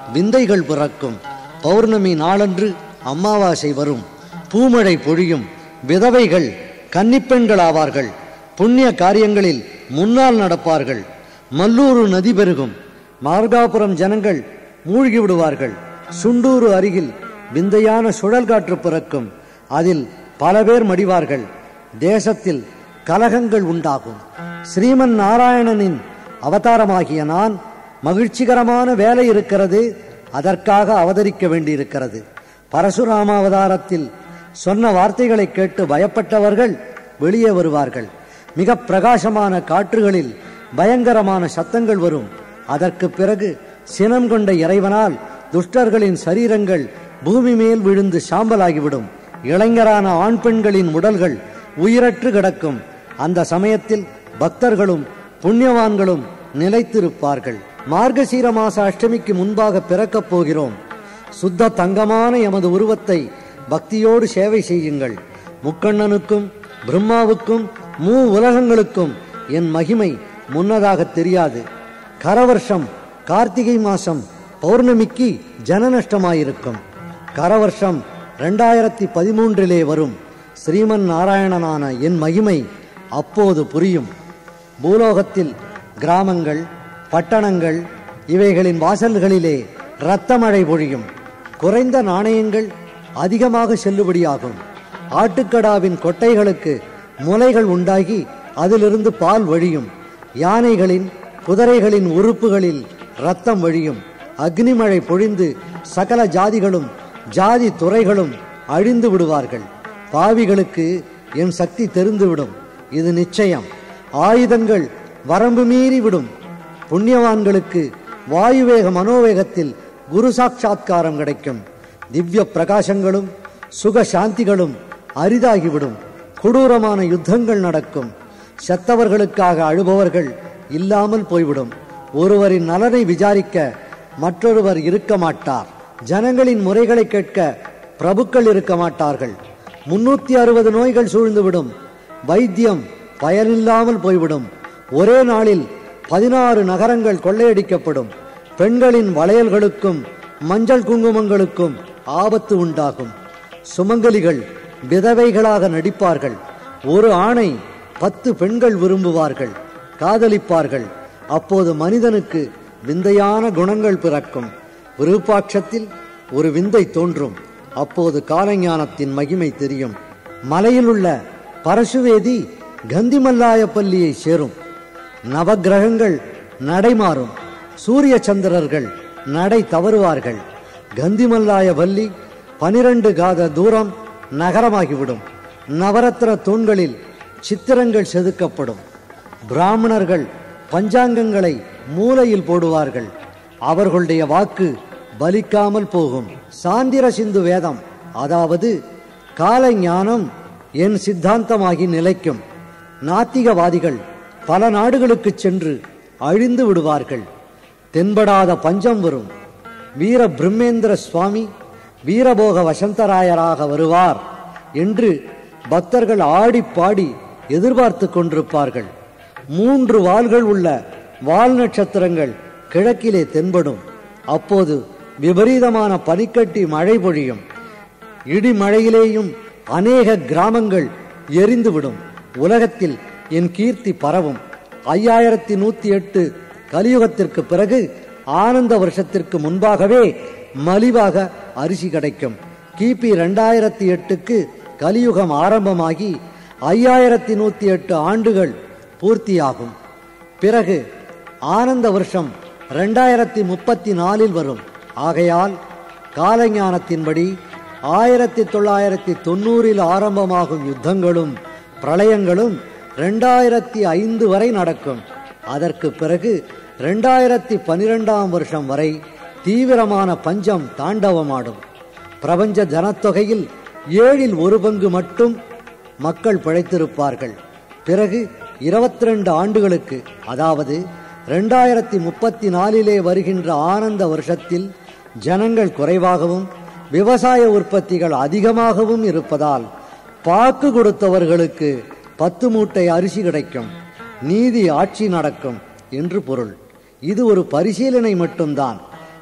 விந்தைகள் பிறக்கும் பௌர்ணமி நாளன்று அமாவாசை வரும் பூமழை பொழியும் விதவைகள் கன்னிப்பெண்கள் ஆவார்கள் புண்ணிய காரியங்களில் முன்னால் நடப்பார்கள் மல்லூரு நதி பெருகும் மார்காபுரம் ஜனங்கள் மூழ்கி விடுவார்கள் சுண்டூரு அருகில் விந்தையான சுழல் காற்று பிறக்கும் அதில் பல பேர் மடிவார்கள் தேசத்தில் கலகங்கள் உண்டாகும் ஸ்ரீமன் நாராயணனின் அவதாரமாகிய நான் மகிழ்ச்சிகரமான வேலை இருக்கிறது அதற்காக அவதரிக்க வேண்டியிருக்கிறது பரசுராம அவதாரத்தில் சொன்ன வார்த்தைகளை கேட்டு பயப்பட்டவர்கள் வெளியே வருவார்கள் மிக பிரகாசமான காற்றுகளில் பயங்கரமான சத்தங்கள் வரும் அதற்கு பிறகு சினம் கொண்ட இறைவனால் துஷ்டர்களின் சரீரங்கள் பூமி மேல் விழுந்து சாம்பலாகிவிடும் இளைஞரான ஆண் பெண்களின் உடல்கள் உயிரற்று கிடக்கும் அந்த சமயத்தில் பக்தர்களும் புண்ணியவான்களும் நிலைத்திருப்பார்கள் மார்கசீர மாச அஷ்டமிக்கு முன்பாக பிறக்கப் போகிறோம் சுத்த தங்கமான எமது உருவத்தை பக்தியோடு சேவை செய்யுங்கள் முக்கண்ணனுக்கும் பிரம்மாவுக்கும் மூ உலகங்களுக்கும் என் மகிமை முன்னதாக தெரியாது கரவர்ஷம் கார்த்திகை மாசம் பௌர்ணமிக்கு ஜனநஷ்டமாயிருக்கும் கரவர்ஷம் ரெண்டாயிரத்தி பதிமூன்றிலே வரும் ஸ்ரீமன் நாராயணனான என் மகிமை அப்போது புரியும் பூலோகத்தில் கிராமங்கள் பட்டணங்கள் இவைகளின் வாசல்களிலே இரத்தமழை பொழியும் குறைந்த நாணயங்கள் அதிகமாக செல்லுபடியாகும் ஆட்டுக்கடாவின் கொட்டைகளுக்கு முலைகள் உண்டாகி அதிலிருந்து பால் வழியும் யானைகளின் குதிரைகளின் உறுப்புகளில் ரத்தம் வழியும் அக்னிமழை பொழிந்து சகல ஜாதிகளும் ஜாதி துறைகளும் அழிந்து விடுவார்கள் பாவிகளுக்கு என் சக்தி தெரிந்துவிடும் இது நிச்சயம் ஆயுதங்கள் வரம்பு மீறி விடும் புண்ணியவான்களுக்கு வாயுவேக மனோவேகத்தில் குரு சாட்சா்காரம் கிடைக்கும் திவ்ய பிரகாசங்களும் சுக சாந்திகளும் அரிதாகிவிடும் கொடூரமான யுத்தங்கள் நடக்கும் செத்தவர்களுக்காக அழுபவர்கள் இல்லாமல் போய்விடும் ஒருவரின் நலனை விசாரிக்க மற்றொருவர் இருக்க மாட்டார் ஜனங்களின் முறைகளை கேட்க பிரபுக்கள் இருக்க மாட்டார்கள் முன்னூத்தி அறுபது நோய்கள் சூழ்ந்துவிடும் வைத்தியம் பயனில்லாமல் போய்விடும் ஒரே நாளில் பதினாறு நகரங்கள் கொள்ளையடிக்கப்படும் பெண்களின் வளையல்களுக்கும் மஞ்சள் குங்குமங்களுக்கும் ஆபத்து உண்டாகும் சுமங்கலிகள் விதவைகளாக நடிப்பார்கள் ஒரு ஆணை பத்து பெண்கள் விரும்புவார்கள் காதலிப்பார்கள் அப்போது மனிதனுக்கு விந்தையான குணங்கள் பிறக்கும் விருப்பாட்சத்தில் ஒரு விந்தை தோன்றும் அப்போது காலஞானத்தின் மகிமை தெரியும் மலையிலுள்ள பரசுவேதி கந்திமல்லாய பள்ளியை சேரும் நவக்கிரகங்கள் நடைமாறும் சூரிய சந்திரர்கள் நடை தவறுவார்கள் கந்திமல்லாய வள்ளி பனிரண்டு காத தூரம் நகரமாகிவிடும் நவரத்ன தூண்களில் சித்திரங்கள் செதுக்கப்படும் பிராமணர்கள் பஞ்சாங்கங்களை மூலையில் போடுவார்கள் அவர்களுடைய வாக்கு பலிக்காமல் போகும் சாந்திர சிந்து வேதம் அதாவது கால ஞானம் என் சித்தாந்தமாகி நிலைக்கும் நாத்திகவாதிகள் பல நாடுகளுக்கு சென்று அழிந்து விடுவார்கள் தென்படாத பஞ்சம் வரும் வீர பிரம்மேந்திர சுவாமி வீரபோக வசந்தராயராக வருவார் என்று பக்தர்கள் ஆடி பாடி எதிர்பார்த்து கொண்டிருப்பார்கள் மூன்று வாள்கள் உள்ள வால் நட்சத்திரங்கள் கிழக்கிலே தென்படும் அப்போது விபரீதமான பனிக்கட்டி மழை பொழியும் இடி மழையிலேயும் அநேக கிராமங்கள் எரிந்துவிடும் உலகத்தில் என் கீர்த்தி பரவும் ஐயாயிரத்தி நூத்தி எட்டு கலியுகத்திற்கு பிறகு ஆனந்த வருஷத்திற்கு முன்பாகவே மலிவாக அரிசி கிடைக்கும் கிபி ரெண்டாயிரத்தி எட்டுக்கு கலியுகம் ஆரம்பமாகி ஐயாயிரத்தி நூத்தி எட்டு ஆண்டுகள் பூர்த்தியாகும் பிறகு ஆனந்த வருஷம் ரெண்டாயிரத்தி முப்பத்தி நாலில் வரும் ஆகையால் காலஞானத்தின்படி ஆயிரத்தி தொள்ளாயிரத்தி தொண்ணூறில் ஆரம்பமாகும் யுத்தங்களும் பிரளயங்களும் ரெண்டாயிரத்தி ஐந்து வரை நடக்கும் அதற்கு பிறகு ரெண்டாயிரத்தி பனிரெண்டாம் வருஷம் வரை தீவிரமான பஞ்சம் தாண்டவமாடும் பிரபஞ்ச ஜனத்தொகையில் ஏழில் ஒரு பங்கு மட்டும் மக்கள் பிழைத்திருப்பார்கள் பிறகு இருபத்தி ரெண்டு ஆண்டுகளுக்கு அதாவது ரெண்டாயிரத்தி முப்பத்தி நாலிலே வருகின்ற ஆனந்த வருஷத்தில் ஜனங்கள் குறைவாகவும் விவசாய உற்பத்திகள் அதிகமாகவும் இருப்பதால் பாக்கு கொடுத்தவர்களுக்கு பத்து மூட்டை அரிசி கிடைக்கும் நீதி ஆட்சி நடக்கும் என்று பொருள் இது ஒரு பரிசீலனை மட்டும்தான்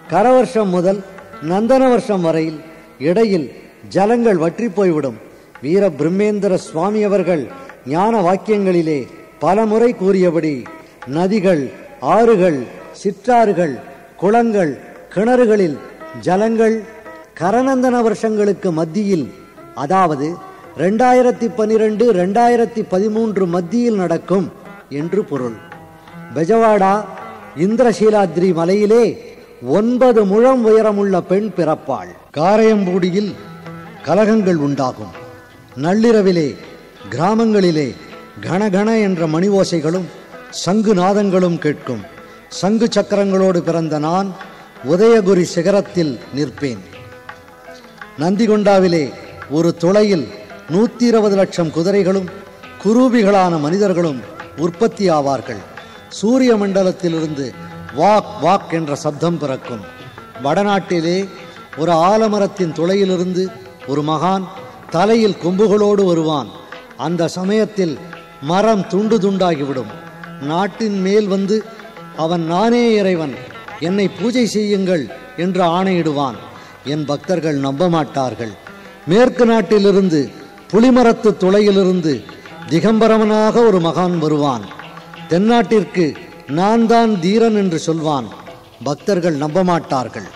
கரவர்ஷம் முதல் நந்தன வருஷம் வரையில் இடையில் ஜலங்கள் வற்றி போய்விடும் வீர பிரம்மேந்திர சுவாமி அவர்கள் ஞான வாக்கியங்களிலே பலமுறை கூறியபடி நதிகள் ஆறுகள் சிற்றாறுகள் குளங்கள் கிணறுகளில் ஜலங்கள் கரநந்தன வருஷங்களுக்கு மத்தியில் அதாவது ரெண்டாயிரத்தி பனிரெண்டு ரெண்டாயிரத்தி பதிமூன்று மத்தியில் நடக்கும் என்று பொருள் பெஜவாடா இந்திரசீலாத்ரி மலையிலே ஒன்பது முழம் உயரமுள்ள பெண் பிறப்பாள் காரையம்பூடியில் கலகங்கள் உண்டாகும் நள்ளிரவிலே கிராமங்களிலே கணகண என்ற மணி ஓசைகளும் சங்கு நாதங்களும் கேட்கும் சங்கு சக்கரங்களோடு பிறந்த நான் உதயகுரி சிகரத்தில் நிற்பேன் நந்திகொண்டாவிலே ஒரு துளையில் நூத்தி இருபது லட்சம் குதிரைகளும் குரூபிகளான மனிதர்களும் உற்பத்தி ஆவார்கள் சூரிய மண்டலத்திலிருந்து வாக் வாக் என்ற சப்தம் பிறக்கும் வடநாட்டிலே ஒரு ஆலமரத்தின் துளையிலிருந்து ஒரு மகான் தலையில் கொம்புகளோடு வருவான் அந்த சமயத்தில் மரம் துண்டு துண்டாகிவிடும் நாட்டின் மேல் வந்து அவன் நானே இறைவன் என்னை பூஜை செய்யுங்கள் என்று ஆணையிடுவான் என் பக்தர்கள் நம்ப மாட்டார்கள் மேற்கு நாட்டிலிருந்து புலிமரத்து துளையிலிருந்து திகம்பரவனாக ஒரு மகான் வருவான் தென்னாட்டிற்கு நான் தான் தீரன் என்று சொல்வான் பக்தர்கள் நம்ப மாட்டார்கள்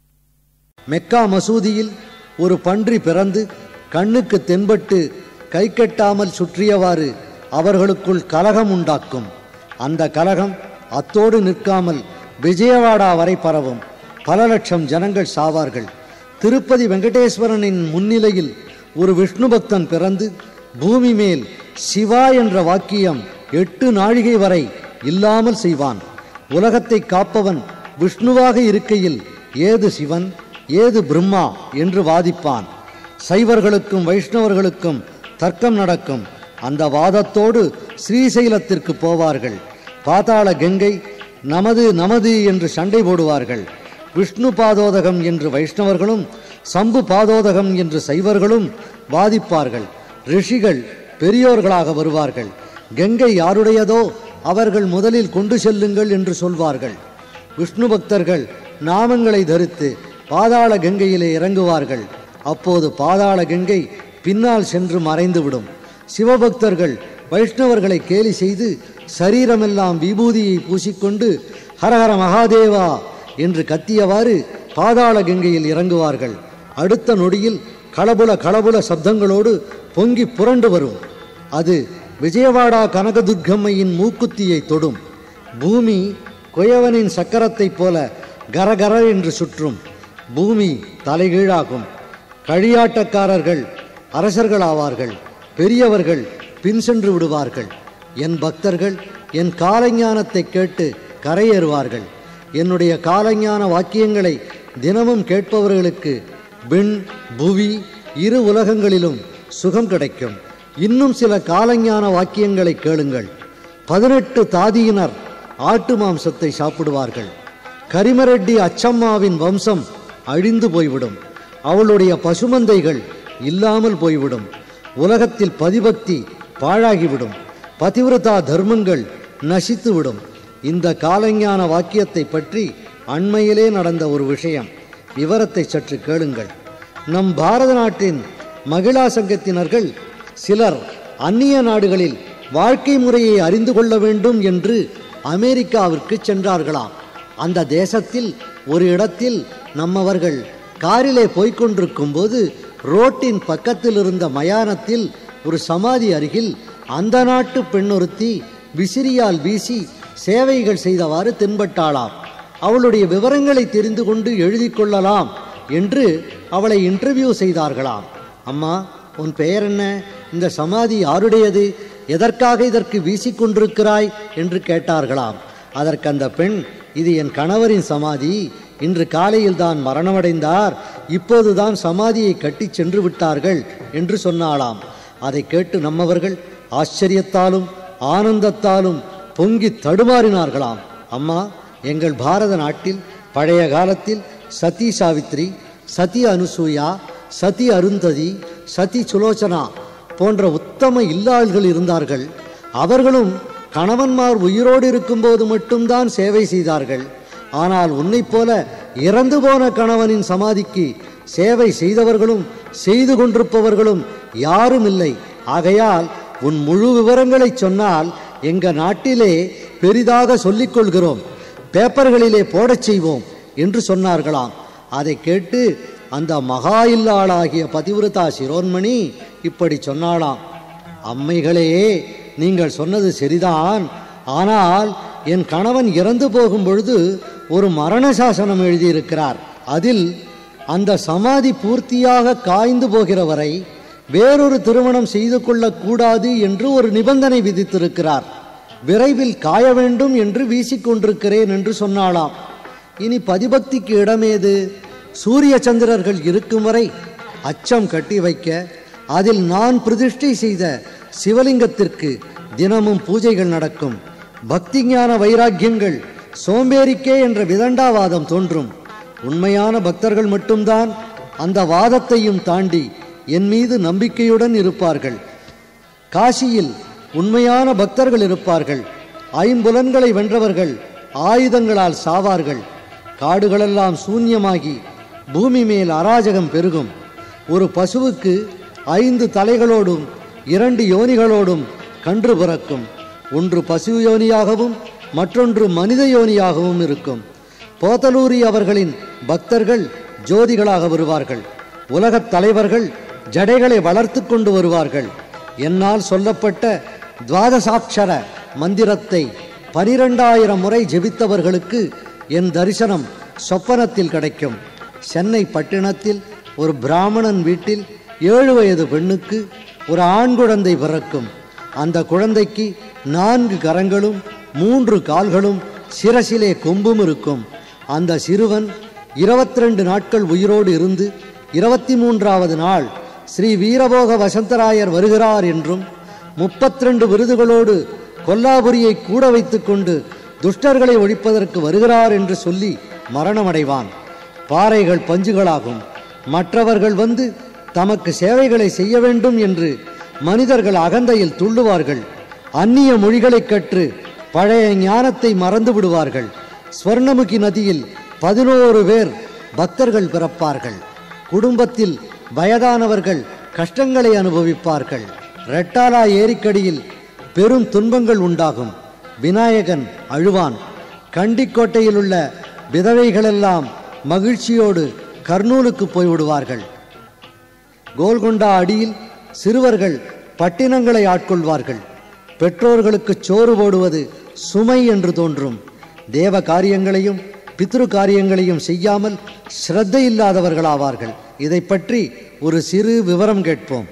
மெக்கா மசூதியில் ஒரு பன்றி பிறந்து கண்ணுக்கு தென்பட்டு கை கெட்டாமல் சுற்றியவாறு அவர்களுக்குள் கலகம் உண்டாக்கும் அந்த கலகம் அத்தோடு நிற்காமல் விஜயவாடா வரை பரவும் பல லட்சம் ஜனங்கள் சாவார்கள் திருப்பதி வெங்கடேஸ்வரனின் முன்னிலையில் ஒரு விஷ்ணு பக்தன் பிறந்து பூமி மேல் சிவா என்ற வாக்கியம் எட்டு நாழிகை வரை இல்லாமல் செய்வான் உலகத்தை காப்பவன் விஷ்ணுவாக இருக்கையில் ஏது சிவன் ஏது பிரம்மா என்று வாதிப்பான் சைவர்களுக்கும் வைஷ்ணவர்களுக்கும் தர்க்கம் நடக்கும் அந்த வாதத்தோடு ஸ்ரீசைலத்திற்கு போவார்கள் பாதாள கங்கை நமது நமது என்று சண்டை போடுவார்கள் விஷ்ணு பாதோதகம் என்று வைஷ்ணவர்களும் சம்பு பாதோதகம் என்று சைவர்களும் வாதிப்பார்கள் ரிஷிகள் பெரியோர்களாக வருவார்கள் கங்கை யாருடையதோ அவர்கள் முதலில் கொண்டு செல்லுங்கள் என்று சொல்வார்கள் விஷ்ணு பக்தர்கள் நாமங்களை தரித்து பாதாள கங்கையிலே இறங்குவார்கள் அப்போது பாதாள கங்கை பின்னால் சென்று மறைந்துவிடும் சிவபக்தர்கள் வைஷ்ணவர்களை கேலி செய்து சரீரமெல்லாம் விபூதியை பூசிக்கொண்டு ஹரஹர மகாதேவா என்று கத்தியவாறு பாதாள கங்கையில் இறங்குவார்கள் அடுத்த நொடியில் களபுல களபுல சப்தங்களோடு பொங்கி புரண்டு வரும் அது விஜயவாடா கனகதுர்க்கம்மையின் மூக்குத்தியை தொடும் பூமி குயவனின் சக்கரத்தைப் போல கரகர என்று சுற்றும் பூமி தலைகீழாகும் கழியாட்டக்காரர்கள் அரசர்களாவார்கள் பெரியவர்கள் பின் சென்று விடுவார்கள் என் பக்தர்கள் என் காலஞானத்தை கேட்டு கரையேறுவார்கள் என்னுடைய காலஞான வாக்கியங்களை தினமும் கேட்பவர்களுக்கு விண் புவி இரு உலகங்களிலும் சுகம் கிடைக்கும் இன்னும் சில காலஞான வாக்கியங்களை கேளுங்கள் பதினெட்டு தாதியினர் ஆட்டு மாம்சத்தை சாப்பிடுவார்கள் கரிமரெட்டி அச்சம்மாவின் வம்சம் அழிந்து போய்விடும் அவளுடைய பசுமந்தைகள் இல்லாமல் போய்விடும் உலகத்தில் பதிபக்தி பாழாகிவிடும் பதிவிரதா தர்மங்கள் நசித்துவிடும் இந்த காலஞான வாக்கியத்தை பற்றி அண்மையிலே நடந்த ஒரு விஷயம் விவரத்தை சற்று கேளுங்கள் நம் பாரத நாட்டின் மகிழா சங்கத்தினர்கள் சிலர் அந்நிய நாடுகளில் வாழ்க்கை முறையை அறிந்து கொள்ள வேண்டும் என்று அமெரிக்காவிற்கு சென்றார்களாம் அந்த தேசத்தில் ஒரு இடத்தில் நம்மவர்கள் காரிலே போய்க் கொண்டிருக்கும் போது ரோட்டின் பக்கத்தில் இருந்த மயானத்தில் ஒரு சமாதி அருகில் அந்த நாட்டு பெண்ணொருத்தி விசிறியால் வீசி சேவைகள் செய்தவாறு தென்பட்டாளாம் அவளுடைய விவரங்களை தெரிந்து கொண்டு எழுதி கொள்ளலாம் என்று அவளை இன்டர்வியூ செய்தார்களாம் அம்மா உன் பெயர் என்ன இந்த சமாதி யாருடையது எதற்காக இதற்கு வீசிக்கொண்டிருக்கிறாய் என்று கேட்டார்களாம் அதற்கு அந்த பெண் இது என் கணவரின் சமாதி இன்று காலையில் தான் மரணமடைந்தார் இப்போதுதான் சமாதியை கட்டிச் சென்று விட்டார்கள் என்று சொன்னாளாம் அதை கேட்டு நம்மவர்கள் ஆச்சரியத்தாலும் ஆனந்தத்தாலும் பொங்கி தடுமாறினார்களாம் அம்மா எங்கள் பாரத நாட்டில் பழைய காலத்தில் சதி சாவித்ரி சதி அனுசூயா சதி அருந்ததி சதி சுலோச்சனா போன்ற உத்தம இல்லாள்கள் இருந்தார்கள் அவர்களும் கணவன்மார் உயிரோடு இருக்கும்போது மட்டும்தான் சேவை செய்தார்கள் ஆனால் உன்னைப் போல இறந்து போன கணவனின் சமாதிக்கு சேவை செய்தவர்களும் செய்து கொண்டிருப்பவர்களும் யாரும் இல்லை ஆகையால் உன் முழு விவரங்களை சொன்னால் எங்க நாட்டிலே பெரிதாக சொல்லிக் கொள்கிறோம் பேப்பர்களிலே போடச் செய்வோம் என்று சொன்னார்களாம் அதை கேட்டு அந்த மகா இல்லாளாகிய பதிவிரதா சிரோன்மணி இப்படி சொன்னாளாம் அம்மைகளே நீங்கள் சொன்னது சரிதான் ஆனால் என் கணவன் இறந்து போகும் பொழுது ஒரு மரண சாசனம் எழுதியிருக்கிறார் அதில் அந்த சமாதி பூர்த்தியாக காய்ந்து போகிற வரை வேறொரு திருமணம் செய்து கொள்ளக்கூடாது என்று ஒரு நிபந்தனை விதித்திருக்கிறார் விரைவில் காய வேண்டும் என்று வீசிக்கொண்டிருக்கிறேன் என்று சொன்னாளாம் இனி பதிபக்திக்கு இடமேது சூரிய சந்திரர்கள் இருக்கும் வரை அச்சம் கட்டி வைக்க அதில் நான் பிரதிஷ்டை செய்த சிவலிங்கத்திற்கு தினமும் பூஜைகள் நடக்கும் பக்தி ஞான வைராக்கியங்கள் சோம்பேறிக்கே என்ற விதண்டாவாதம் தோன்றும் உண்மையான பக்தர்கள் மட்டும்தான் அந்த வாதத்தையும் தாண்டி என் மீது நம்பிக்கையுடன் இருப்பார்கள் காசியில் உண்மையான பக்தர்கள் இருப்பார்கள் ஐம்புலன்களை வென்றவர்கள் ஆயுதங்களால் சாவார்கள் காடுகளெல்லாம் சூன்யமாகி பூமி மேல் அராஜகம் பெருகும் ஒரு பசுவுக்கு ஐந்து தலைகளோடும் இரண்டு யோனிகளோடும் கன்று பிறக்கும் ஒன்று பசு யோனியாகவும் மற்றொன்று மனித யோனியாகவும் இருக்கும் போத்தலூரி அவர்களின் பக்தர்கள் ஜோதிகளாக வருவார்கள் உலகத் தலைவர்கள் ஜடைகளை வளர்த்து கொண்டு வருவார்கள் என்னால் சொல்லப்பட்ட துவாதசாட்சர மந்திரத்தை பனிரெண்டாயிரம் முறை ஜெபித்தவர்களுக்கு என் தரிசனம் சொப்பனத்தில் கிடைக்கும் சென்னை பட்டினத்தில் ஒரு பிராமணன் வீட்டில் ஏழு வயது பெண்ணுக்கு ஒரு ஆண் குழந்தை பிறக்கும் அந்த குழந்தைக்கு நான்கு கரங்களும் மூன்று கால்களும் சிரசிலே கொம்பும் இருக்கும் அந்த சிறுவன் இருபத்தி ரெண்டு நாட்கள் உயிரோடு இருந்து இருபத்தி மூன்றாவது நாள் ஸ்ரீ வீரபோக வசந்தராயர் வருகிறார் என்றும் முப்பத்தி ரெண்டு விருதுகளோடு கொல்லாபுரியை கூட வைத்துக்கொண்டு துஷ்டர்களை ஒழிப்பதற்கு வருகிறார் என்று சொல்லி மரணமடைவான் பாறைகள் பஞ்சுகளாகும் மற்றவர்கள் வந்து தமக்கு சேவைகளை செய்ய வேண்டும் என்று மனிதர்கள் அகந்தையில் துள்ளுவார்கள் அந்நிய மொழிகளைக் கற்று பழைய ஞானத்தை மறந்து விடுவார்கள் ஸ்வர்ணமுகி நதியில் பதினோரு பேர் பக்தர்கள் பிறப்பார்கள் குடும்பத்தில் வயதானவர்கள் கஷ்டங்களை அனுபவிப்பார்கள் ரெட்டாலா ஏரிக்கடியில் பெரும் துன்பங்கள் உண்டாகும் விநாயகன் அழுவான் கண்டிக்கோட்டையில் உள்ள விதவைகளெல்லாம் மகிழ்ச்சியோடு கர்னூலுக்கு போய்விடுவார்கள் கோல்கொண்டா அடியில் சிறுவர்கள் பட்டினங்களை ஆட்கொள்வார்கள் பெற்றோர்களுக்கு சோறு போடுவது சுமை என்று தோன்றும் தேவ காரியங்களையும் பித்ரு காரியங்களையும் செய்யாமல் ஸ்ரத்தை இல்லாதவர்களாவார்கள் இதை பற்றி ஒரு சிறு விவரம் கேட்போம்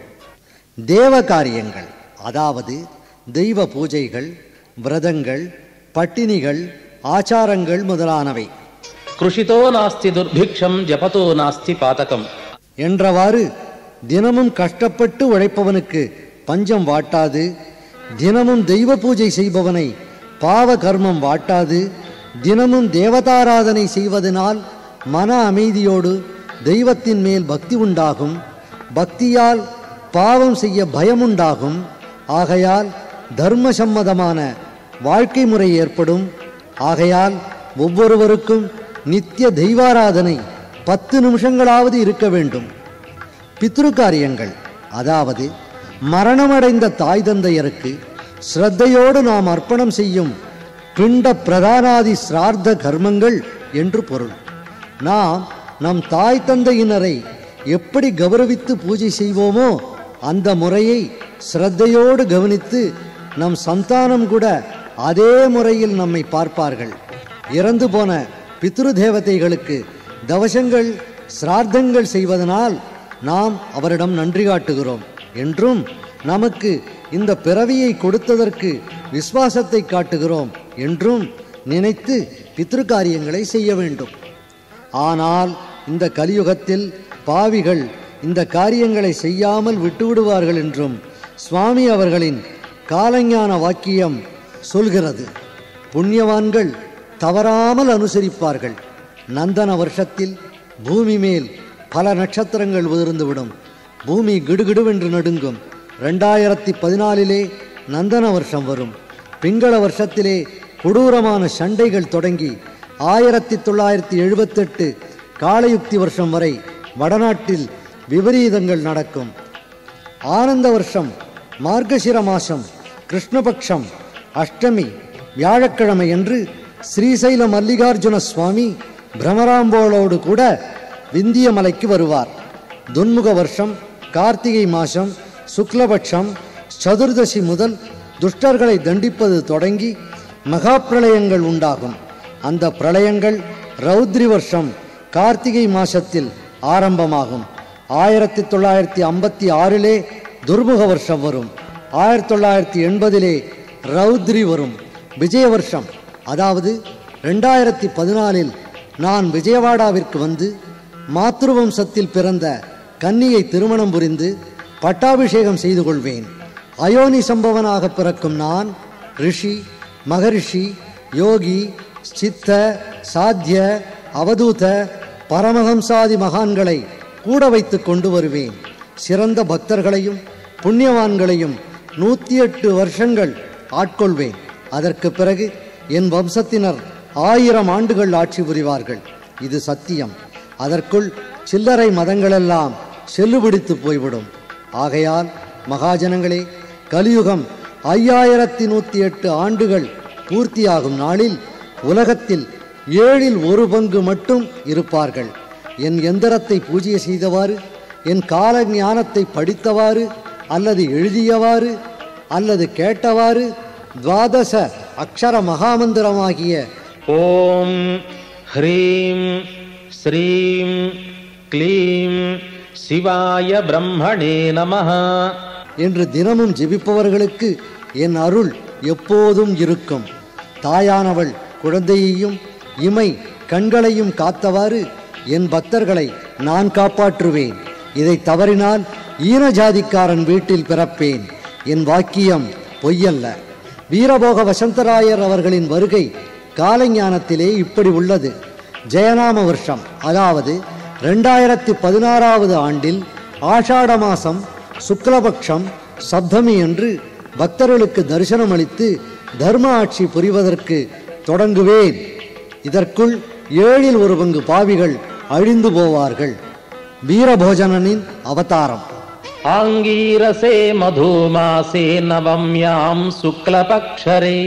தேவ காரியங்கள் அதாவது தெய்வ பூஜைகள் விரதங்கள் பட்டினிகள் ஆச்சாரங்கள் முதலானவை కృషితో నాస్తి దుర్భిక్షం జపతో నాస్తి పాతకం என்றவாறு தினமும் கஷ்டப்பட்டு உழைப்பவனுக்கு பஞ்சம் வாட்டாது தினமும் தெய்வ பூஜை செய்பவனை பாவ கர்மம் வாட்டாது தினமும் தேவதாராதனை செய்வதனால் மன அமைதியோடு தெய்வத்தின் மேல் பக்தி உண்டாகும் பக்தியால் பாவம் செய்ய பயமுண்டாகும் ஆகையால் தர்ம சம்மதமான வாழ்க்கை முறை ஏற்படும் ஆகையால் ஒவ்வொருவருக்கும் நித்திய தெய்வாராதனை பத்து நிமிஷங்களாவது இருக்க வேண்டும் பித்ரு காரியங்கள் அதாவது மரணமடைந்த தாய் தந்தையருக்கு ஸ்ரத்தையோடு நாம் அர்ப்பணம் செய்யும் பிண்ட பிரதானாதி சிரார்த்த கர்மங்கள் என்று பொருள் நாம் நம் தாய் தந்தையினரை எப்படி கௌரவித்து பூஜை செய்வோமோ அந்த முறையை ஸ்ரத்தையோடு கவனித்து நம் சந்தானம் கூட அதே முறையில் நம்மை பார்ப்பார்கள் இறந்து போன பித்ரு தேவதைகளுக்கு தவசங்கள் சிரார்த்தங்கள் செய்வதனால் நாம் அவரிடம் நன்றி காட்டுகிறோம் என்றும் நமக்கு இந்த பிறவியை கொடுத்ததற்கு விசுவாசத்தை காட்டுகிறோம் என்றும் நினைத்து பித்ரு காரியங்களை செய்ய வேண்டும் ஆனால் இந்த கலியுகத்தில் பாவிகள் இந்த காரியங்களை செய்யாமல் விட்டுவிடுவார்கள் என்றும் சுவாமி அவர்களின் காலஞான வாக்கியம் சொல்கிறது புண்ணியவான்கள் தவறாமல் அனுசரிப்பார்கள் நந்தன வருஷத்தில் பூமி மேல் பல நட்சத்திரங்கள் உதிர்ந்துவிடும் பூமி கிடுகிடுவென்று நடுங்கும் ரெண்டாயிரத்தி பதினாலிலே நந்தன வருஷம் வரும் பிங்கள வருஷத்திலே கொடூரமான சண்டைகள் தொடங்கி ஆயிரத்தி தொள்ளாயிரத்தி எழுபத்தெட்டு காலயுக்தி வருஷம் வரை வடநாட்டில் விபரீதங்கள் நடக்கும் ஆனந்த வருஷம் மார்கசிர மாசம் கிருஷ்ணபக்ஷம் அஷ்டமி வியாழக்கிழமை என்று ஸ்ரீசைல மல்லிகார்ஜுன சுவாமி பிரமராம்போளோடு கூட விந்திய மலைக்கு வருவார் துன்முக வருஷம் கார்த்திகை மாசம் சுக்லபட்சம் சதுர்தசி முதல் துஷ்டர்களை தண்டிப்பது தொடங்கி மகா பிரளயங்கள் உண்டாகும் அந்த பிரளயங்கள் ரௌத்ரி வருஷம் கார்த்திகை மாசத்தில் ஆரம்பமாகும் ஆயிரத்தி தொள்ளாயிரத்தி ஐம்பத்தி ஆறிலே துர்முக வருஷம் வரும் ஆயிரத்தி தொள்ளாயிரத்தி எண்பதிலே ரௌத்ரி வரும் விஜய வருஷம் அதாவது ரெண்டாயிரத்தி பதினாலில் நான் விஜயவாடாவிற்கு வந்து மாத்ருவம்சத்தில் பிறந்த கன்னியை திருமணம் புரிந்து பட்டாபிஷேகம் செய்து கொள்வேன் அயோனி சம்பவனாக பிறக்கும் நான் ரிஷி மகரிஷி யோகி சித்த சாத்திய அவதூத பரமஹம்சாதி மகான்களை கூட வைத்து கொண்டு வருவேன் சிறந்த பக்தர்களையும் புண்ணியவான்களையும் நூற்றி எட்டு வருஷங்கள் ஆட்கொள்வேன் அதற்கு பிறகு என் வம்சத்தினர் ஆயிரம் ஆண்டுகள் ஆட்சி புரிவார்கள் இது சத்தியம் அதற்குள் சில்லறை மதங்களெல்லாம் செல்லுபிடித்து போய்விடும் ஆகையால் மகாஜனங்களே கலியுகம் ஐயாயிரத்தி நூற்றி எட்டு ஆண்டுகள் பூர்த்தியாகும் நாளில் உலகத்தில் ஏழில் ஒரு பங்கு மட்டும் இருப்பார்கள் என் எந்திரத்தை பூஜை செய்தவாறு என் கால ஞானத்தை படித்தவாறு அல்லது எழுதியவாறு அல்லது கேட்டவாறு துவாதச அக்ஷர மகாமந்திரமாகிய ஓம் ஹ்ரீம் ஸ்ரீம் க்ளீம் சிவாய பிரம்மணே நமः என்று தினமும் ஜெபிப்பவர்களுக்கு என் அருள் எப்போதும் இருக்கும் தாயானவள் குழந்தையையும் இமை கண்களையும் காத்தவாறு என் பக்தர்களை நான் காப்பாற்றுவேன் இதை தவறினால் ஈன ஜாதிக்காரன் வீட்டில் பிறப்பேன் என் வாக்கியம் பொய்யல்ல வீரபோக வசந்தராயர் அவர்களின் வருகை காலஞானத்திலே இப்படி உள்ளது ஜெயநாம வருஷம் அதாவது ரெண்டாயிரத்தி பதினாறாவது ஆண்டில் ஆஷாட மாசம் சுக்லபக்ஷம் சப்தமி என்று பக்தர்களுக்கு தரிசனம் அளித்து தர்ம ஆட்சி புரிவதற்கு தொடங்குவேன் இதற்குள் ஏழில் ஒரு பங்கு பாவிகள் அழிந்து போவார்கள் வீரபோஜனனின் அவதாரம் ஆங்கீரசே மதுமாசே நவம்யாம் சுக்லபக்ஷரே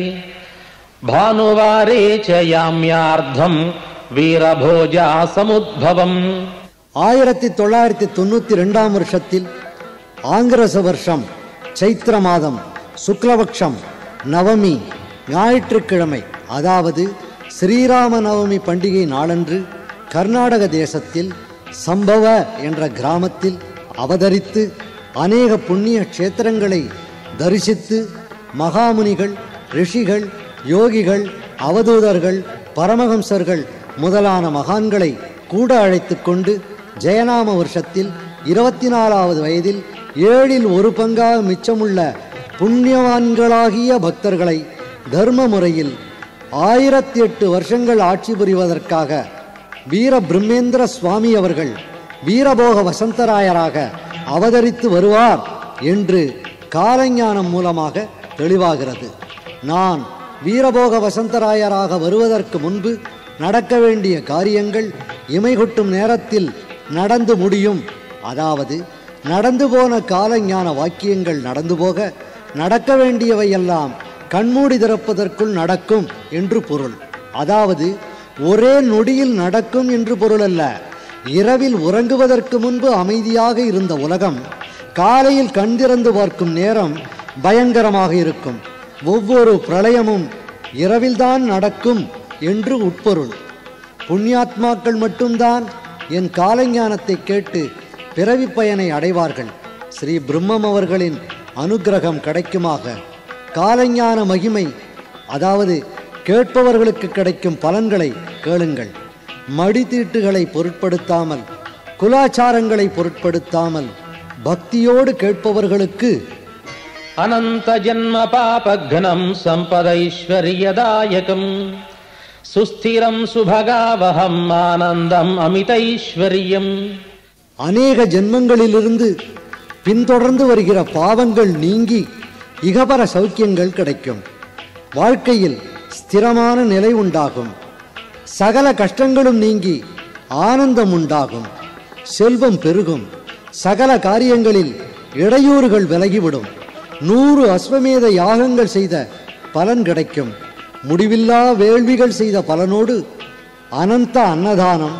பானுவாரே ச யாம்யார்த்தம் வீரபோஜா சமுத்பவம் ஆயிரத்தி தொள்ளாயிரத்தி தொண்ணூத்தி ரெண்டாம் வருஷத்தில் ஆங்கிரச வருஷம் சைத்திர மாதம் சுக்லபக்ஷம் நவமி ஞாயிற்றுக்கிழமை அதாவது ஸ்ரீராம நவமி பண்டிகை நாளன்று கர்நாடக தேசத்தில் சம்பவ என்ற கிராமத்தில் அவதரித்து அநேக புண்ணிய க்ஷேத்திரங்களை தரிசித்து மகாமுனிகள் ரிஷிகள் யோகிகள் அவதூதர்கள் பரமஹம்சர்கள் முதலான மகான்களை கூட அழைத்துக் கொண்டு ஜெயநாம வருஷத்தில் இருபத்தி நாலாவது வயதில் ஏழில் ஒரு பங்காக மிச்சமுள்ள புண்ணியவான்களாகிய பக்தர்களை தர்ம முறையில் ஆயிரத்தி எட்டு வருஷங்கள் ஆட்சி புரிவதற்காக வீர பிரம்மேந்திர சுவாமி அவர்கள் வீரபோக வசந்தராயராக அவதரித்து வருவார் என்று காலஞானம் மூலமாக தெளிவாகிறது நான் வீரபோக வசந்தராயராக வருவதற்கு முன்பு நடக்க வேண்டிய காரியங்கள் இமைகொட்டும் நேரத்தில் நடந்து முடியும் அதாவது நடந்து போன காலஞான வாக்கியங்கள் நடந்து போக நடக்க வேண்டியவையெல்லாம் கண்மூடி திறப்பதற்குள் நடக்கும் என்று பொருள் அதாவது ஒரே நொடியில் நடக்கும் என்று பொருள் அல்ல இரவில் உறங்குவதற்கு முன்பு அமைதியாக இருந்த உலகம் காலையில் கண் திறந்து பார்க்கும் நேரம் பயங்கரமாக இருக்கும் ஒவ்வொரு பிரளயமும் இரவில்தான் நடக்கும் என்று உட்பொருள் புண்ணியாத்மாக்கள் மட்டும்தான் என் காலஞானத்தை கேட்டு பிறவி பயனை அடைவார்கள் ஸ்ரீ பிரம்மம் அவர்களின் அனுக்கிரகம் கிடைக்குமாக காலஞான மகிமை அதாவது கேட்பவர்களுக்கு கிடைக்கும் பலன்களை கேளுங்கள் மடித்தீட்டுகளை பொருட்படுத்தாமல் குலாச்சாரங்களை பொருட்படுத்தாமல் பக்தியோடு கேட்பவர்களுக்கு அனந்த ஜன்ம பாபக்னம் சம்பதைஸ்வரியதாயகம் சுஸ்திரம் சுபகாவகம் ஆனந்தம் அமிதைஸ்வரியம் அநேக ஜென்மங்களிலிருந்து பின்தொடர்ந்து வருகிற பாவங்கள் நீங்கி இகபர சௌக்கியங்கள் கிடைக்கும் வாழ்க்கையில் ஸ்திரமான நிலை உண்டாகும் சகல கஷ்டங்களும் நீங்கி ஆனந்தம் உண்டாகும் செல்வம் பெருகும் சகல காரியங்களில் இடையூறுகள் விலகிவிடும் நூறு அஸ்வமேத யாகங்கள் செய்த பலன் கிடைக்கும் முடிவில்லா வேள்விகள் செய்த பலனோடு அனந்த அன்னதானம்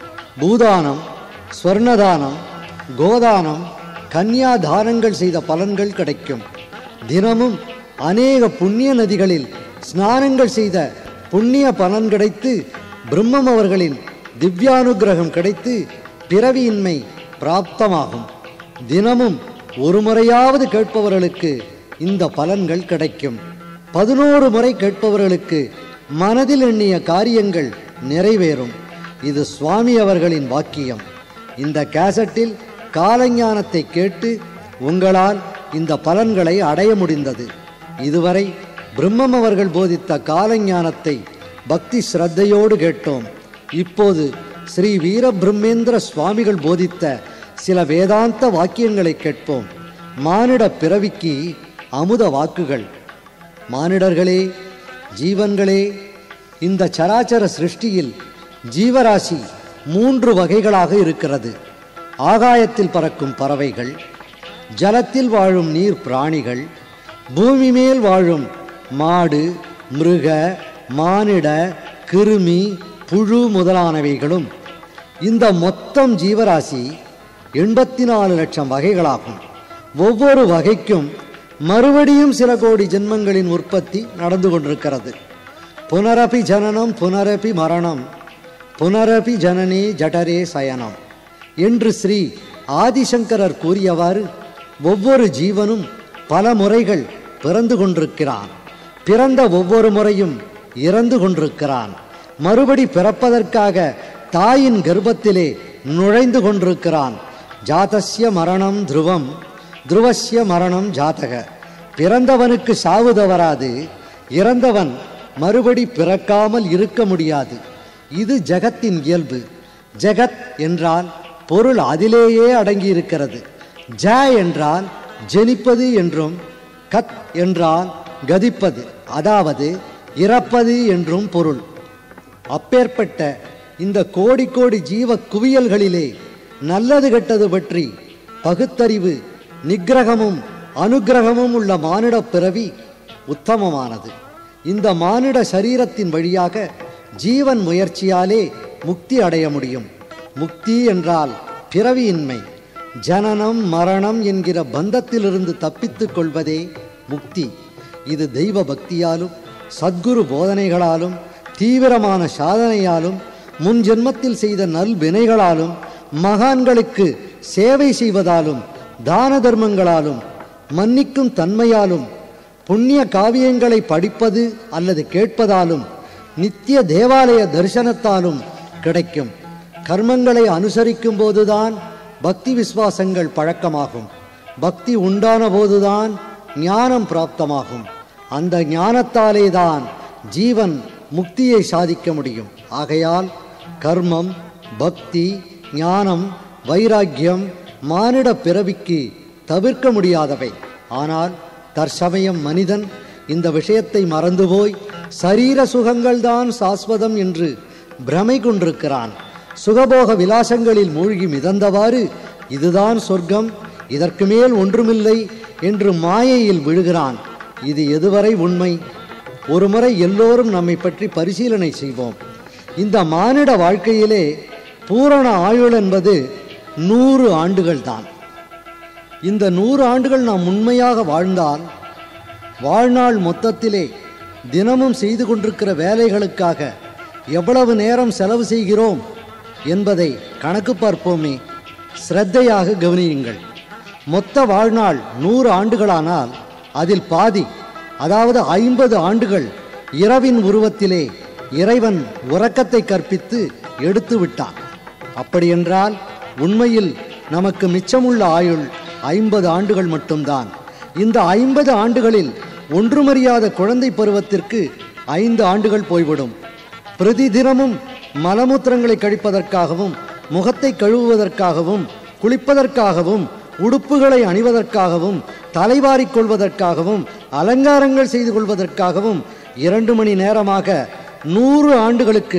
பூதானம் ஸ்வர்ணதானம் கோதானம் கன்னியாதானங்கள் செய்த பலன்கள் கிடைக்கும் தினமும் அநேக புண்ணிய நதிகளில் ஸ்நானங்கள் செய்த புண்ணிய பலன் கிடைத்து பிரம்மம் அவர்களின் திவ்யானுக்கிரகம் கிடைத்து பிறவியின்மை பிராப்தமாகும் தினமும் ஒரு முறையாவது கேட்பவர்களுக்கு இந்த பலன்கள் கிடைக்கும் பதினோரு முறை கேட்பவர்களுக்கு மனதில் எண்ணிய காரியங்கள் நிறைவேறும் இது சுவாமி அவர்களின் வாக்கியம் இந்த கேசட்டில் காலஞானத்தை கேட்டு உங்களால் இந்த பலன்களை அடைய முடிந்தது இதுவரை பிரம்மம் அவர்கள் போதித்த காலஞானத்தை பக்தி ஸ்ரத்தையோடு கேட்டோம் இப்போது ஸ்ரீ வீரபிரம்மேந்திர சுவாமிகள் போதித்த சில வேதாந்த வாக்கியங்களை கேட்போம் மானிட பிறவிக்கு அமுத வாக்குகள் மானிடர்களே ஜீவன்களே இந்த சராச்சர சிருஷ்டியில் ஜீவராசி மூன்று வகைகளாக இருக்கிறது ஆகாயத்தில் பறக்கும் பறவைகள் ஜலத்தில் வாழும் நீர் பிராணிகள் பூமி மேல் வாழும் மாடு மிருக மானிட கிருமி புழு முதலானவைகளும் இந்த மொத்தம் ஜீவராசி எண்பத்தி நாலு லட்சம் வகைகளாகும் ஒவ்வொரு வகைக்கும் மறுபடியும் சில கோடி ஜென்மங்களின் உற்பத்தி நடந்து கொண்டிருக்கிறது புனரபி ஜனனம் புனரபி மரணம் புனரபி ஜனனே ஜடரே சயனம் என்று ஸ்ரீ ஆதிசங்கரர் கூறியவாறு ஒவ்வொரு ஜீவனும் பல முறைகள் பிறந்து கொண்டிருக்கிறான் பிறந்த ஒவ்வொரு முறையும் இறந்து கொண்டிருக்கிறான் மறுபடி பிறப்பதற்காக தாயின் கர்ப்பத்திலே நுழைந்து கொண்டிருக்கிறான் ஜாதஸ்ய மரணம் துருவம் துருவஸ்ய மரணம் ஜாதக பிறந்தவனுக்கு சாவு தவறாது இறந்தவன் மறுபடி பிறக்காமல் இருக்க முடியாது இது ஜகத்தின் இயல்பு ஜகத் என்றால் பொருள் அதிலேயே அடங்கியிருக்கிறது ஜ என்றால் ஜெனிப்பது என்றும் கத் என்றால் கதிப்பது அதாவது இறப்பது என்றும் பொருள் அப்பேற்பட்ட இந்த கோடி கோடி ஜீவ குவியல்களிலே நல்லது கெட்டது பற்றி பகுத்தறிவு நிக்கிரகமும் அனுக்கிரகமும் உள்ள மானிட பிறவி உத்தமமானது இந்த மானிட சரீரத்தின் வழியாக ஜீவன் முயற்சியாலே முக்தி அடைய முடியும் முக்தி என்றால் பிறவியின்மை ஜனனம் மரணம் என்கிற பந்தத்திலிருந்து தப்பித்துக் கொள்வதே முக்தி இது தெய்வ பக்தியாலும் சத்குரு போதனைகளாலும் தீவிரமான சாதனையாலும் முன் ஜென்மத்தில் செய்த நல் வினைகளாலும் மகான்களுக்கு சேவை செய்வதாலும் தான தர்மங்களாலும் மன்னிக்கும் தன்மையாலும் புண்ணிய காவியங்களை படிப்பது அல்லது கேட்பதாலும் நித்திய தேவாலய தரிசனத்தாலும் கிடைக்கும் கர்மங்களை அனுசரிக்கும் போதுதான் பக்தி விசுவாசங்கள் பழக்கமாகும் பக்தி உண்டான போதுதான் ஞானம் பிராப்தமாகும் அந்த ஞானத்தாலே தான் ஜீவன் முக்தியை சாதிக்க முடியும் ஆகையால் கர்மம் பக்தி ஞானம் வைராக்கியம் மானிட பிறவிக்கு தவிர்க்க முடியாதவை ஆனால் தற்சமயம் மனிதன் இந்த விஷயத்தை மறந்து போய் சரீர சுகங்கள்தான் சாஸ்வதம் என்று பிரமை கொண்டிருக்கிறான் சுகபோக விலாசங்களில் மூழ்கி மிதந்தவாறு இதுதான் சொர்க்கம் இதற்கு மேல் ஒன்றுமில்லை என்று மாயையில் விழுகிறான் இது எதுவரை உண்மை ஒருமுறை எல்லோரும் நம்மை பற்றி பரிசீலனை செய்வோம் இந்த மானிட வாழ்க்கையிலே பூரண ஆயுள் என்பது நூறு ஆண்டுகள் தான் இந்த நூறு ஆண்டுகள் நாம் உண்மையாக வாழ்ந்தால் வாழ்நாள் மொத்தத்திலே தினமும் செய்து கொண்டிருக்கிற வேலைகளுக்காக எவ்வளவு நேரம் செலவு செய்கிறோம் என்பதை கணக்கு பார்ப்போமே சிரத்தையாக கவனியுங்கள் மொத்த வாழ்நாள் நூறு ஆண்டுகளானால் அதில் பாதி அதாவது ஐம்பது ஆண்டுகள் இரவின் உருவத்திலே இறைவன் உறக்கத்தை கற்பித்து எடுத்து விட்டான் அப்படியென்றால் உண்மையில் நமக்கு மிச்சமுள்ள ஆயுள் ஐம்பது ஆண்டுகள் மட்டும்தான் இந்த ஐம்பது ஆண்டுகளில் ஒன்றுமறியாத குழந்தை பருவத்திற்கு ஐந்து ஆண்டுகள் போய்விடும் பிரதி தினமும் மலமூத்திரங்களை கழிப்பதற்காகவும் முகத்தை கழுவுவதற்காகவும் குளிப்பதற்காகவும் உடுப்புகளை அணிவதற்காகவும் தலைவாரிக் கொள்வதற்காகவும் அலங்காரங்கள் செய்து கொள்வதற்காகவும் இரண்டு மணி நேரமாக நூறு ஆண்டுகளுக்கு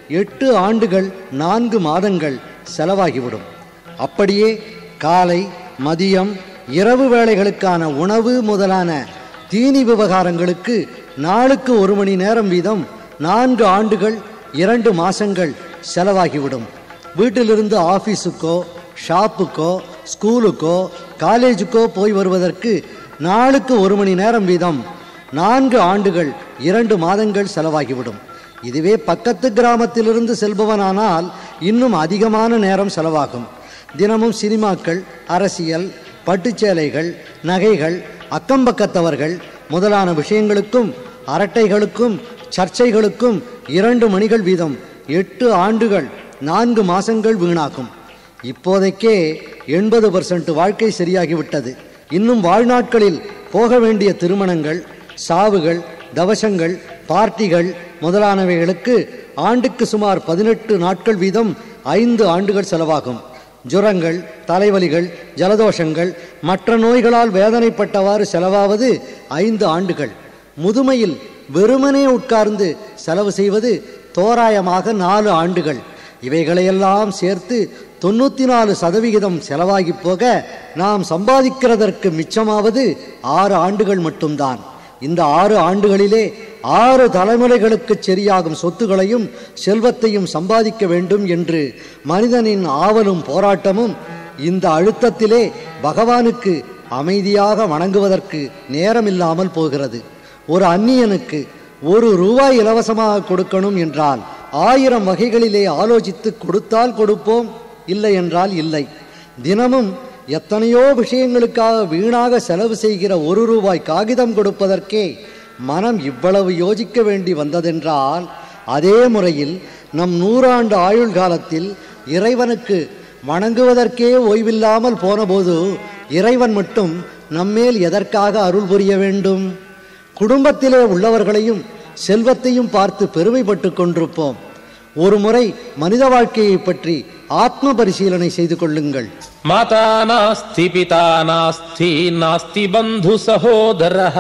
எட்டு ஆண்டுகள் நான்கு மாதங்கள் செலவாகிவிடும் அப்படியே காலை மதியம் இரவு வேளைகளுக்கான உணவு முதலான தீனி விவகாரங்களுக்கு நாளுக்கு ஒரு மணி நேரம் வீதம் நான்கு ஆண்டுகள் இரண்டு மாசங்கள் செலவாகிவிடும் வீட்டிலிருந்து ஆஃபீஸுக்கோ ஷாப்புக்கோ ஸ்கூலுக்கோ காலேஜுக்கோ போய் வருவதற்கு நாளுக்கு ஒரு மணி நேரம் வீதம் நான்கு ஆண்டுகள் இரண்டு மாதங்கள் செலவாகிவிடும் இதுவே பக்கத்து கிராமத்திலிருந்து செல்பவனானால் இன்னும் அதிகமான நேரம் செலவாகும் தினமும் சினிமாக்கள் அரசியல் பட்டுச்சேலைகள் நகைகள் அக்கம்பக்கத்தவர்கள் முதலான விஷயங்களுக்கும் அரட்டைகளுக்கும் சர்ச்சைகளுக்கும் இரண்டு மணிகள் வீதம் எட்டு ஆண்டுகள் நான்கு மாசங்கள் வீணாகும் இப்போதைக்கே எண்பது பர்சன்ட் வாழ்க்கை சரியாகிவிட்டது இன்னும் வாழ்நாட்களில் போக வேண்டிய திருமணங்கள் சாவுகள் தவசங்கள் பார்ட்டிகள் முதலானவைகளுக்கு ஆண்டுக்கு சுமார் பதினெட்டு நாட்கள் வீதம் ஐந்து ஆண்டுகள் செலவாகும் ஜுரங்கள் தலைவலிகள் ஜலதோஷங்கள் மற்ற நோய்களால் வேதனைப்பட்டவாறு செலவாவது ஐந்து ஆண்டுகள் முதுமையில் வெறுமனே உட்கார்ந்து செலவு செய்வது தோராயமாக நாலு ஆண்டுகள் இவைகளையெல்லாம் சேர்த்து தொண்ணூற்றி நாலு சதவிகிதம் செலவாகி போக நாம் சம்பாதிக்கிறதற்கு மிச்சமாவது ஆறு ஆண்டுகள் மட்டும்தான் இந்த ஆறு ஆண்டுகளிலே ஆறு தலைமுறைகளுக்கு சரியாகும் சொத்துகளையும் செல்வத்தையும் சம்பாதிக்க வேண்டும் என்று மனிதனின் ஆவலும் போராட்டமும் இந்த அழுத்தத்திலே பகவானுக்கு அமைதியாக வணங்குவதற்கு நேரமில்லாமல் போகிறது ஒரு அந்நியனுக்கு ஒரு ரூபாய் இலவசமாக கொடுக்கணும் என்றால் ஆயிரம் வகைகளிலே ஆலோசித்து கொடுத்தால் கொடுப்போம் இல்லை என்றால் இல்லை தினமும் எத்தனையோ விஷயங்களுக்காக வீணாக செலவு செய்கிற ஒரு ரூபாய் காகிதம் கொடுப்பதற்கே மனம் இவ்வளவு யோசிக்க வேண்டி வந்ததென்றால் அதே முறையில் நம் நூறாண்டு ஆயுள் காலத்தில் இறைவனுக்கு வணங்குவதற்கே ஓய்வில்லாமல் போனபோது இறைவன் மட்டும் நம்மேல் எதற்காக அருள் புரிய வேண்டும் குடும்பத்திலே உள்ளவர்களையும் செல்வத்தையும் பார்த்து பெருமைப்பட்டு கொண்டிருப்போம் ஒரு முறை மனித வாழ்க்கையை பற்றி ஆத்ம பரிசீலனை செய்து கொள்ளுங்கள் माता नास्ति पिता नास्ति नास्ति बन्धु सहोदरः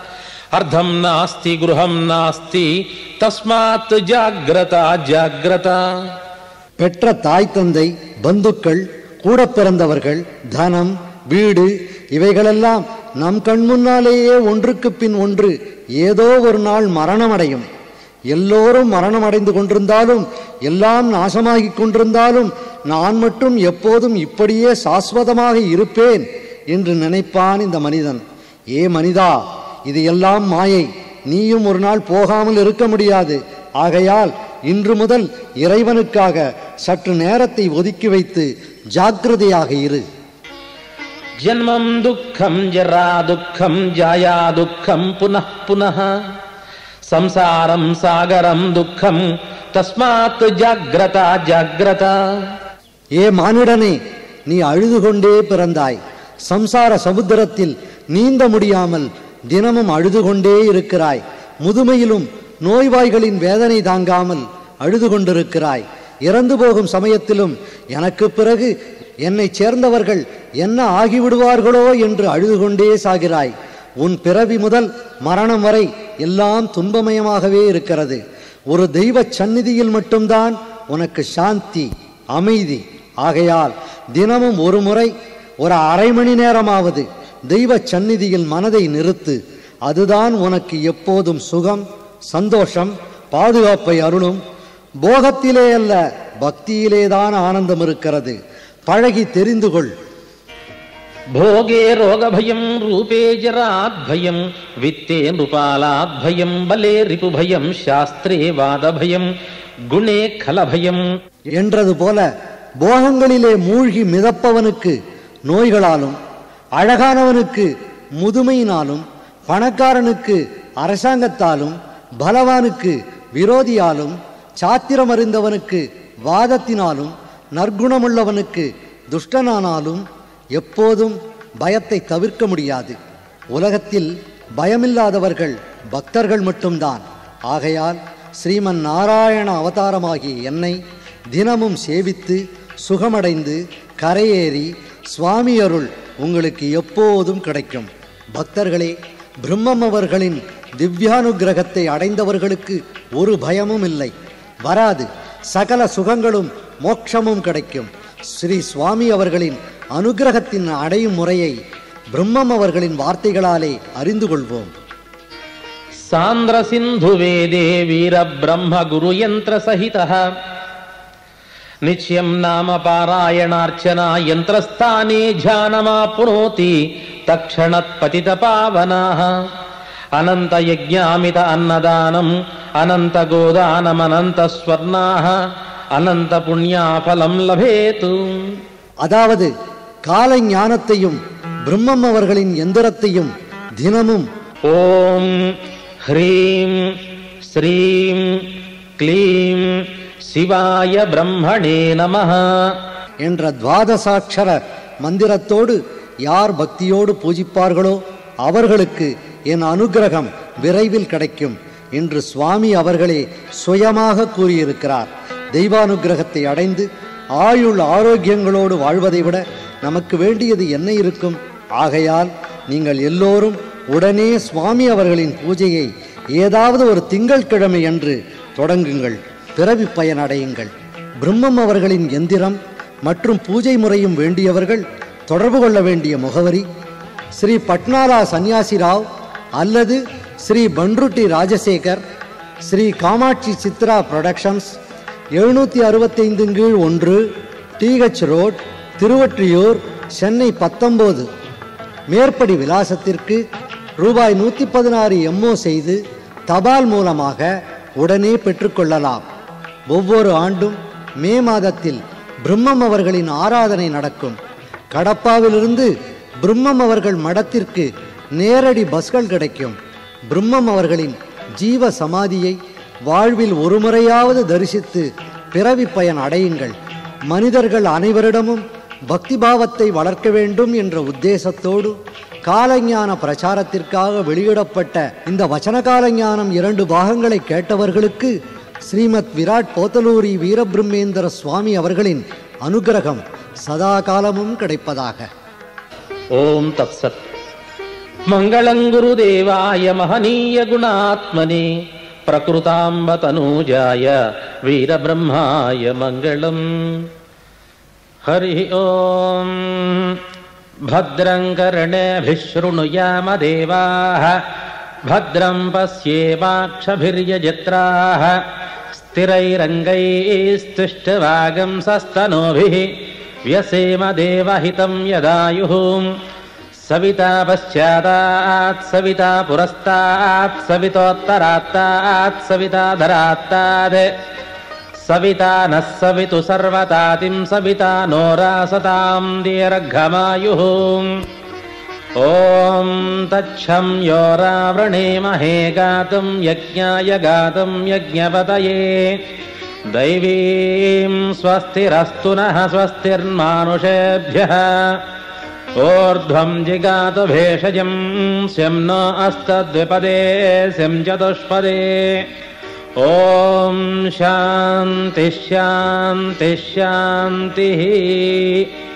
अर्धं नास्ति गृहं नास्ति तस्मात् जाग्रता जाग्रता பெற்ற தாய் தந்தை பந்துக்கள் கூட பிறந்தவர்கள் தனம் வீடு இவைகளெல்லாம் நம் கண் முன்னாலேயே ஒன்றுக்கு பின் ஒன்று ஏதோ ஒரு நாள் மரணமடையும் எல்லோரும் மரணம் அடைந்து கொண்டிருந்தாலும் எல்லாம் நாசமாகிக் கொண்டிருந்தாலும் நான் மட்டும் எப்போதும் இப்படியே சாஸ்வதமாக இருப்பேன் என்று நினைப்பான் இந்த மனிதன் ஏ மனிதா இது எல்லாம் மாயை நீயும் ஒரு நாள் போகாமல் இருக்க முடியாது ஆகையால் இன்று முதல் இறைவனுக்காக சற்று நேரத்தை ஒதுக்கி வைத்து ஜாக்கிரதையாக இரு जन्मं दुःखं जरा दुःखं जाया दुःखं पुनः पुनः संसारं सागरं दुःखं तस्मात् जाग्रता जाग्रता ஏ மானிடனே நீ அழுது கொண்டே பிறந்தாய் சம்சார சமுத்திரத்தில் நீந்த முடியாமல் தினமும் அழுது கொண்டே இருக்கிறாய் முதுமையிலும் நோய்வாய்களின் வேதனை தாங்காமல் அழுது கொண்டிருக்கிறாய் இறந்து போகும் சமயத்திலும் எனக்கு பிறகு என்னை சேர்ந்தவர்கள் என்ன ஆகிவிடுவார்களோ என்று அழுது கொண்டே சாகிறாய் உன் பிறவி முதல் மரணம் வரை எல்லாம் துன்பமயமாகவே இருக்கிறது ஒரு தெய்வ சந்நிதியில் மட்டும்தான் உனக்கு சாந்தி அமைதி ஆகையால் தினமும் ஒரு முறை ஒரு அரை மணி நேரமாவது தெய்வ சந்நிதியில் மனதை நிறுத்து அதுதான் உனக்கு எப்போதும் சுகம் சந்தோஷம் பாதுகாப்பை அருளும் போகத்திலே அல்ல பக்தியிலேதான் ஆனந்தம் இருக்கிறது பழகி தெரிந்து கொள் भोगे रोगभयं रूपे जराद्भयं वित्ते नृपालाद्भयं बले रिपुभयं शास्त्रे वादभयं गुणे खलभयम् என்றது போல போகங்களிலே மூழ்கி மிதப்பவனுக்கு நோய்களாலும் அழகானவனுக்கு முதுமையினாலும் பணக்காரனுக்கு அரசாங்கத்தாலும் பலவானுக்கு விரோதியாலும் சாத்திரம் அறிந்தவனுக்கு வாதத்தினாலும் நற்குணமுள்ளவனுக்கு துஷ்டனானாலும் எப்போதும் பயத்தை தவிர்க்க முடியாது உலகத்தில் பயமில்லாதவர்கள் பக்தர்கள் மட்டும்தான் ஆகையால் ஸ்ரீமன் நாராயண அவதாரமாகிய என்னை தினமும் சேவித்து சுகமடைந்து கரையேறி சுவாமி அருள் உங்களுக்கு எப்போதும் கிடைக்கும் பக்தர்களே பிரம்மம் அவர்களின் திவ்யானுக்கிரகத்தை அடைந்தவர்களுக்கு ஒரு பயமும் இல்லை வராது சகல சுகங்களும் மோட்சமும் கிடைக்கும் ஸ்ரீ சுவாமி அவர்களின் அனுகிரகத்தின் அடையும் முறையை பிரம்மம் அவர்களின் வார்த்தைகளாலே அறிந்து கொள்வோம் సాంద్ర సింధు వేదే వీర బ్రహ్మ గురు యంత్ర సహిత నిత్యం నామ పారాయణార్చన యంత్రస్థానే ధ్యానమాప్నోతి తక్షణత్ పతిత పావనా అనంత యజ్ఞామిత అన్నదానం అనంత గోదానమనంత స్వర్ణా అనంత పుణ్యాఫలం లభేతు அதாவது கால ஞானத்தையும் பிரம்மம் அவர்களின் எந்திரத்தையும் தினமும் ఓం హ్రీం శ్రీం క్లీం శివాయ బ్రహ్మణే నమ என்ற துவாதசாட்சர மந்திரத்தோடு யார் பக்தியோடு பூஜிப்பார்களோ அவர்களுக்கு என் அனுக்கிரகம் விரைவில் கிடைக்கும் என்று சுவாமி அவர்களே சுயமாக கூறியிருக்கிறார் தெய்வானுக்கிரகத்தை அடைந்து ஆயுள் ஆரோக்கியங்களோடு வாழ்வதை விட நமக்கு வேண்டியது என்ன இருக்கும் ஆகையால் நீங்கள் எல்லோரும் உடனே சுவாமி அவர்களின் பூஜையை ஏதாவது ஒரு திங்கட்கிழமை அன்று தொடங்குங்கள் பிறவி பயனடையுங்கள் பிரம்மம் அவர்களின் எந்திரம் மற்றும் பூஜை முறையும் வேண்டியவர்கள் தொடர்பு கொள்ள வேண்டிய முகவரி ஸ்ரீ பட்னாலா சன்னியாசி ராவ் அல்லது ஸ்ரீ பன்ருட்டி ராஜசேகர் ஸ்ரீ காமாட்சி சித்ரா புரொடக்ஷன்ஸ் எழுநூற்றி அறுபத்தைந்து கீழ் ஒன்று டிஹெச் ரோட் திருவொற்றியூர் சென்னை பத்தொம்போது மேற்படி விலாசத்திற்கு ரூபாய் நூற்றி பதினாறு எம்ஓ செய்து தபால் மூலமாக உடனே பெற்றுக்கொள்ளலாம் ஒவ்வொரு ஆண்டும் மே மாதத்தில் பிரம்மம் அவர்களின் ஆராதனை நடக்கும் கடப்பாவிலிருந்து பிரம்மம் அவர்கள் மடத்திற்கு நேரடி பஸ்கள் கிடைக்கும் பிரம்மம் அவர்களின் ஜீவ சமாதியை வாழ்வில் ஒருமுறையாவது தரிசித்து பிறவி பயன் அடையுங்கள் மனிதர்கள் அனைவரிடமும் பக்தி பாவத்தை வளர்க்க வேண்டும் என்ற உத்தேசத்தோடு காலஞான பிரச்சாரத்திற்காக வெளியிடப்பட்ட இந்த வச்சனகால ஞானம் இரண்டு பாகங்களை கேட்டவர்களுக்கு ஸ்ரீமத் விராட் போத்தலூரி வீரபிரம்மேந்திர சுவாமி அவர்களின் அனுகிரகம் சதா காலமும் கிடைப்பதாக ఓం తత్సత్ మంగళం గురుదేవాయ మహనీయ గుణాత్మనే ప్రకృతాంబ తనూజాయ వీరబ్రహ్మాయ మంగళం హరి ఓం భద్రం కర్ణేభిः శృణుయామ దేవాः భద్రం పశ్యేమాక్షభిర్యజత్రాः స్థిరైరంగైస్తుష్టవాగంసస్తనోभिः व्यसेम देवहितं यदायुः सविता पश्चादात् सविता पुरस्तात् सवितोत्तरात्तात् सविता धरात्तात् सविता नः सवितु सर्वतातिं सविता नोरासतां दीर्घमायुः ॐ तच्छं योरावृणेमहे गातुं यज्ञाय गातुं यज्ञपतये दैवीं स्वस्तिरस्तु नः स्वस्तिर्मानुषेभ्यः ऊर्ध्वं जिगातु भेषजं स्यं न अस्तद्विपदे स्यं चतुष्पदे ॐ शान्तिः शान्तिः शान्तिः